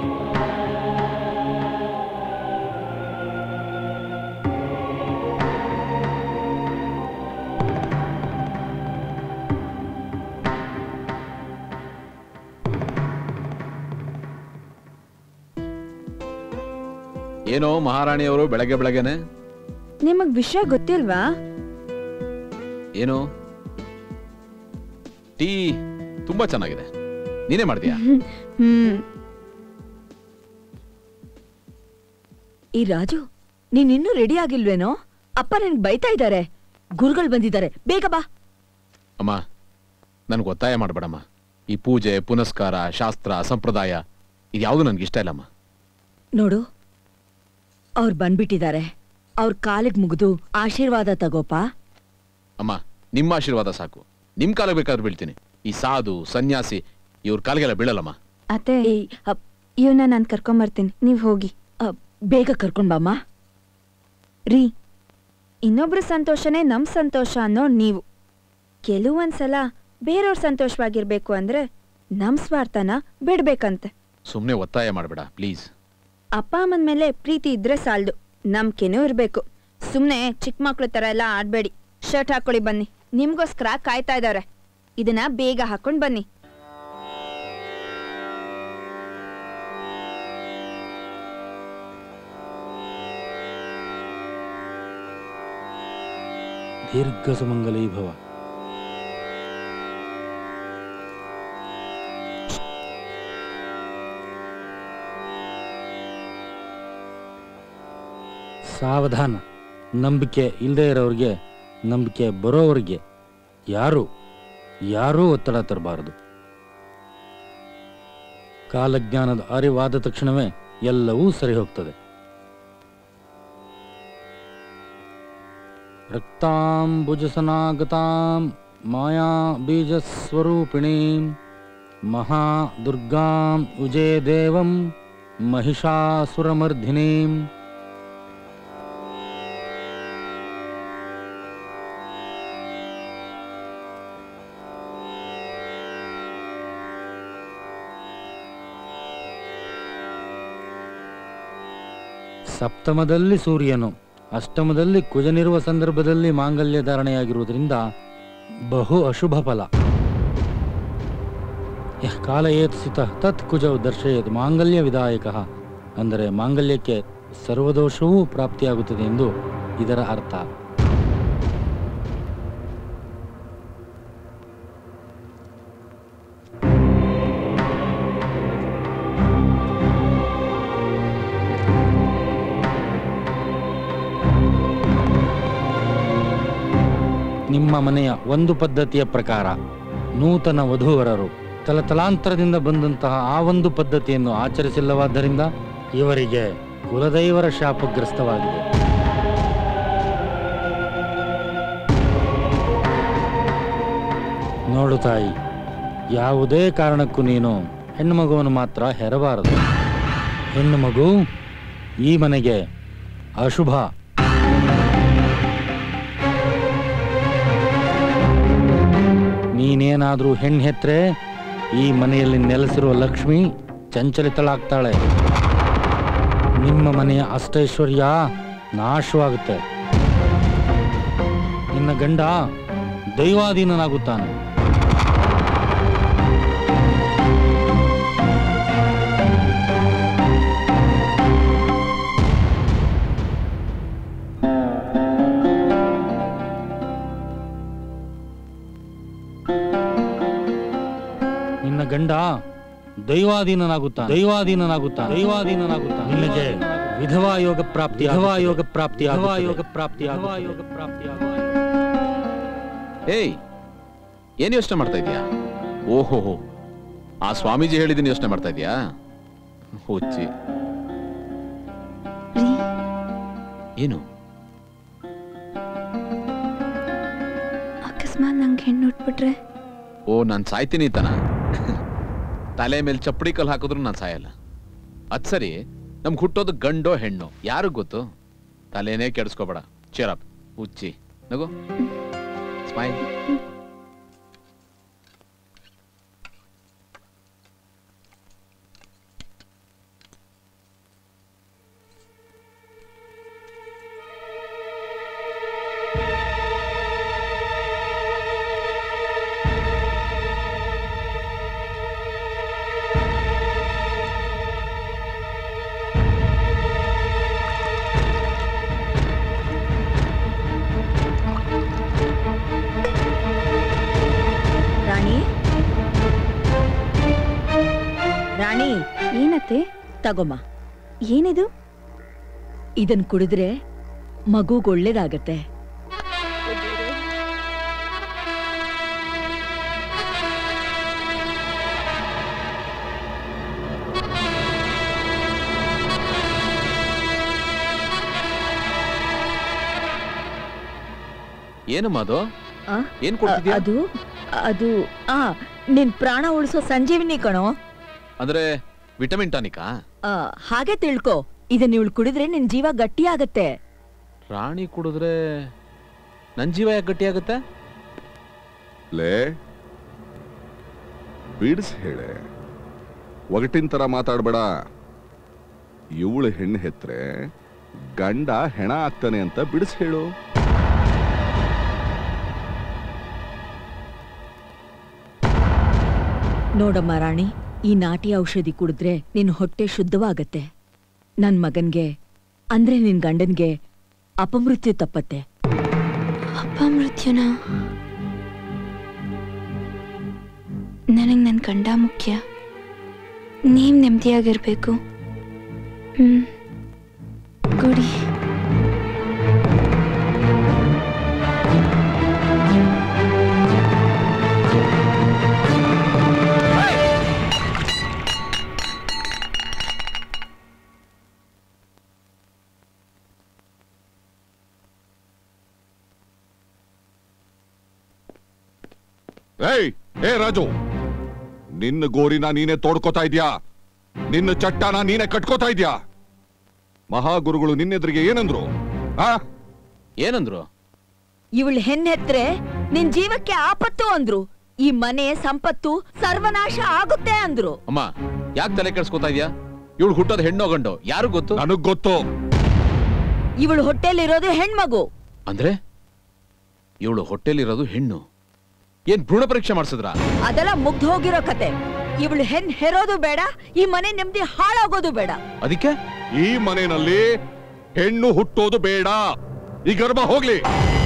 ಏನೋ ಮಹಾರಾಣಿಯವರು ಬೆಳಗ್ಗೆ ಬೆಳಗ್ಗೆನೆ ನಿಮಗ್ ವಿಷಯ ಗೊತ್ತಿಲ್ವಾ ಏನು ಟೀ ತುಂಬಾ ಚೆನ್ನಾಗಿದೆ ನೀನೇ ಮಾಡ್ತೀಯಾ ಹ್ಮ್ ಈ ರಾಜು ನೀನ್ ಇನ್ನೂ ರೆಡಿ ಆಗಿಲ್ವೇನೋ ಅಪ್ಪ ನಿನ್ಗ್ ಬೈತಾ ಇದ್ದಾರೆ ಗುರುಗಳು ಬಂದಿದ್ದಾರೆ ಬೇಗ ಬಾ ಅಮ್ಮ ನನ್ಗೆ ಒತ್ತಾಯ ಮಾಡಬೇಡಮ್ಮ ಈ ಪೂಜೆ ಪುನಸ್ಕಾರ ಶಾಸ್ತ್ರ ಸಂಪ್ರದಾಯ ಇದ್ಯಾವುದು ನನ್ಗೆ ಇಷ್ಟ ಇಲ್ಲಮ್ಮ ನೋಡು ಅವ್ರು ಬಂದ್ಬಿಟ್ಟಿದ್ದಾರೆ ಅವ್ರ ಕಾಲಿಗೆ ಮುಗಿದು ಆಶೀರ್ವಾದ ತಗೋಪ ಅಮ್ಮ ನಿಮ್ಮ ಆಶೀರ್ವಾದ ಸಾಕು ನಿಮ್ ಕಾಲಿಗೆ ಬೇಕಾದ್ರೆ ಬೀಳ್ತೀನಿ ಈ ಸಾಧು ಸನ್ಯಾಸಿ ಇವ್ರ ಕಾಲಿಗೆಲ್ಲ ಬೀಳಲ್ಲಮ್ಮ ಅತ್ತೆ ಇವನ್ನ ನಾನು ಕರ್ಕೊಂಬರ್ತೀನಿ ನೀವ್ ಹೋಗಿ ಬೇಗ ಕರ್ಕೊಂಡ್ ಬಾಮ್ಮ ರೀ ಇನ್ನೊಬ್ರ ಸಂತೋಷನೇ ನಮ್ ಸಂತೋಷ ಅನ್ನೋ ನೀವು ಕೆಲವೊಂದ್ಸಲ ಬೇರೆಯವ್ರ ಸಂತೋಷವಾಗಿರ್ಬೇಕು ಅಂದ್ರೆ ನಮ್ ಸ್ವಾರ್ಥನ ಬಿಡ್ಬೇಕಂತೆ ಸುಮ್ಮನೆ ಒತ್ತಾಯ ಮಾಡಬೇಡ ಪ್ಲೀಸ್ ಅಪ್ಪ ಅಮ್ಮನ ಮೇಲೆ ಪ್ರೀತಿ ಇದ್ರೆ ಸಾಲ್ದು ನಂಬಿಕೆನೂ ಇರ್ಬೇಕು ಸುಮ್ನೆ ಚಿಕ್ಕ ಮಕ್ಳು ತರ ಎಲ್ಲ ಆಡ್ಬೇಡಿ ಶರ್ಟ್ ಹಾಕೊಳ್ಳಿ ಬನ್ನಿ ನಿಮ್ಗೋಸ್ಕರ ಕಾಯ್ತಾ ಇದಾರೆ ಇದನ್ನ ಬೇಗ ಹಾಕೊಂಡ್ ಬನ್ನಿ ದೀರ್ಘ ಸುಮಂಗಲೀ ಭವ ಸಾವಧಾನ ನಂಬಿಕೆ ಇಲ್ಲದೆ ಇರೋರಿಗೆ ನಂಬಿಕೆ ಬರೋವರಿಗೆ ಯಾರು ಯಾರೂ ಒತ್ತಡ ತರಬಾರದು ಕಾಲಜ್ಞಾನದ ಅರಿವಾದ ತಕ್ಷಣವೇ ಎಲ್ಲವೂ ಸರಿ ಹೋಗ್ತದೆ ರಕ್ತಾಂಬುಜಸನಾಗತಾಂ ಮಾಯಾ ಬೀಜಸ್ವರೂಪಿಣೀಂ ಮಹಾದುರ್ಗಾಂ ಉಜೇ ದೇವಂ ಮಹಿಷಾಸುರಮರ್ಧಿನೀಂ ಸಪ್ತಮದಲ್ಲಿ ಸೂರ್ಯನು ಅಷ್ಟಮದಲ್ಲಿ ಕುಜನಿರುವ ಸಂದರ್ಭದಲ್ಲಿ ಮಾಂಗಲ್ಯ ಧಾರಣೆಯಾಗಿರುವುದರಿಂದ ಬಹು ಅಶುಭ ಫಲ ಯಃ ಕಾಲ ಏತ್ ಸ್ಥಿತಃ ತತ್ ಕುಜವು ದರ್ಶಯತ್ ಮಾಂಗಲ್ಯ ವಿಧಾಯಕ ಅಂದರೆ ಮಾಂಗಲ್ಯಕ್ಕೆ ಸರ್ವದೋಷವೂ ಪ್ರಾಪ್ತಿಯಾಗುತ್ತದೆ ಎಂದು ಇದರ ಅರ್ಥ ನಿಮ್ಮ ಮನೆಯ ಒಂದು ಪದ್ಧತಿಯ ಪ್ರಕಾರ ನೂತನ ವಧೂವರರು ತಲತಲಾಂತರದಿಂದ ಬಂದಂತಹ ಆ ಒಂದು ಪದ್ಧತಿಯನ್ನು ಆಚರಿಸಿಲ್ಲವಾದ್ದರಿಂದ ಇವರಿಗೆ ಕುಲದೈವರ ಶಾಪಗ್ರಸ್ತವಾಗಿದೆ ನೋಡು ತಾಯಿ ಯಾವುದೇ ಕಾರಣಕ್ಕೂ ನೀನು ಹೆಣ್ಣು ಮಗುವನ್ನು ಮಾತ್ರ ಹೆರಬಾರದು ಹೆಣ್ಣು ಮಗು ಈ ಮನೆಗೆ ಅಶುಭ ನೀನೇನಾದ್ರೂ ಹೆಣ್ಣು ಹೆತ್ರೆ ಈ ಮನೆಯಲ್ಲಿ ನೆಲೆಸಿರುವ ಲಕ್ಷ್ಮಿ ಚಂಚಲಿತಳಾಗ್ತಾಳೆ ನಿಮ್ಮ ಮನೆಯ ಅಷ್ಟೈಶ್ವರ್ಯ ನಾಶವಾಗುತ್ತೆ ನಿನ್ನ ಗಂಡ ದೈವಾಧೀನನಾಗುತ್ತಾನೆ ನಿನ್ನ ಗಂಡ ದೈವಾಧೀನನಾಗುತ್ತಾನೆ ದೈವಾಧೀನನಾಗುತ್ತಾನೆ ದೈವಾಧೀನನಾಗುತ್ತಾನೆ ನಿನಗೆ ವಿಧವಾ ಯೋಗ ಪ್ರಾಪ್ತಿ ವಿಧವಾ ಯೋಗ ಪ್ರಾಪ್ತಿ ವಿಧವಾ ಯೋಗ ಪ್ರಾಪ್ತಿ ಯೋಗ ಪ್ರಾಪ್ತಿ ಏಯ್ ಏನ್ ಯೋಚನೆ ಮಾಡ್ತಾ ಇದೀಯಾ ಓಹೋ ಆ ಸ್ವಾಮೀಜಿ ಹೇಳಿದ್ದೀನಿ ಯೋಚನೆ ಮಾಡ್ತಾ ಇದೀಯಾ ಹುಚ್ಚಿ ಏನು ಅಕಸ್ಮಾತ್ ನಂಗೆ ಹೆಣ್ಣು ಉಟ್ಬಿಟ್ರೆ ಓ ನಾನು ಸಾಯ್ತೀನಿ ತನ ತಲೆ ಮೇಲೆ ಚಪ್ಪಡಿ ಕಲ್ ಹಾಕಿದ್ರು ನಾನು ಸಾಯಲ್ಲ ಅದ್ ಸರಿ ನಮ್ಗೆ ಹುಟ್ಟೋದು ಗಂಡೋ ಹೆಣ್ಣು ಯಾರು ಗೊತ್ತು ತಲೆನೇ ಕೆಡಿಸ್ಕೋಬೇಡ ಚೇರಪ್ ಹುಚ್ಚಿ ನಗು ಸ್ಮೈಲ್ ರಾಣಿ ರಾಣಿ ಏನತ್ತೆ ತಗೊಮ್ಮ ಏನಿದು ಇದನ್ ಕುಡಿದ್ರೆ ಮಗುಗ್ ಒಳ್ಳೇದಾಗತ್ತೆ ಏನಮ್ಮ ಅದು ಆ? ಏನ್ ಕೊಡ್ತಿದ್ಯಾ ಅದು ಅದು ಆ ನಿನ್ ಪ್ರಾಣ ಉಳಿಸೋ ಸಂಜೀವಿನಿ ಕಣೋ ಅಂದ್ರೆ ವಿಟಮಿನ್ ಟಾನಿಕಾ ಆ, ಹಾಗೆ ತಿಳ್ಕೊ ಇದನ್ನ ಇವಳು ಕುಡಿದ್ರೆ ನಿನ್ ಜೀವ ಗಟ್ಟಿ ಆಗತ್ತೆ ರಾಣಿ ಕುಡಿದ್ರೆ ನನ್ ಜೀವ ಯಾಕೆ ಗಟ್ಟಿಯಾಗುತ್ತೆ ಲೇ ಬಿಡಿಸ್ ಹೇಳೆ ಒಗಟಿನ ತರ ಮಾತಾಡ್ಬೇಡ ಇವಳು ಹೆಣ್ಣು ಹೆತ್ರೆ ಗಂಡ ಹೆಣ ಆಗ್ತಾನೆ ಅಂತ ಬಿಡಿಸ್ ಹೇಳು ನೋಡಮ್ಮ ರಾಣಿ ಈ ನಾಟಿ ಔಷಧಿ ಕುಡಿದ್ರೆ ನಿನ್ ಹೊಟ್ಟೆ ಶುದ್ಧವಾಗತ್ತೆ ನನ್ ಮಗನ್ಗೆ ಅಂದ್ರೆ ನಿನ್ ಗಂಡನ್ಗೆ ಅಪಮೃತ್ಯು ತಪ್ಪತ್ತೆ ಅಪಮೃತ್ಯುನ ನನಗೆ ನನ್ನ ಗಂಡ ಮುಖ್ಯ ನೀವು ನೆಮ್ಮದಿಯಾಗಿರ್ಬೇಕು ಹ್ಮ್ ಗುಡಿ ಏಯ್ ಏ ರಾಜು ನಿನ್ನ ಗೋರಿನ ನೀನೇ ತೋಡ್ಕೋತಾ ಇದ್ಯಾ ನಿನ್ನ ಚಟ್ಟನ ನೀನೇ ಕಟ್ಕೋತಾ ಇದ್ಯಾ ಮಹಾಗುರುಗಳು ನಿನ್ನೆದ್ರಿಗೆ ಏನಂದ್ರು ಆ ಏನಂದ್ರು ಇವಳು ಹೆಣ್ಣೆತ್ರೆ ನಿನ್ ಜೀವಕ್ಕೆ ಆಪತ್ತು ಅಂದ್ರು ಈ ಮನೆ ಸಂಪತ್ತು ಸರ್ವನಾಶ ಆಗುತ್ತೆ ಅಂದ್ರು ಅಮ್ಮ ಯಾಕೆ ತಲೆ ಕೆಡ್ಸ್ಕೊತಾ ಇದ್ಯಾ ಇವಳು ಹುಟ್ಟೋದು ಹೆಣ್ಣೋ ಗಂಡು ಯಾರು ಗೊತ್ತು ನನಗ್ ಗೊತ್ತು ಇವಳು ಹೊಟ್ಟೆಲಿರೋದು ಹೆಣ್ಮಗು ಅಂದ್ರೆ ಇವಳು ಹೊಟ್ಟೆಲಿರೋದು ಹೆಣ್ಣು ಏನ್ ಭ್ರೂಣ ಪರೀಕ್ಷೆ ಮಾಡಿಸಿದ್ರ ಅದೆಲ್ಲ ಮುಗ್ದು ಹೋಗಿರೋ ಕತೆ ಇವಳು ಹೆಣ್ ಹೆರೋದು ಬೇಡ ಈ ಮನೆ ನೆಮ್ಮದಿ ಹಾಳಾಗೋದು ಬೇಡ ಅದಕ್ಕೆ ಈ ಮನೆಯಲ್ಲಿ ಹೆಣ್ಣು ಹುಟ್ಟೋದು ಬೇಡ ಈ ಗರ್ಭ ಹೋಗ್ಲಿ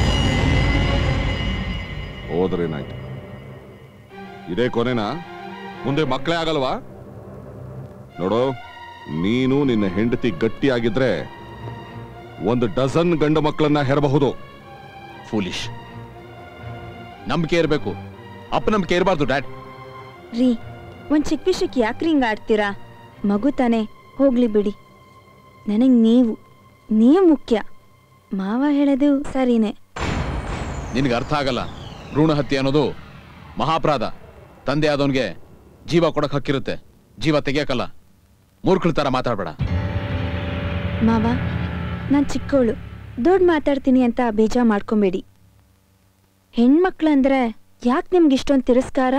ಹೋದ್ರೇನಾಯ್ತು ಇದೇ ಕೊನೆನಾ ಮುಂದೆ ಮಕ್ಕಳೇ ಆಗಲ್ವಾ ನೋಡು ನೀನು ನಿನ್ನ ಹೆಂಡತಿ ಗಟ್ಟಿಯಾಗಿದ್ರೆ ಒಂದು ಡಜನ್ ಗಂಡು ಮಕ್ಕಳನ್ನ ಹೆರಬಹುದು ಫೂಲಿಶ್ ನಂಬಿಕೆ ಇರಬೇಕು ಅಪನಂಬಿಕೆ ಇರಬಾರ್ದು ಡ್ಯಾಡ್ ರೀ ಒಂದ್ ಚಿಕ್ಕ ವಿಷಯಕ್ಕೆ ಯಾಕ್ರಿ ಹಿಂಗ್ ಆಡ್ತೀರಾ ಮಗು ತಾನೇ ಹೋಗ್ಲಿ ಬಿಡಿ ನನಗ್ ನೀವು ನೀವು ಮುಖ್ಯ ಮಾವ ಹೇಳೋದು ಸರಿನೇ ನಿನಗೆ ಅರ್ಥ ಆಗಲ್ಲ ಭ್ರೂಣ ಹತ್ಯೆ ಅನ್ನೋದು ಮಹಾಪರಾಧ ತಂದೆ ಆದವನ್ಗೆ ಜೀವ ಕೊಡಕ್ ಹಕ್ಕಿರುತ್ತೆ ಜೀವ ತೆಗಿಯಕಲ್ಲ ಮೂರ್ಖಳ ತರ ಮಾತಾಡ್ಬೇಡ ಮಾವ ನಾನ್ ಚಿಕ್ಕವಳು ದೊಡ್ಡ ಮಾತಾಡ್ತೀನಿ ಅಂತ ಬೇಜಾರ್ ಮಾಡ್ಕೊಂಬೇಡಿ ಹೆಣ್ಮಕ್ಳಂದ್ರೆ ಯಾಕೆ ನಿಮ್ಗೆ ಇಷ್ಟೊಂದು ತಿರಸ್ಕಾರ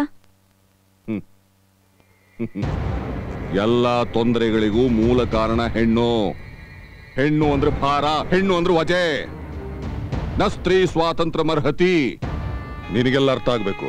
ಎಲ್ಲ ತೊಂದರೆಗಳಿಗೂ ಮೂಲ ಕಾರಣ ಹೆಣ್ಣು ಹೆಣ್ಣು ಅಂದ್ರೆ ಭಾರ ಹೆಣ್ಣು ಅಂದ್ರೆ ವಜೆ ನ ಸ್ತ್ರೀ ಸ್ವಾತಂತ್ರ್ಯ ಮರ್ಹತಿ ನಿನಗೆಲ್ಲ ಅರ್ಥ ಆಗ್ಬೇಕು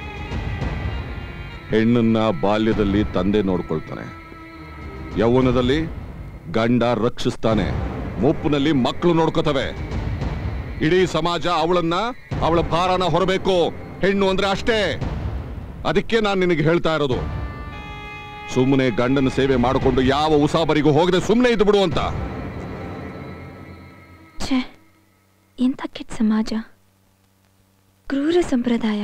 ಹೆಣ್ಣನ್ನ ಬಾಲ್ಯದಲ್ಲಿ ತಂದೆ ನೋಡ್ಕೊಳ್ತಾನೆ ಯೌವನದಲ್ಲಿ ಗಂಡ ರಕ್ಷಿಸ್ತಾನೆ ಮುಪ್ಪಿನಲ್ಲಿ ಮಕ್ಕಳು ನೋಡ್ಕೋತವೆ ಇಡೀ ಸಮಾಜ ಅವಳನ್ನ ಅವಳ ಭಾರನ ಹೊರಬೇಕು ಹೆಣ್ಣು ಅಂದ್ರೆ ಅಷ್ಟೇ ಅದಕ್ಕೆ ನಾನು ನಿನಗೆ ಹೇಳ್ತಾ ಇರೋದು ಸುಮ್ಮನೆ ಗಂಡನ ಸೇವೆ ಮಾಡಿಕೊಂಡು ಯಾವ ಉಸಾಬರಿಗೂ ಹೋಗದೆ ಸುಮ್ಮನೆ ಇದ್ದು ಬಿಡು ಅಂತ ಛೇ ಎಂಥ ಕೆಟ್ಟ ಸಮಾಜ ಕ್ರೂರ ಸಂಪ್ರದಾಯ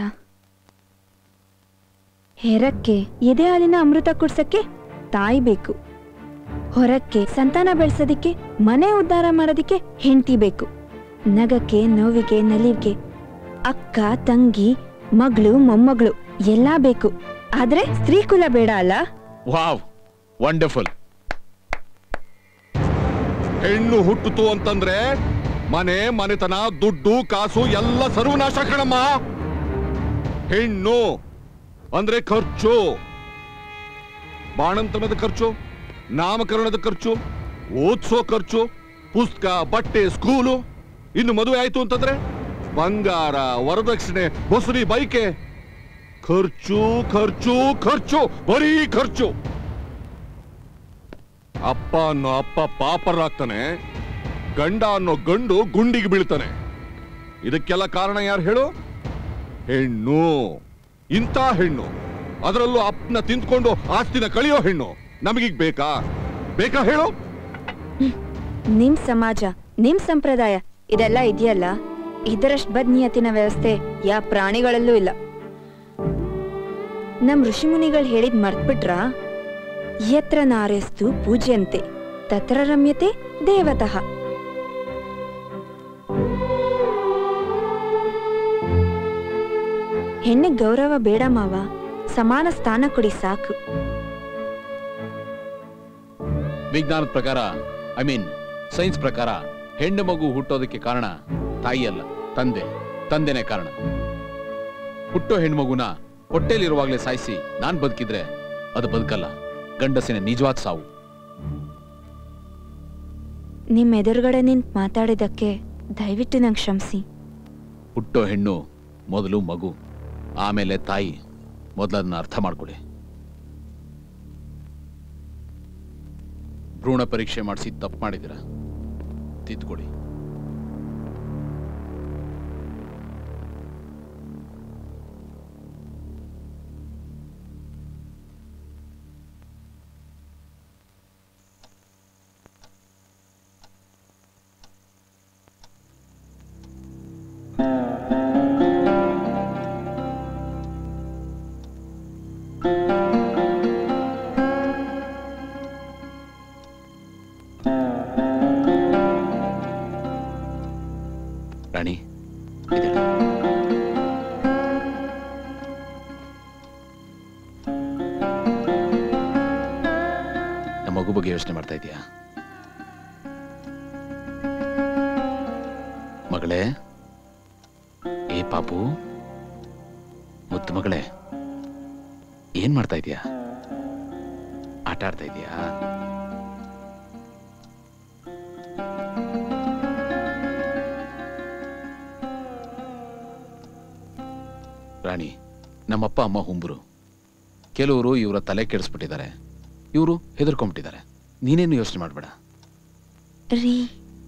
ಹೆರಕ್ಕೆ ಎದೆ ಹಾಲಿನ ಅಮೃತ ಕುಡ್ಸಕ್ಕೆ ತಾಯಿ ಬೇಕು ಹೊರಕ್ಕೆ ಸಂತಾನ ಬೆಳೆಸೋದಿಕ್ಕೆ ಮನೆ ಉದ್ಧಾರ ಮಾಡೋದಿಕ್ಕೆ ಹೆಂಡತಿ ಬೇಕು ನಗಕ್ಕೆ ನೋವಿಗೆ ನಲಿವಿಗೆ ಅಕ್ಕ ತಂಗಿ ಮಗಳು ಮೊಮ್ಮಗಳು ಎಲ್ಲಾ ಬೇಕು ಆದ್ರೆ ಸ್ತ್ರೀ ಕುಲ ಬೇಡ ಅಲ್ಲ ವಾವ್ ವಂಡರ್ಫುಲ್ ಹೆಣ್ಣು ಹುಟ್ಟಿತು ಅಂತಂದ್ರೆ ಮನೆ ಮನೆತನ ದುಡ್ಡು ಕಾಸು ಎಲ್ಲ ಸರ್ವನಾಶ ಕಣಮ್ಮ ಹೆಣ್ಣು ಅಂದ್ರೆ ಖರ್ಚು ಬಾಣಂತನದ ಖರ್ಚು ನಾಮಕರಣದ ಖರ್ಚು ಓದ್ಸೋ ಖರ್ಚು ಪುಸ್ತಕ ಬಟ್ಟೆ ಸ್ಕೂಲು ಇನ್ನು ಮದುವೆ ಆಯ್ತು ಅಂತಂದ್ರೆ ಬಂಗಾರ ವರದಕ್ಷಿಣೆ ಹೊಸರಿ ಬೈಕೆ ಖರ್ಚು ಖರ್ಚು ಖರ್ಚು ಬರೀ ಖರ್ಚು ಅಪ್ಪ ಅನ್ನೋ ಅಪ್ಪ ಪಾಪರಾಗ್ತಾನೆ ಗಂಡ ಅನ್ನೋ ಗಂಡು ಗುಂಡಿಗೆ ಬೀಳ್ತಾನೆ ಇದಕ್ಕೆಲ್ಲ ಕಾರಣ ಯಾರು ಹೇಳು ಹೆಣ್ಣು ಇಂಥ ಹೆಣ್ಣು ಅದರಲ್ಲೂ ಅಪ್ಪನ ತಿಂದ್ಕೊಂಡು ಆಸ್ತಿನ ಕಳಿಯೋ ಹೆಣ್ಣು ನಮಗೀಗ ಬೇಕಾ ಬೇಕಾ ಹೇಳು ನಿಮ್ ಸಮಾಜ ನಿಮ್ ಸಂಪ್ರದಾಯ ಇದೆಲ್ಲ ಇದೆಯಲ್ಲ ಇದರಷ್ಟು ಬದ್ನಿಯತಿನ ವ್ಯವಸ್ಥೆ ಯಾ ಪ್ರಾಣಿಗಳಲ್ಲೂ ಇಲ್ಲ ನಮ್ ಋಷಿಮುನಿಗಳು ಹೇಳಿದ್ ಮರ್ತ್ಬಿಟ್ರ ಯತ್ರ ನಾರೆಸ್ತು ಪೂಜ್ಯಂತೆ ತತ್ರ ರಮ್ಯತೆ ದೇವತಃ ಹೆಣ್ಣಿಗೆ ಗೌರವ ಬೇಡ ಮಾವ ಸಮಾನ ಸ್ಥಾನ ಕೊಡಿ ಸಾಕು ವಿಜ್ಞಾನದ ಪ್ರಕಾರ ಐ ಮೀನ್ ಸೈನ್ಸ್ ಪ್ರಕಾರ ಹೆಣ್ಣು ಮಗು ಹುಟ್ಟೋದಕ್ಕೆ ಕಾರಣ ತಾಯಿ ಅಲ್ಲ ತಂದೆ ತಂದೆನೇ ಕಾರಣ ಹುಟ್ಟೋ ಹೆಣ್ಮಗುನ ಹೊಟ್ಟೆಲಿರುವಾಗಲೇ ಸಾಯಿಸಿ ನಾನ್ ಬದುಕಿದ್ರೆ ಅದು ಬದುಕಲ್ಲ ಗಂಡಸಿನ ನಿಜವಾದ ಸಾವು ನಿಮ್ ಎದುರುಗಡೆ ನಿಂತ್ ಮಾತಾಡಿದಕ್ಕೆ ದಯವಿಟ್ಟು ನಂಗೆ ಕ್ಷಮಿಸಿ ಹುಟ್ಟೋ ಹೆಣ್ಣು ಮೊದಲು ಮಗು ಆಮೇಲೆ ತಾಯಿ ಮೊದಲದನ್ನ ಅರ್ಥ ಮಾಡ್ಕೊಳ್ಳಿ ಭ್ರೂಣ ಪರೀಕ್ಷೆ ಮಾಡಿಸಿ ತಪ್ಪು ಮಾಡಿದಿರ ತಿದ್ಕೊಳ್ಳಿ ರಾಣಿ ಇದೆಲ್ಲ ನಮ್ಮ ಮಗು ಬಗ್ಗೆ ಯೋಚನೆ ಮಾಡ್ತಾ ಇದೀಯಾ ಮಗಳೇ ಏ ಪಾಪು ಮುತ್ತು ಮಗಳೇ ಏನ್ ಮಾಡ್ತಾ ಇದೀಯಾ ಆಟ ಆಡ್ತಾ ಇದೀಯಾ ರಾಣಿ ನಮ್ಮಪ್ಪ ಅಮ್ಮ ಹುಂಬರು ಕೆಲವರು ಇವರ ತಲೆ ಕೆಡಿಸ್ಬಿಟ್ಟಿದ್ದಾರೆ ಇವರು ಹೆದರ್ಕೊಂಡ್ಬಿಟ್ಟಿದ್ದಾರೆ ನೀನೇನು ಯೋಚನೆ ಮಾಡಬೇಡ ರೀ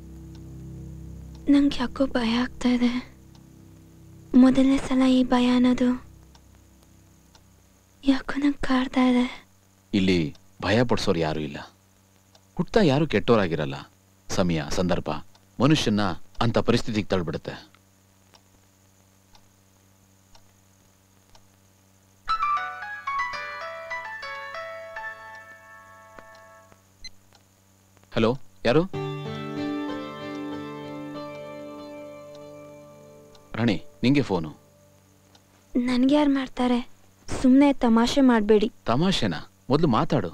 ನಂಗೆ ಯಾಕೋ ಭಯ ಆಗ್ತಾ ಇದೆ ಮೊದಲನೇ ಸಲ ಈ ಭಯ ಅನ್ನೋದು ಯಾಕೋ ನಂಗೆ ಕಾಡ್ತಾ ಇದೆ ಇಲ್ಲಿ ಭಯ ಪಡಿಸೋರು ಯಾರೂ ಇಲ್ಲ ಹುಟ್ತಾ ಯಾರು ಕೆಟ್ಟೋರಾಗಿರಲ್ಲ ಸಮಯ ಸಂದರ್ಭ ಮನುಷ್ಯನ್ನ ಅಂತ ಪರಿಸ್ಥಿತಿಗೆ ತಳ್ಬಿಡುತ್ತೆ ಹಲೋ ಯಾರು ರಾಣಿ ನಿಂಗೆ ಫೋನು ನನ್ಗೆ ಯಾರು ಮಾಡ್ತಾರೆ ಸುಮ್ಮನೆ ತಮಾಷೆ ಮಾಡಬೇಡಿ ತಮಾಷೆನಾ ಮೊದಲು ಮಾತಾಡು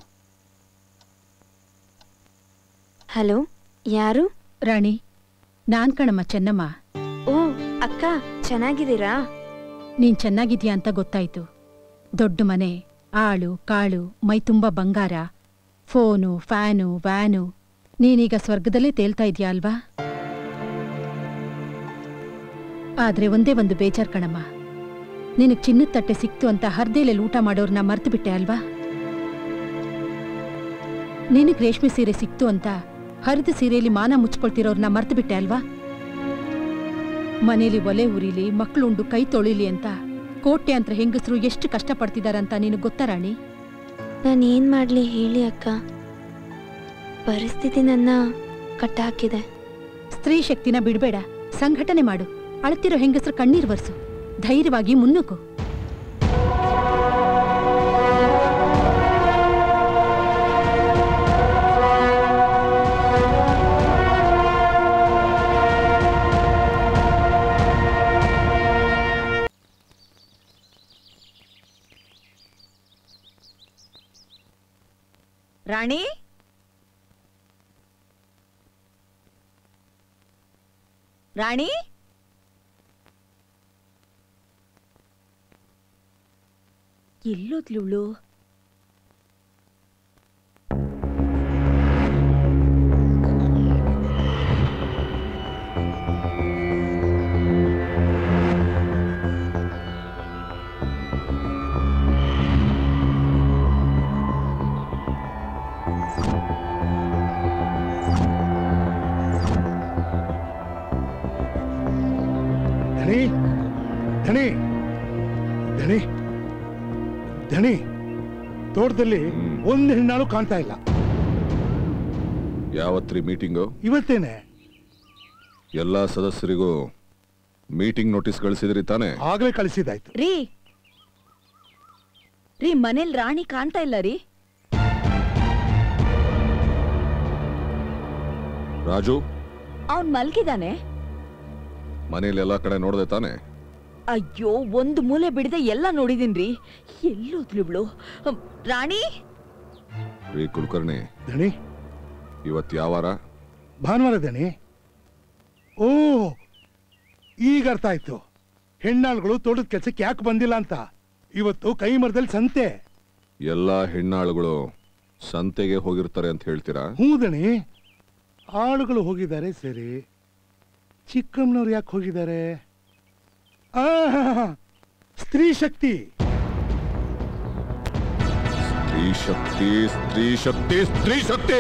ಹಲೋ ಯಾರು ರಾಣಿ ನಾನ್ ಕಣಮ್ಮ ಚೆನ್ನಮ್ಮ ಓ ಅಕ್ಕ ಚೆನ್ನಾಗಿದ್ದೀರಾ ನೀನ್ ಚೆನ್ನಾಗಿದ್ಯಾ ಅಂತ ಗೊತ್ತಾಯ್ತು ದೊಡ್ಡ ಮನೆ ಆಳು ಕಾಳು ಮೈ ತುಂಬ ಬಂಗಾರ ಫೋನು ಫ್ಯಾನು ವ್ಯಾನು ನೀನೀಗ ಸ್ವರ್ಗದಲ್ಲೇ ತೇಲ್ತಾ ಇದೆಯಾ ಅಲ್ವಾ ಆದ್ರೆ ಒಂದೇ ಒಂದು ಬೇಜಾರ್ ಕಣಮ್ಮ ನಿನಗ್ ಚಿನ್ನದ ತಟ್ಟೆ ಸಿಕ್ತು ಅಂತ ಹರ್ದೇಲಲ್ಲಿ ಊಟ ಮಾಡೋರ್ನ ಮರ್ತು ಬಿಟ್ಟೆ ಅಲ್ವಾ ನಿನಗ್ ರೇಷ್ಮೆ ಸೀರೆ ಸಿಕ್ತು ಅಂತ ಹರಿದ ಸೀರೆಯಲ್ಲಿ ಮಾನ ಮುಚ್ಕೊಳ್ತಿರೋರ್ನ ಮರ್ತು ಬಿಟ್ಟೆ ಅಲ್ವಾ ಮನೇಲಿ ಒಲೆ ಉರಿಲಿ ಮಕ್ಕಳುಂಡು ಕೈ ತೊಳಿಲಿ ಅಂತ ಕೋಟೆ ಅಂತ ಹೆಂಗಸರು ಎಷ್ಟು ಕಷ್ಟಪಡ್ತಿದಾರಂತ ನಿನಗ್ ಗೊತ್ತಾ ರಾಣಿ ನಾನು ಏನ್ ಮಾಡ್ಲಿ ಹೇಳಿ ಅಕ್ಕ ಪರಿಸ್ಥಿತಿ ನನ್ನ ಕಟ್ಟಾಕಿದೆ ಸ್ತ್ರೀ ಶಕ್ತಿನ ಬಿಡ್ಬೇಡ ಸಂಘಟನೆ ಮಾಡು ಅಳ್ತಿರೋ ಹೆಂಗಸರು ಕಣ್ಣೀರ್ ಬರ್ಸು ಧೈರ್ಯವಾಗಿ ಮುನ್ನುಗ್ಗು ರಾಣಿ ರಾಣಿ ಎಲ್ಲೋದ್ಲಿವಳು ಧಣಿ ಧಣಿ ಧಣಿ ಧಣಿ ತೋಟದಲ್ಲಿ ಒಂದು ಹೆಣ್ಣಾಳು ಕಾಣ್ತಾ ಇಲ್ಲ ಯಾವತ್ರಿ ಮೀಟಿಂಗು ಇವತ್ತೇನೆ ಎಲ್ಲಾ ಸದಸ್ಯರಿಗೂ ಮೀಟಿಂಗ್ ನೋಟಿಸ್ ಕಳಿಸಿದ್ರಿ ತಾನೆ ಆಗ್ಲೇ ಕಳಿಸಿದಾಯ್ತು ರೀ ರೀ ಮನೇಲಿ ರಾಣಿ ಕಾಣ್ತಾ ಇಲ್ಲ ರೀ ರಾಜು ಅವ್ನ್ ಮಲ್ಗಿದಾನೆ ಮನೇಲಿ ಎಲ್ಲಾ ಕಡೆ ನೋಡ್ದೆ ತಾನೆ ಅಯ್ಯೋ ಒಂದು ಮೂಲೆ ಬಿಡದೆ ಎಲ್ಲ ನೋಡಿದೀನ್ರಿ ಎಲ್ಲೋದ್ಲಿವ್ಳು ಹ್ಮ್, ರಾಣಿ ರೀ ಕುಲಕರ್ಣಿ ಧಣಿ ಇವತ್ ಯಾವಾರ ಭಾನುವಾರ ಧಣಿ ಓ ಈಗ ಅರ್ಥ ಆಯ್ತು ಹೆಣ್ಣಾಳುಗಳು ತೋಟದ ಕೆಲ್ಸಕ್ಕೆ ಯಾಕೆ ಬಂದಿಲ್ಲ ಅಂತ ಇವತ್ತು ಕೈ ಮರದಲ್ಲಿ ಸಂತೆ ಎಲ್ಲಾ ಹೆಣ್ಣಾಳುಗಳು ಸಂತೆಗೆ ಹೋಗಿರ್ತಾರೆ ಅಂತ ಹೇಳ್ತೀರಾ ಹೂದಣಿ ಆಳುಗಳು ಹೋಗಿದ್ದಾರೆ ಸರಿ ಚಿಕ್ಕಮ್ಮನವ್ರು ಯಾಕೆ ಹೋಗಿದ್ದಾರೆ ಆ, ಸ್ತ್ರೀ ಶಕ್ತಿ ಸ್ತ್ರೀ ಶಕ್ತಿ ಸ್ತ್ರೀ ಶಕ್ತಿ ಸ್ತ್ರೀ ಶಕ್ತಿ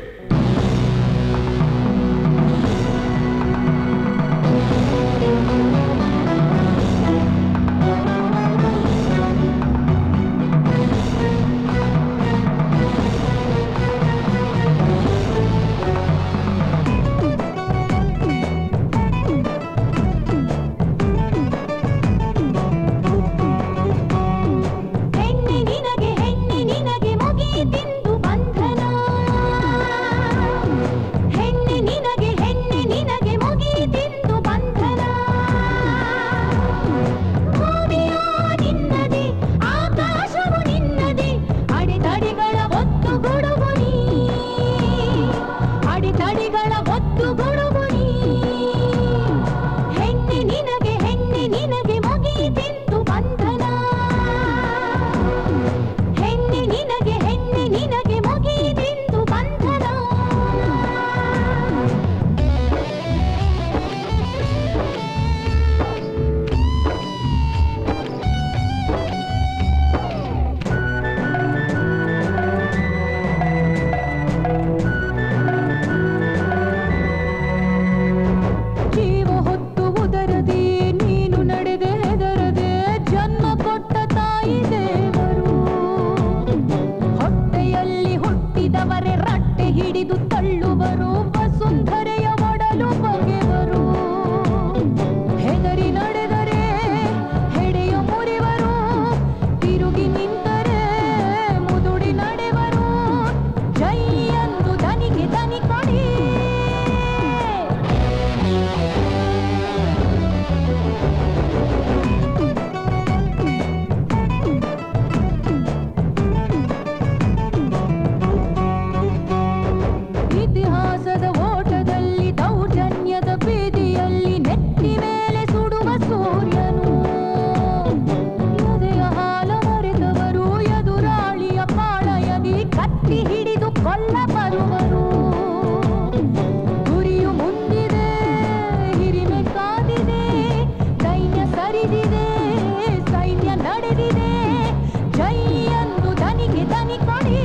ಹೆಣ್ಣೆ ನಿನಗೆ ಹೆಣ್ಣೆ ನಿನಗೆ ಮುಗಿಯಿತೆಂದು ಬಂಧನ ಹೆಣ್ಣೆ ನಿನಗೆ ಹೆಣ್ಣೆ ನಿನಗೆ ಮುಗಿಯಿತೆಂದು ಬಂಧನ ಭೂಮಿಯು ನಿನ್ನದೆ ಆಕಾಶವು ನಿನ್ನದೆ ಅಡೆತಡೆಗಳ ಒತ್ತುಗೊಡುವು ನೀ ಅಡೆತಡೆಗಳ ಒತ್ತುಗೊಡುವು ನೀ ಹೆಣ್ಣೆ ನಿನಗೆ ಹೆಣ್ಣೆ ನಿನಗೆ ಮುಗಿಯಿತೆಂದು ಬಂಧನ ಹೆಣ್ಣೆ ನಿನಗೆ ಹೆಣ್ಣೆ ನಿನಗೆ ಮುಗಿಯಿತೆಂದು ಬಂಧನ ಜೀವ ಹೊತ್ತು ಉದರದೆ ನೀನು ನಡೆದೆ ಹೆದರದೆ ಜನ್ಮ ಕೊಟ್ಟ ತಾಯಿ ದೇವರು ಹೊಟ್ಟೆಯಲ್ಲಿ ಹುಟ್ಟಿದವರೇ ರಟ್ಟೆ ಹಿಡಿದು ತಳ್ಳುವರು ವಸುಂಧರೆಯ ಒಡಲು ಬಗೆವರು ಹೆದರಿ ನಡೆದರೆ ಹೆಡೆಯ ಮುರಿವರು ತಿರುಗಿ ನಿಂತರೆ ಮುದುಡಿ ನಡೆವರು ಜೈ ಎಂದು ದನಿಗೆ ದನಿ ಕೊಡಿ ಇತಿಹಾಸದ ಓಟದಲ್ಲಿ ದೌರ್ಜನ್ಯದ ಬೀದಿಯಲ್ಲಿ ನೆತ್ತಿ ಮೇಲೆ ಸುಡುವ ಸೂರ್ಯನು ಎದೆಯ ಹಾಲ ಮರೆತವರು ಎದುರಾಳಿಯ ಪಾಳಯದಿ ಕತ್ತಿ ಹಿಡಿದು ಕೊಲ್ಲ ಬರುವರು ಗುರಿಯು ಮುಂದಿದೆ ಹಿರಿಮೆ ಕಾದಿದೆ ಸೈನ್ಯ ಸರಿದಿದೆ ಸೈನ್ಯ ನಡೆದಿದೆ ಜೈ ಎಂದು ದನಿಗೆ ದನಿ ಕೊಡಿ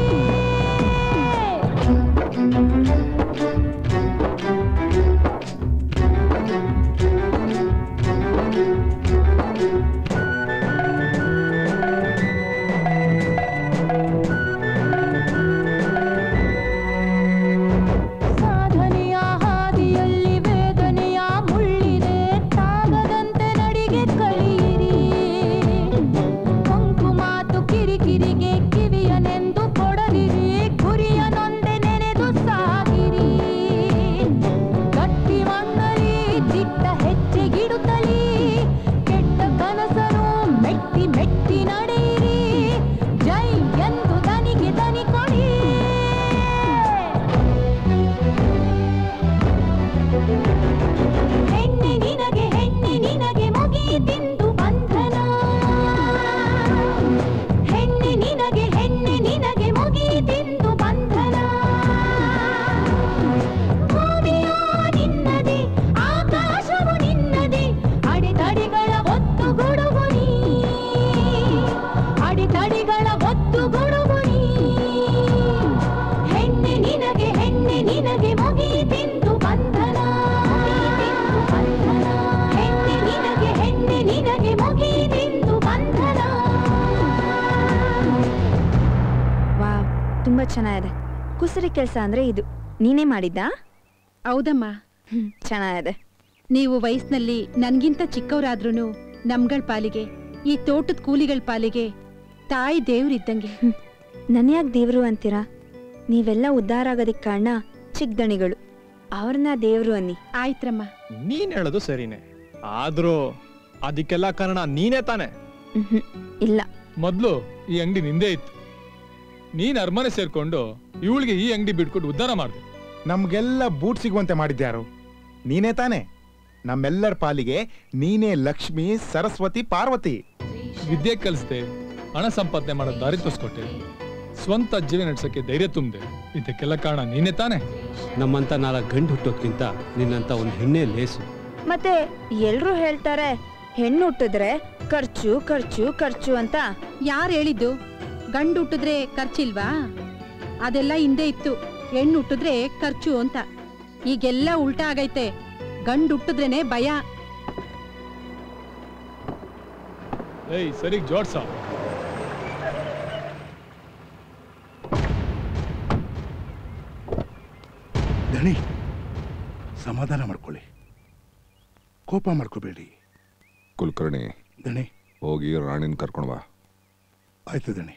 ಸಾಧನೆಯ ಹಾದಿಯಲ್ಲಿ ವೇದನೆಯ ಮುಳ್ಳಿದೆ ತಾಗದಂತೆ ನಡಿಗೆ ಕಲಿಯಿರಿ ಕೊಂಕು ಮಾತು ಕಿರಿಕಿರಿಗೆ ಕಿವಿಯನೆಂದು ಕೊಡದಿರಿ ಗುರಿಯ ನೊಂದೆ ನೆನೆದು ಸಾಗಿರಿ ಗಟ್ಟಿ ಮಣ್ಣಲಿ ದಿಟ್ಟ ಹೆಜ್ಜೆಗಿಡುತ್ತಲೀ ಕೆಟ್ಟ ಕನಸನು ಮೆಟ್ಟಿ ಮೆಟ್ಟಿ ನಡೆಯಿರಿ ಜೈ ಎಂದು ದನಿಗೆ ದನಿ ಕೊಡಿ ಹೆಣ್ಣೆ ನಿನಗೆ ಹೆಣ್ಣೆ ನಿನಗೆ ಮುಗಿಯಿತೆಂದು ಬಂಧನ ಹೆಣ್ಣೆ ನಿನಗೆ ಹೆಣ್ಣೆ ನಿನಗೆ ಮುಗಿಯಿತೆಂದು ಬಂಧನ ಭೂಮಿಯು ನಿನ್ನದೆ ಆಕಾಶವು ನಿನ್ನದೆ ಅಡೆತಡೆಗಳ ಒತ್ತುಗೊಡುವು ನೀ ಅಡೆತಡೆಗಳ ಒತ್ತುಗೊಡುವು ನೀ ಹೆಣ್ಣೆ ನಿನಗೆ ಹೆಣ್ಣೆ ನಿನಗೆ ಮುಗಿಯಿತೆಂದು ಬಂಧನ ಬಂಧನ ಹೆಣ್ಣೆ ನಿನಗೆ ಹೆಣ್ಣೆ ನಿನಗೆ ಮುಗಿಯಿತೆಂದು ಬಂಧನ ವಾವ್ ತುಂಬಾ ಚೆನ್ನಾಗಿದೆ ಕುಸರಿ ಕೆಲಸ ಅಂದ್ರೆ ಇದು ನೀನೇ ಮಾಡಿದ್ದಾ ಹೌದಮ್ಮ ಚೆನ್ನಾಗಿದೆ ನೀವು ವಯಸ್ಸಿನಲ್ಲಿ ನನ್ಗಿಂತ ಚಿಕ್ಕವರಾದ್ರೂ ನಮ್ಗಳ ಪಾಲಿಗೆ ಈ ತೋಟದ ಕೂಲಿಗಳ ಪಾಲಿಗೆ ತಾಯಿ ದೇವ್ರಿದ್ದಂಗೆ ನನ್ಯಾಕ್ ದೇವ್ರು ಅಂತೀರಾ ನೀವೆಲ್ಲ ಉದ್ಧಾರ ಆಗೋದಕ್ಕೆ ಕಾರಣ ಚಿಕ್ಕ ದಣಿಗಳು ಅವ್ರನ್ನ ದೇವ್ರು ಅನ್ನಿ ಆಯ್ತ್ರಮ್ಮ ನೀನ್ ಹೇಳೋದು ಸರಿನೇ ಆದ್ರೂ ಅದಕ್ಕೆಲ್ಲ ಕಾರಣ ನೀನೇ ತಾನೆ ಇಲ್ಲ ಮೊದ್ಲು ಈ ಅಂಗಡಿ ನಿಂದೇ ಇತ್ತು ನೀನ್ ಅರಮನೆ ಸೇರ್ಕೊಂಡು ಇವಳಿಗೆ ಈ ಅಂಗಡಿ ಬಿಟ್ಕೊಟ್ಟು ಉದ್ಧಾರ ಮಾಡ್ದೆ ನಮ್ಗೆಲ್ಲ ಬೂಟ್ ಸಿಗುವಂತೆ ಮಾಡಿದ್ಯಾರು ನೀನೇ ತಾನೆ ನಮ್ಮೆಲ್ಲರ ಪಾಲಿಗೆ ನೀನೇ ಲಕ್ಷ್ಮಿ ಸರಸ್ವತಿ ಪಾರ್ವತಿ ವಿದ್ಯೆ ಕಲಿಸ್ದೆ ಹಣ ಸಂಪಾದನೆ ಮಾಡೋ ದಾರಿ ತೋರಿಸ್ಕೊಟ್ಟೆ ಸ್ವಂತ ಜೀವನ ನಡೆಸಕ್ಕೆ ಧೈರ್ಯ ತುಂಬಿದೆ ಇದಕ್ಕೆಲ್ಲ ಕಾರಣ ನೀನೇ ತಾನೇ ನಮ್ಮಂತ ನಾಲ್ಕು ಗಂಡು ಹುಟ್ಟೋಕ್ಕಿಂತ ನಿನ್ನಂತ ಒಂದು ಹೆಣ್ಣೆ ಲೇಸು ಮತ್ತೆ ಎಲ್ರೂ ಹೇಳ್ತಾರೆ ಹೆಣ್ಣು ಹುಟ್ಟಿದ್ರೆ ಖರ್ಚು ಖರ್ಚು ಖರ್ಚು ಅಂತ ಯಾರು ಹೇಳಿದ್ದು ಗಂಡು ಹುಟ್ಟಿದ್ರೆ ಖರ್ಚಿಲ್ವಾ ಅದೆಲ್ಲ ಹಿಂದೆ ಇತ್ತು ಹೆಣ್ಣು ಹುಟ್ಟಿದ್ರೆ ಖರ್ಚು ಅಂತ ಈಗೆಲ್ಲ ಉಲ್ಟಾ ಆಗೈತೆ ಗಂಡು ಹುಟ್ಟಿದ್ರೇನೆ ಭಯ ಏಯ್ ಸರಿ ಜೋಡ್ಸ ದಣಿ ಸಮಾಧಾನ ಮಾಡ್ಕೊಳ್ಳಿ ಕೋಪ ಮಾಡ್ಕೋಬೇಡಿ ಕುಲಕರ್ಣಿ ದಣಿ ಹೋಗಿ ರಾಣಿನ ಕರ್ಕೊಂಡು ಬಾ ಆಯ್ತು ದಣಿ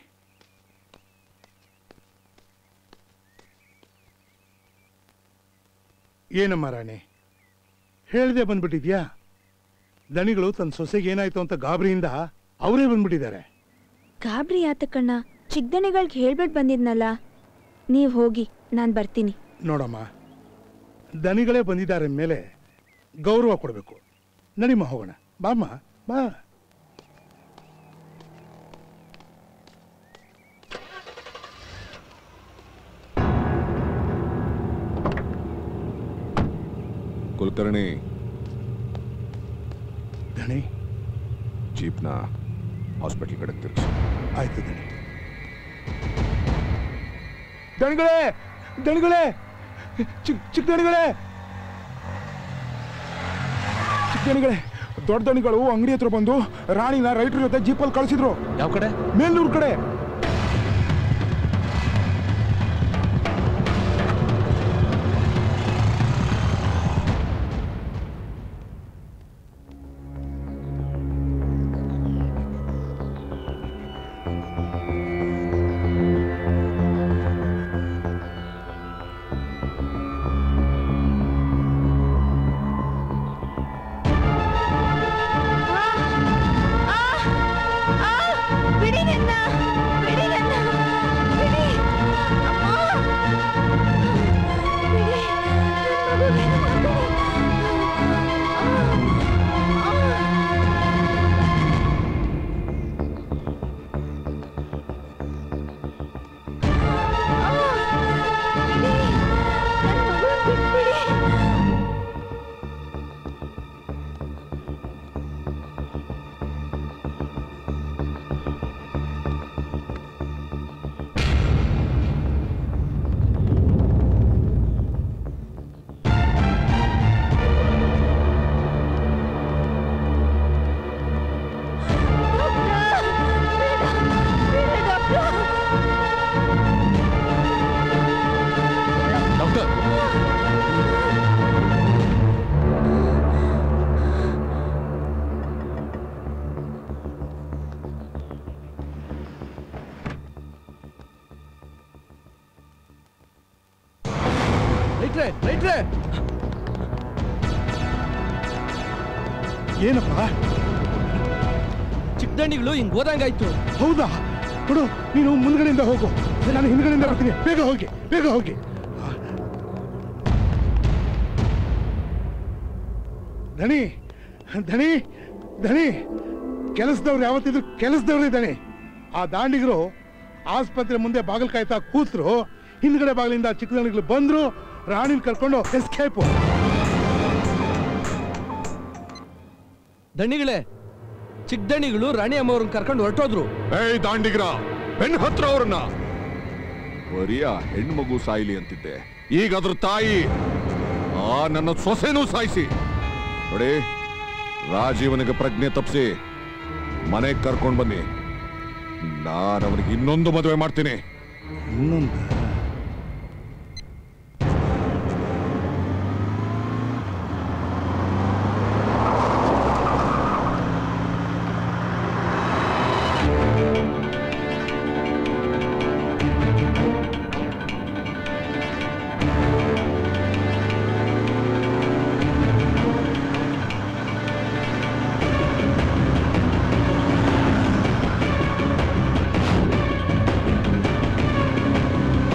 ಏನಮ್ಮ ರಾಣಿ ಹೇಳ್ದೆ ಬಂದ್ಬಿಟ್ಟಿದ್ಯಾ ದಣಿಗಳು ತನ್ನ ಸೊಸೆಗೆ ಏನಾಯ್ತು ಅಂತ ಗಾಬರಿಯಿಂದ ಅವರೇ ಬಂದ್ಬಿಟ್ಟಿದ್ದಾರೆ ಗಾಬರಿ ಆತಕ್ಕಣ್ಣ ಚಿಕ್ಕದಣಿಗಳ್ಗೆ ಹೇಳ್ಬಿಟ್ಟು ಬಂದಿದ್ನಲ್ಲ ನೀವ್ ಹೋಗಿ ನಾನ್ ಬರ್ತೀನಿ ನೋಡಮ್ಮ ದನಿಗಳೇ ಬಂದಿದ್ದಾರೆ ಮೇಲೆ ಗೌರವ ಕೊಡಬೇಕು ನಡಿಮ್ಮ ಹೋಗೋಣ ಬಾಮ್ಮ ಬಾ ಕುಲಕರ್ಣಿ ದಣಿ ಜೀಪ್ನ ಹಾಸ್ಪಿಟಲ್ ಕಡೆ ತಿರ್ಗಿಸು ಆಯ್ತು ದಣಿ ದಣಿಗಳೇ ದಣಿಗಳೇ ಚಿಕ್ಕ ಚಿಕ್ಕ ದಣಿಗಳೇ ಚಿಕ್ಕ ದಣಿಗಳೇ ದೊಡ್ಡ ದಣಿಗಳು ಅಂಗಡಿ ಹತ್ರ ಬಂದು ರಾಣಿನ ರೈತರ ಜೊತೆ ಜೀಪಲ್ಲಿ ಕಳಿಸಿದ್ರು ಯಾವ ಕಡೆ ಮೇಲ್ನೂರ್ ಕಡೆ ಬಿಡಿ ನನ್ನ ಬಿಡಿ ನನ್ನ ಬಿಡಿ ಡಾಕ್ಟರ್ ರೈಟ್ರೆ ರೈಟ್ರೆ ಏನಪ್ಪ ಚಿಕ್ಕದಣಿಗಳು ಹಿಂಗ್ ಹೋದಂಗಾಯ್ತು ಹೌದಾ ನೋಡು ನೀನು ಮುಂದ್ಗಡೆಯಿಂದ ಹೋಗು ನಾನು ಹಿಂದ್ಗಡೆಯಿಂದ ಬರ್ತೀನಿ ಬೇಗ ಹೋಗಿ ಬೇಗ ಹೋಗಿ ಧಣಿ ಧಣಿ ಧಣಿ ಕೆಲಸದವ್ರು ಯಾವತ್ತಿದ್ರು ಕೆಲಸದವ್ರೇ ದಣಿ ಆ ದಾಂಡಿಗರು ಆಸ್ಪತ್ರೆ ಮುಂದೆ ಬಾಗಿಲು ಕಾಯ್ತಾ ಕೂತ್ರು ಹಿಂದ್ಗಡೆ ಬಾಗಿಲಿಂದ ಚಿಕ್ಕ ದಣಿಗಳು ಬಂದ್ರು ರಾಣಿನ ಕರ್ಕೊಂಡು ಎಸ್ಕೇಪು ದಣಿಗಳೇ ಚಿಕ್ಕದಣಿಗಳು ರಾಣಿ ಅಮ್ಮವ್ರನ್ನ ಕರ್ಕೊಂಡು ಹೊರಟೋದ್ರು ಏಯ್ ದಾಂಡಿಗ್ರ ಬೆನ್ ಹತ್ರ ಅವ್ರನ್ನ ಬರೀ ಆ ಹೆಣ್ಮಗು ಸಾಯ್ಲಿ ಅಂತಿದ್ದೆ ಈಗ ಅದ್ರ ತಾಯಿ ಆ ನನ್ನ ಸೊಸೆನೂ ಸಾಯಿಸಿ ನೋಡಿ ರಾಜೀವನಿಗೆ ಪ್ರಜ್ಞೆ ತಪ್ಪಿಸಿ ಮನೆಗೆ ಕರ್ಕೊಂಡು ಬನ್ನಿ ನಾನು ಅವನಿಗೆ ಇನ್ನೊಂದು ಮದುವೆ ಮಾಡ್ತೀನಿ ಇನ್ನೊಂದು ಆ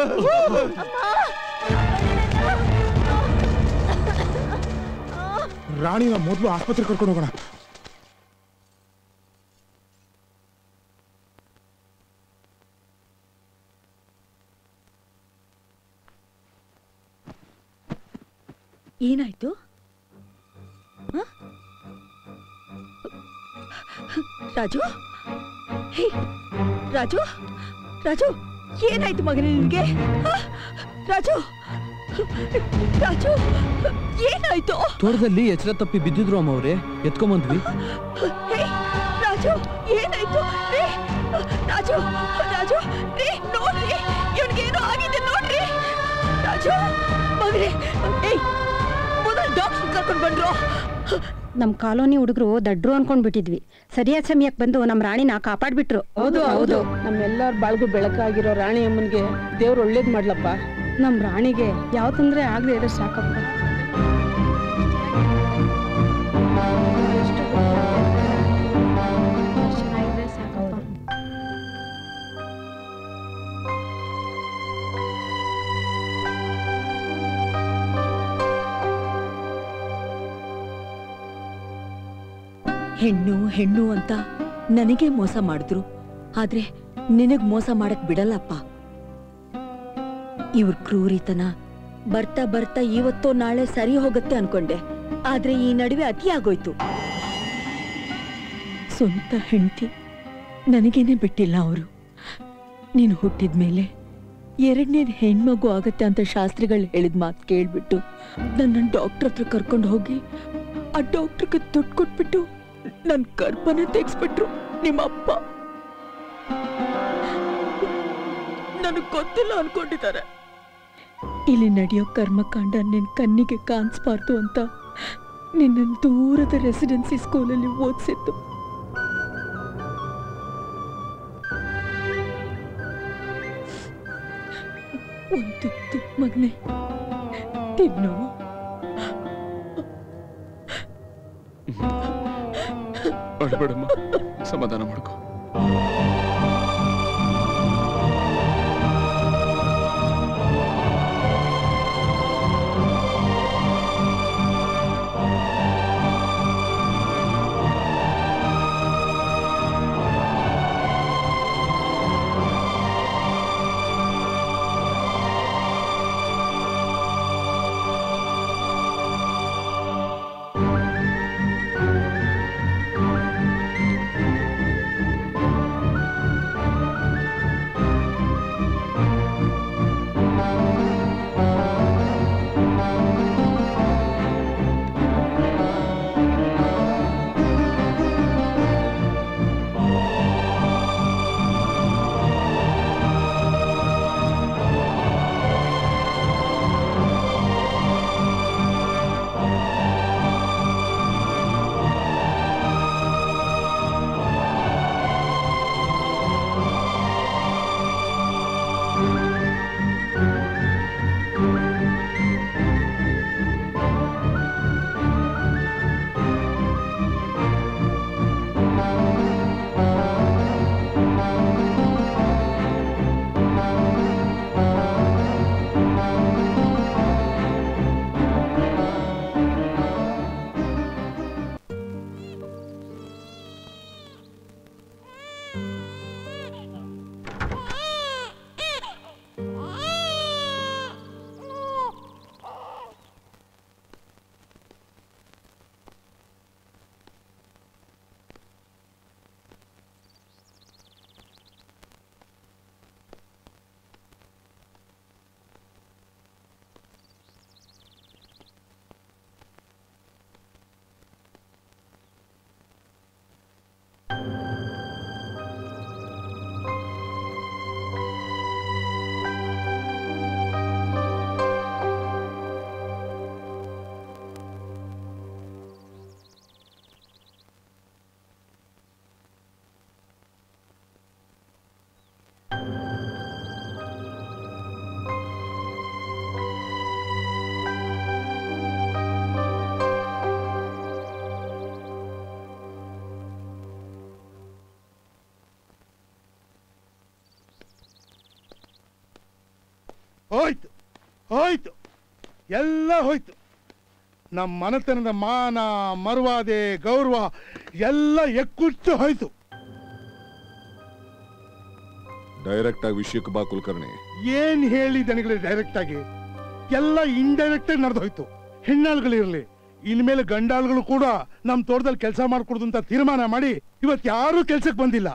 ರಾಣಿನ ಮೊದಲು ಆಸ್ಪತ್ರೆ ಕರ್ಕೊಂಡು ಹೋಗೋಣ ಏನಾಯ್ತು ಹ? ರಾಜು ಹೇ ರಾಜು ರಾಜು ಏನಾಯ್ತು ಮಗನೇ ನಿನ್ಗೆ ಹ? ರಾಜು ರಾಜು ಏನಾಯ್ತು ತೋಟದಲ್ಲಿ ಎಚ್ಚರ ತಪ್ಪಿ ಬಿದ್ದಿದ್ರು ಅಮ್ಮ ಅವ್ರೆ ಎತ್ಕೊಂಬಂದ್ವಿ ಹೇ ರಾಜು ಏನಾಯ್ತು ರೇ ರಾಜು ರಾಜು ರೇ ನೋಡ್ರಿ ಇವನಿಗೇನೋ ಆಗಿದೆ ನೋಡ್ರಿ ರಾಜು ಮಗನೇ ಏಯ್ ಮೊದಲು ಡಾಕ್ಟರ್ ಕರ್ಕೊಂಡು ಬಂದ್ರು ನಮ್ ಕಾಲೋನಿ ಹುಡುಗರು ದಡ್ರು ಅನ್ಕೊಂಡ್ ಬಿಟ್ಟಿದ್ವಿ ಸರಿಯಾದ ಸಮಯಕ್ಕೆ ಬಂದು ನಮ್ ರಾಣಿನ ಕಾಪಾಡ್ಬಿಟ್ರು ಹೌದು ಹೌದು ನಮ್ಮೆಲ್ಲರ ಬಾಳ್ಗೂ ಬೆಳಕಾಗಿರೋ ರಾಣಿ ಅಮ್ಮನ್ಗೆ ದೇವ್ರು ಒಳ್ಳೇದ್ ಮಾಡ್ಲಪ್ಪ ನಮ್ ರಾಣಿಗೆ ಯಾವ ತೊಂದ್ರೆ ಆಗದೆ ಇರೋ ಸಾಕಪ್ಪ ಹೆಣ್ಣು ಹೆಣ್ಣು ಅಂತ ನನಗೆ ಮೋಸ ಮಾಡಿದ್ರು ಆದ್ರೆ ನಿನಗ್ ಮೋಸ ಮಾಡಕ್ ಬಿಡಲ್ಲಪ್ಪ ಇವ್ರ ಕ್ರೂರಿತನ ಬರ್ತಾ ಬರ್ತಾ ಇವತ್ತೋ ನಾಳೆ ಸರಿ ಹೋಗುತ್ತೆ ಅನ್ಕೊಂಡೆ ಆದ್ರೆ ಈ ನಡುವೆ ಅತಿ ಆಗೋಯ್ತು ಸ್ವಂತ ಹೆಂಡತಿ ನನಗೇನೆ ಬಿಟ್ಟಿಲ್ಲ ಅವರು ನೀನು ಹುಟ್ಟಿದ್ಮೇಲೆ ಎರಡನೇದು ಹೆಣ್ಮಗು ಆಗತ್ತೆ ಅಂತ ಶಾಸ್ತ್ರಿಗಳು ಹೇಳಿದ ಮಾತು ಕೇಳ್ಬಿಟ್ಟು ನನ್ನ ಡಾಕ್ಟರ್ ಹತ್ರ ಕರ್ಕೊಂಡು ಹೋಗಿ ಆ ಡಾಕ್ಟರ್ಗೆ ದುಡ್ಡು ಕೊಟ್ಬಿಟ್ಟು ನನ್ನ ಗರ್ಭನ ತೆಗ್ಸ್ಬಿಟ್ರು ನಿಮ್ಮ ಅಪ್ಪ ನನಗ್ ಗೊತ್ತಿಲ್ಲ ಅನ್ಕೊಂಡಿದ್ದಾರೆ ಇಲ್ಲಿ ನಡೆಯೋ ಕರ್ಮಕಾಂಡ ನಿನ್ ಕಣ್ಣಿಗೆ ಕಾಣಿಸ್ಬಾರ್ದು ಅಂತ ನಿನ್ನ ದೂರದ ರೆಸಿಡೆನ್ಸಿ ಸ್ಕೂಲಲ್ಲಿ ಓದಿಸಿದ್ದು ಒಂದು ತುತ್ತು ಮಗನೆ ತಿನ್ನು ಅಳ್ಬೇಡಮ್ಮ ಸಮಾಧಾನ ಮಾಡ್ಕೊ ಹೋಯ್ತು ಹೋಯ್ತು ಎಲ್ಲ ಹೋಯ್ತು ನಮ್ಮ ಮನೆತನದ ಮಾನ ಮರ್ವಾದೆ ಗೌರವ ಎಲ್ಲ ಎಕ್ಕುಟ್ಟು ಹೋಯ್ತು ಡೈರೆಕ್ಟ್ ಆಗಿ ವಿಷಯಕ್ಕೆ ಬಾ ಕುಲಕರ್ಣಿ ಏನ್ ಹೇಳಿ ದನಿಗಳು ಡೈರೆಕ್ಟ್ ಆಗಿ ಎಲ್ಲ ಇಂಡೈರೆಕ್ಟ್ ಆಗಿ ನಡೆದೋಯ್ತು ಹೆಣ್ಣಾಳುಗಳಿರ್ಲಿ ಇನ್ಮೇಲೆ ಗಂಡಾಳುಗಳು ಕೂಡ ನಮ್ ತೋಟದಲ್ಲಿ ಕೆಲಸ ಮಾಡ್ಕೊಡುದು ಅಂತ ತೀರ್ಮಾನ ಮಾಡಿ ಇವತ್ ಯಾರು ಕೆಲ್ಸಕ್ಕೆ ಬಂದಿಲ್ಲ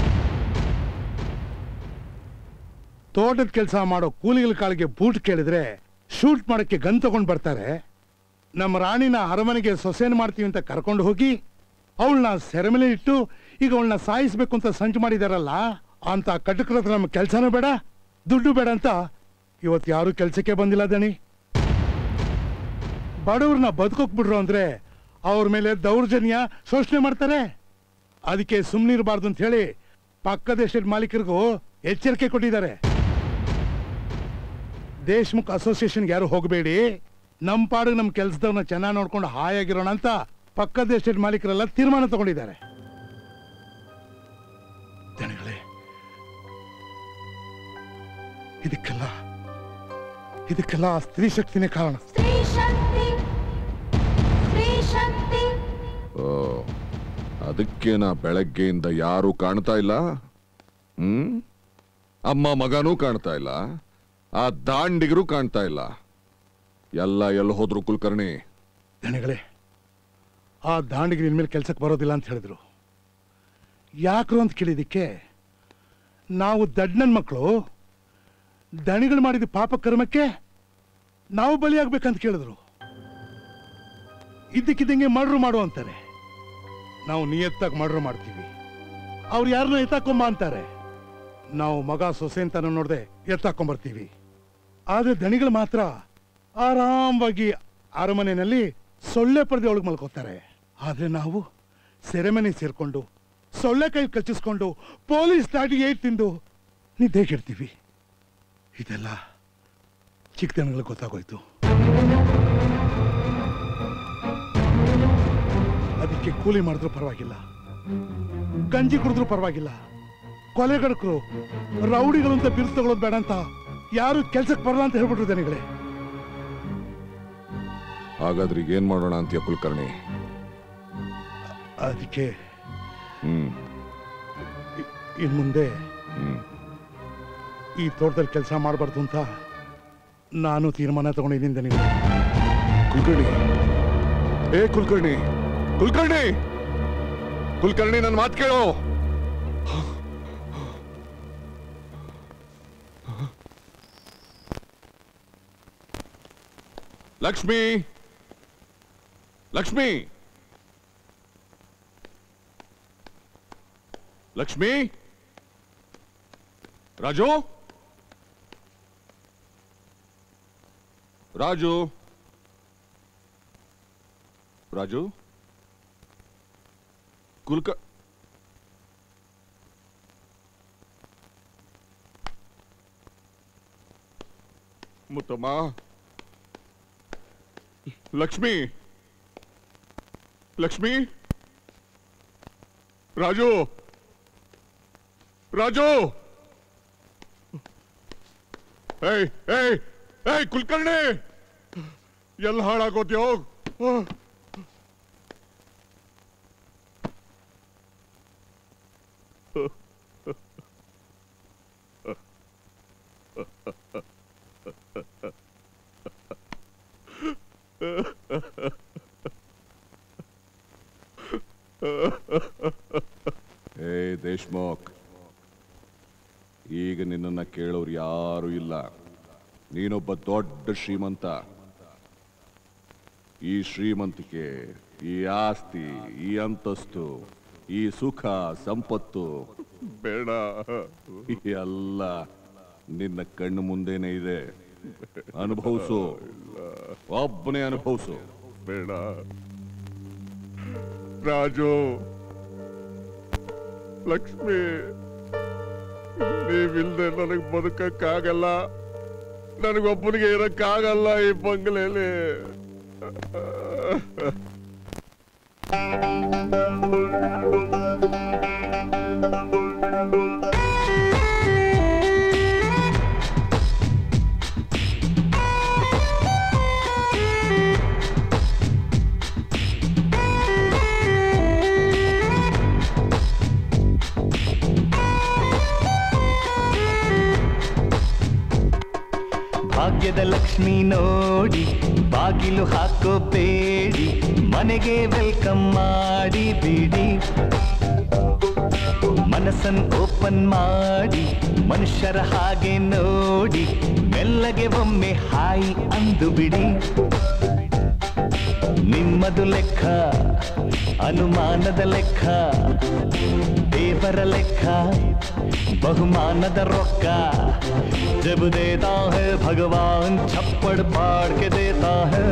ತೋಟದ ಕೆಲಸ ಮಾಡೋ ಕೂಲಿಗಳ ಕಾಳಿಗೆ ಬೂಟ್ ಕೇಳಿದ್ರೆ ಶೂಟ್ ಮಾಡಕ್ಕೆ ಗನ್ ತಗೊಂಡ್ ಬರ್ತಾರೆ ನಮ್ಮ ರಾಣಿನ ಅರಮನೆಗೆ ಸೊಸೆನ್ ಮಾಡ್ತೀವಿ ಅಂತ ಕರ್ಕೊಂಡು ಹೋಗಿ ಅವಳನ್ನ ಸೆರೆಮನೆ ಇಟ್ಟು ಈಗ ಅವಳನ್ನ ಸಾಯಿಸ್ಬೇಕು ಅಂತ ಸಂಚು ಮಾಡಿದಾರಲ್ಲ ಅಂತ ಕಟಕರ ಹತ್ರ ನಮ್ಮ ಕೆಲಸನೂ ಬೇಡ ದುಡ್ಡು ಬೇಡ ಅಂತ ಇವತ್ತು ಯಾರು ಕೆಲಸಕ್ಕೆ ಬಂದಿಲ್ಲ ದಣಿ ಬಡವ್ರನ್ನ ಬದುಕೋಕ್ ಬಿಡ್ರು ಅಂದ್ರೆ ಅವ್ರ ಮೇಲೆ ದೌರ್ಜನ್ಯ ಶೋಷಣೆ ಮಾಡ್ತಾರೆ ಅದಕ್ಕೆ ಸುಮ್ಮನಿರಬಾರ್ದು ಅಂತ ಹೇಳಿ ಪಕ್ಕದ ಎಸ್ಟೇಟ್ ಮಾಲೀಕರಿಗೂ ಎಚ್ಚರಿಕೆ ಕೊಟ್ಟಿದ್ದಾರೆ ದೇಶ್ಮುಖ್ ಅಸೋಸಿಯೇಷನ್ಗೆ ಯಾರು ಹೋಗಬೇಡಿ ನಮ್ಮ ಪಾಡಿಗೆ ನಮ್ಮ ಕೆಲಸದವ್ರನ್ನ ಚೆನ್ನಾಗಿ ನೋಡ್ಕೊಂಡು ಹಾಯಾಗಿರೋಣ ಅಂತ ಪಕ್ಕದ ಎಸ್ಟೇಟ್ ಮಾಲೀಕರೆಲ್ಲ ತೀರ್ಮಾನ ತಗೊಂಡಿದ್ದಾರೆ ಜನಗಳೇ ಇದಕ್ಕೆಲ್ಲ ಇದಕ್ಕೆಲ್ಲ ಆ ಸ್ತ್ರೀ ಶಕ್ತಿನೇ ಕಾರಣ ಸ್ತ್ರೀ ಶಕ್ತಿ ಸ್ತ್ರೀ ಶಕ್ತಿ ಓ ಅದಕ್ಕೇನ ಬೆಳಗ್ಗೆಯಿಂದ ಯಾರು ಕಾಣ್ತಾ ಇಲ್ಲ ಹ್ಮ್ ಅಮ್ಮ ಮಗನೂ ಕಾಣ್ತಾ ಇಲ್ಲ ಆ ದಾಂಡಿಗರು ಕಾಣ್ತಾ ಇಲ್ಲ ಎಲ್ಲ ಎಲ್ಲಿ ಹೋದ್ರು ಕುಲಕರ್ಣಿ ದಣಿಗಳೇ ಆ ದಾಂಡಿಗೆ ನಿನ್ ಮೇಲೆ ಕೆಲ್ಸಕ್ಕೆ ಬರೋದಿಲ್ಲ ಅಂತ ಹೇಳಿದ್ರು ಯಾಕ್ರು ಅಂತ ಕೇಳಿದಕ್ಕೆ ನಾವು ದಡ್ಡನ ಮಕ್ಕಳು ದಣಿಗಳು ಮಾಡಿದ ಪಾಪ ಕರ್ಮಕ್ಕೆ ನಾವು ಬಲಿಯಾಗ್ಬೇಕಂತ ಕೇಳಿದ್ರು ಇದ್ದಕ್ಕಿದ್ದಂಗೆ ಮರ್ಡ್ರು ಮಾಡು ಅಂತಾರೆ ನಾವು ನಿಯತ್ತಾಗಿ ಮರ್ಡ್ರು ಮಾಡ್ತೀವಿ ಅವ್ರು ಯಾರನ್ನ ಎತ್ತಾಕೊಂಬ ಅಂತಾರೆ ನಾವು ಮಗ ಸೊಸೆ ಅಂತ ನೋಡ್ದೆ ಎತ್ತಾಕೊಂಬರ್ತೀವಿ ಆದ್ರೆ ದಣಿಗಳು ಮಾತ್ರ ಆರಾಮವಾಗಿ ಅರಮನೆಯಲ್ಲಿ ಸೊಳ್ಳೆ ಪರದೆ ಒಳಗೆ ಮಲ್ಕೋತಾರೆ ಆದ್ರೆ ನಾವು ಸೆರೆಮನೆ ಸೇರ್ಕೊಂಡು ಸೊಳ್ಳೆ ಕೈ ಕಚ್ಚಿಸ್ಕೊಂಡು ಪೊಲೀಸ್ ದಾಟಿಗೆ ಏಟ್ ತಿಂದು ನಿದ್ದೆಗೆಡ್ತೀವಿ ಇದೆಲ್ಲ ಚಿಕ್ಕ ದನಗಳಿಗೆ ಗೊತ್ತಾಗೋಯ್ತು ಅದಕ್ಕೆ ಕೂಲಿ ಮಾಡಿದ್ರು ಪರವಾಗಿಲ್ಲ ಗಂಜಿ ಕುಡಿದ್ರು ಪರವಾಗಿಲ್ಲ ಕೊಲೆಗಡಕರು ರೌಡಿಗಳು ಅಂತ ಬಿರುಸು ತಗೊಳ್ಳೋದು ಬೇಡ ಅಂತ ಯಾರು ಕೆಲ್ಸಕ್ಕೆ ಬರಲ್ಲ ಅಂತ ಹೇಳ್ಬಿಟ್ರು ದನಿಗಳೇ ಹಾಗಾದ್ರೆ ಈಗ ಏನ್ ಮಾಡೋಣ ಅಂತೀಯ ಕುಲಕರ್ಣಿ ಅದಕ್ಕೆ ಹ್ಮ್ ಇನ್ ಮುಂದೆ ಹ್ಮ್ ಈ ತೋಟದಲ್ಲಿ ಕೆಲಸ ಮಾಡಬಾರ್ದು ಅಂತ ನಾನು ತೀರ್ಮಾನ ತಗೊಂಡಿದ್ದೀನಿ ದನಿಗಳೇ ಕುಲಕರ್ಣಿ ಏ ಕುಲಕರ್ಣಿ ಕುಲಕರ್ಣಿ ಕುಲಕರ್ಣಿ ನನ್ನ ಮಾತು ಕೇಳೋ ಲಕ್ಷ್ಮಿ ಲಕ್ಷ್ಮಿ ಲಕ್ಷ್ಮಿ ರಾಜು ರಾಜು ರಾಜು ಕುಲ್ಕ ಮುತ್ತಮ್ಮ ಲಕ್ಷ್ಮಿ ಲಕ್ಷ್ಮಿ ರಾಜು ರಾಜು ಏಯ್ ಏಯ್ ಏಯ್ ಕುಲ್ಕರ್ಣಿ ಎಲ್ಲಿ ಹಾಳಾಗೋದ್ಯೋ ಏ ದೇಶ್ಮುಖ್ ಈಗ ನಿನ್ನನ್ನ ಕೇಳೋರು ಯಾರು ಇಲ್ಲ ನೀನೊಬ್ಬ ದೊಡ್ಡ ಶ್ರೀಮಂತ ಈ ಶ್ರೀಮಂತಿಕೆ ಈ ಆಸ್ತಿ ಈ ಅಂತಸ್ತು ಈ ಸುಖ ಸಂಪತ್ತು ಬೇಡ ಎಲ್ಲ ನಿನ್ನ ಕಣ್ಣು ಮುಂದೆನೆ ಇದೆ ಅನುಭವಿಸು ಒಬ್ಬನೇ ಅನುಭವಿಸು ಬೇಡ ರಾಜು ಲಕ್ಷ್ಮಿ ನೀವಿಲ್ದೆ ನನಗೆ ಬದುಕಕ್ಕಾಗಲ್ಲ ನನಗೊಬ್ಬನಿಗೆ ಇರಕ್ಕಾಗಲ್ಲ ಈ ಬಂಗ್ಲೆಯಲ್ಲಿ ನೀ ನೋಡಿ ಬಾಗಿಲು ಹಾಕೋಬೇಡಿ ಮನೆಗೆ ವೆಲ್ಕಮ್ ಮಾಡಿ ಬಿಡಿ ಮನಸ್ಸನ್ನು ಓಪನ್ ಮಾಡಿ ಮನುಷ್ಯರ ಹಾಗೆ ನೋಡಿ ಮೆಲ್ಲಗೆ ಒಮ್ಮೆ ಹಾಯಿ ಅಂದು ಬಿಡಿ ನಿಮ್ಮದು ಲೆಕ್ಕ ಅನುಮಾನದ ಲೆಕ್ಕ ದೇವರ ಲೆಕ್ಕ ಬಹುಮಾನದ ರೊಕ್ಕ जब देता है भगवान छप्पड़ फाड़ के देता है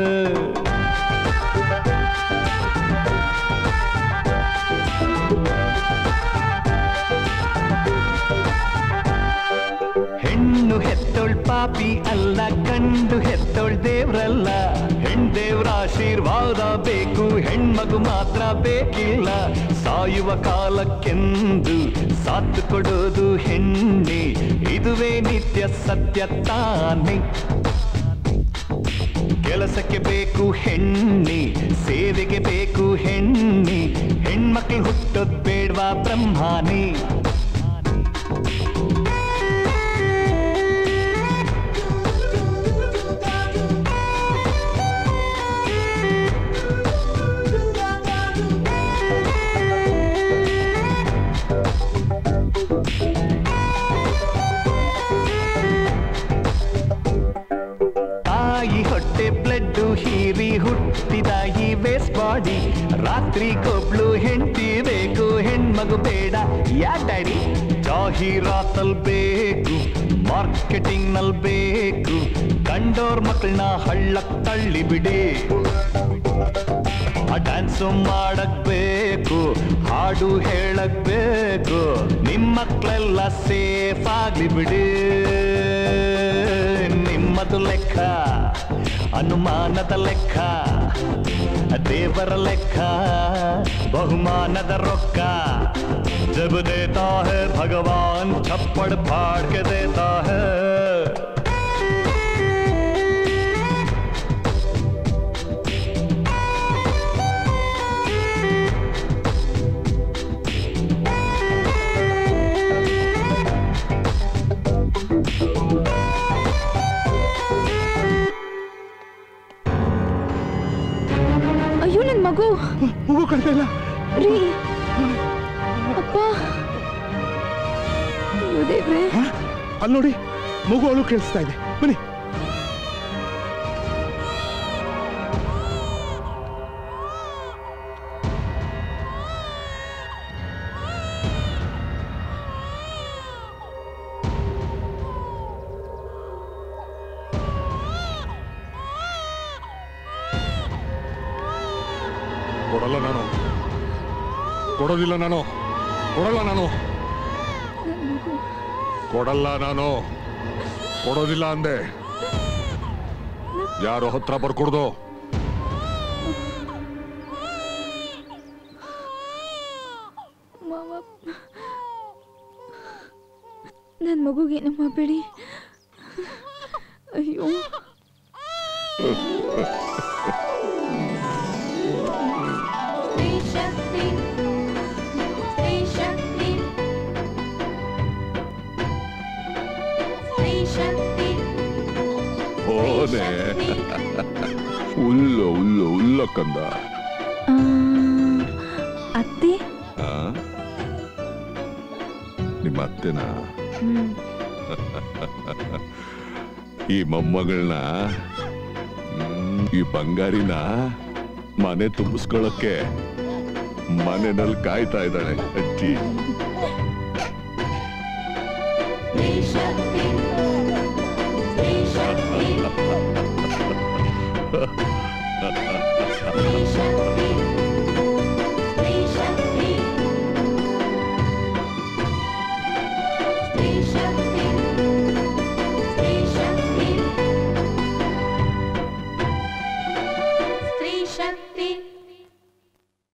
ಹೆಣ್ಣು ಹೆತ್ತೋಳ್ ಪಾಪಿ ಅಲ್ಲ ಗಂಡು ಹೆತ್ತೋಳ್ ದೇವ್ರಲ್ಲ ಹೆಣ್ ದೇವ್ರ ಆಶೀರ್ವಾದ ಬೇಕು ಹೆಣ್ಮಗು ಮಾತ್ರ ಬೇಕಿಲ್ಲ ಸಾಯುವ ಕಾಲಕ್ಕೆಂದು ಸಾಥ್ ಕೊಡೋದು ಹೆಣ್ಣೆ ಇದುವೇ ನಿತ್ಯ ಸತ್ಯ ತಾನೆ ಕೆಲಸಕ್ಕೆ ಬೇಕು ಹೆಣ್ಣೆ ಸೇವೆಗೆ ಬೇಕು ಹೆಣ್ಣೆ ಹೆಣ್ಮಕ್ಳು ಹುಟ್ಟೋದ್ ಬೇಡ್ವಾ ಬ್ರಹ್ಮಾನೇ ತಾಯಿ ಹೊಟ್ಟೆ ಬ್ಲಡ್ ಹೀರಿ ಹುಟ್ಟಿದ ಈ ವೇಸ್ಟ್ ಬಾಡಿ ರಾತ್ರಿ ಕೊಬ್ಳು ಹೆಂಡತಿ ಬೇಕು ಹೆಣ್ಮಗು ಬೇಡ ಯಾ ಡ್ಯಾಡಿ ಜಾಹೀರಾತಲ್ ಬೇಕು ಮಾರ್ಕೆಟಿಂಗ್ ನಲ್ ಬೇಕು ಕಂಡೋರ್ ಮಕ್ಕಳನ್ನ ಹಳ್ಳಕ್ ತಳ್ಳಿ ಬಿಡಿ ಆ ಡ್ಯಾನ್ಸು ಮಾಡಕ್ ಬೇಕು ಹಾಡು ಹೇಳಕ್ ಬೇಕು ನಿಮ್ಮ ಮಕ್ಕಳೆಲ್ಲ ಸೇಫ್ ಆಗ್ಲಿ ಬಿಡಿ ನಿಮ್ಮದು ಲೆಕ್ಕ ಅನುಮಾನದ ಲೆಕ್ಕ ದೇವರ ಲೆಕ್ಕ ಬಹುಮಾನದ ರೊಕ್ಕ ಜब देता है भगवान छप्पड़ फाड़ के देता है ಅಯ್ಯೋ ನನ್ ಮಗು ಮಗು ಕಣ್ತಾ ಇಲ್ಲ ರೀ ಅಪ್ಪ ಅಯ್ಯೋ ದೇವ್ರೇ ಅಲ್ಲಿ ನೋಡಿ ಮಗು ಅಳು ಕೇಳಿಸ್ತಾ ಇದೆ ಬನ್ನಿ ಕೊಡಲ್ಲ ನಾನು ಕೊಡೋದಿಲ್ಲ ನಾನು ಕೊಡಲ್ಲ ನಾನು ಕೊಡಲ್ಲ ನಾನು ಕೊಡೋದಿಲ್ಲ ಅಂದೆ ಯಾರು ಹತ್ರ ಬರ್ಕೊಡ್ದು ಮಾವ ನನ್ನ ಮಗುಗೇನು ಮಾಡಬೇಡಿ ಅಯ್ಯೋ ಸ್ತ್ರೀ ಶಕ್ತಿ ಸ್ತ್ರೀ ಶಕ್ತಿ ಸ್ತ್ರೀ ಶಕ್ತಿ ಹೋನೆ ಉಲ್ಲ ಉಲ್ಲ ಉಲ್ಲ ಕಂದ ಅತ್ತೆ ಆ? ನಿಮ್ಮ ಅತ್ತೆನಾ ಈ ಮೊಮ್ಮಗಳನ್ನ ಹ್ಮ್, ಈ ಬಂಗಾರಿನ ಮನೆ ತುಂಬಿಸ್ಕೊಳ್ಳಕ್ಕೆ ಮನೆಯಲ್ಲಿ ಕಾಯ್ತಾ ಇದ್ದಾಳೆ ಅಜ್ಜಿ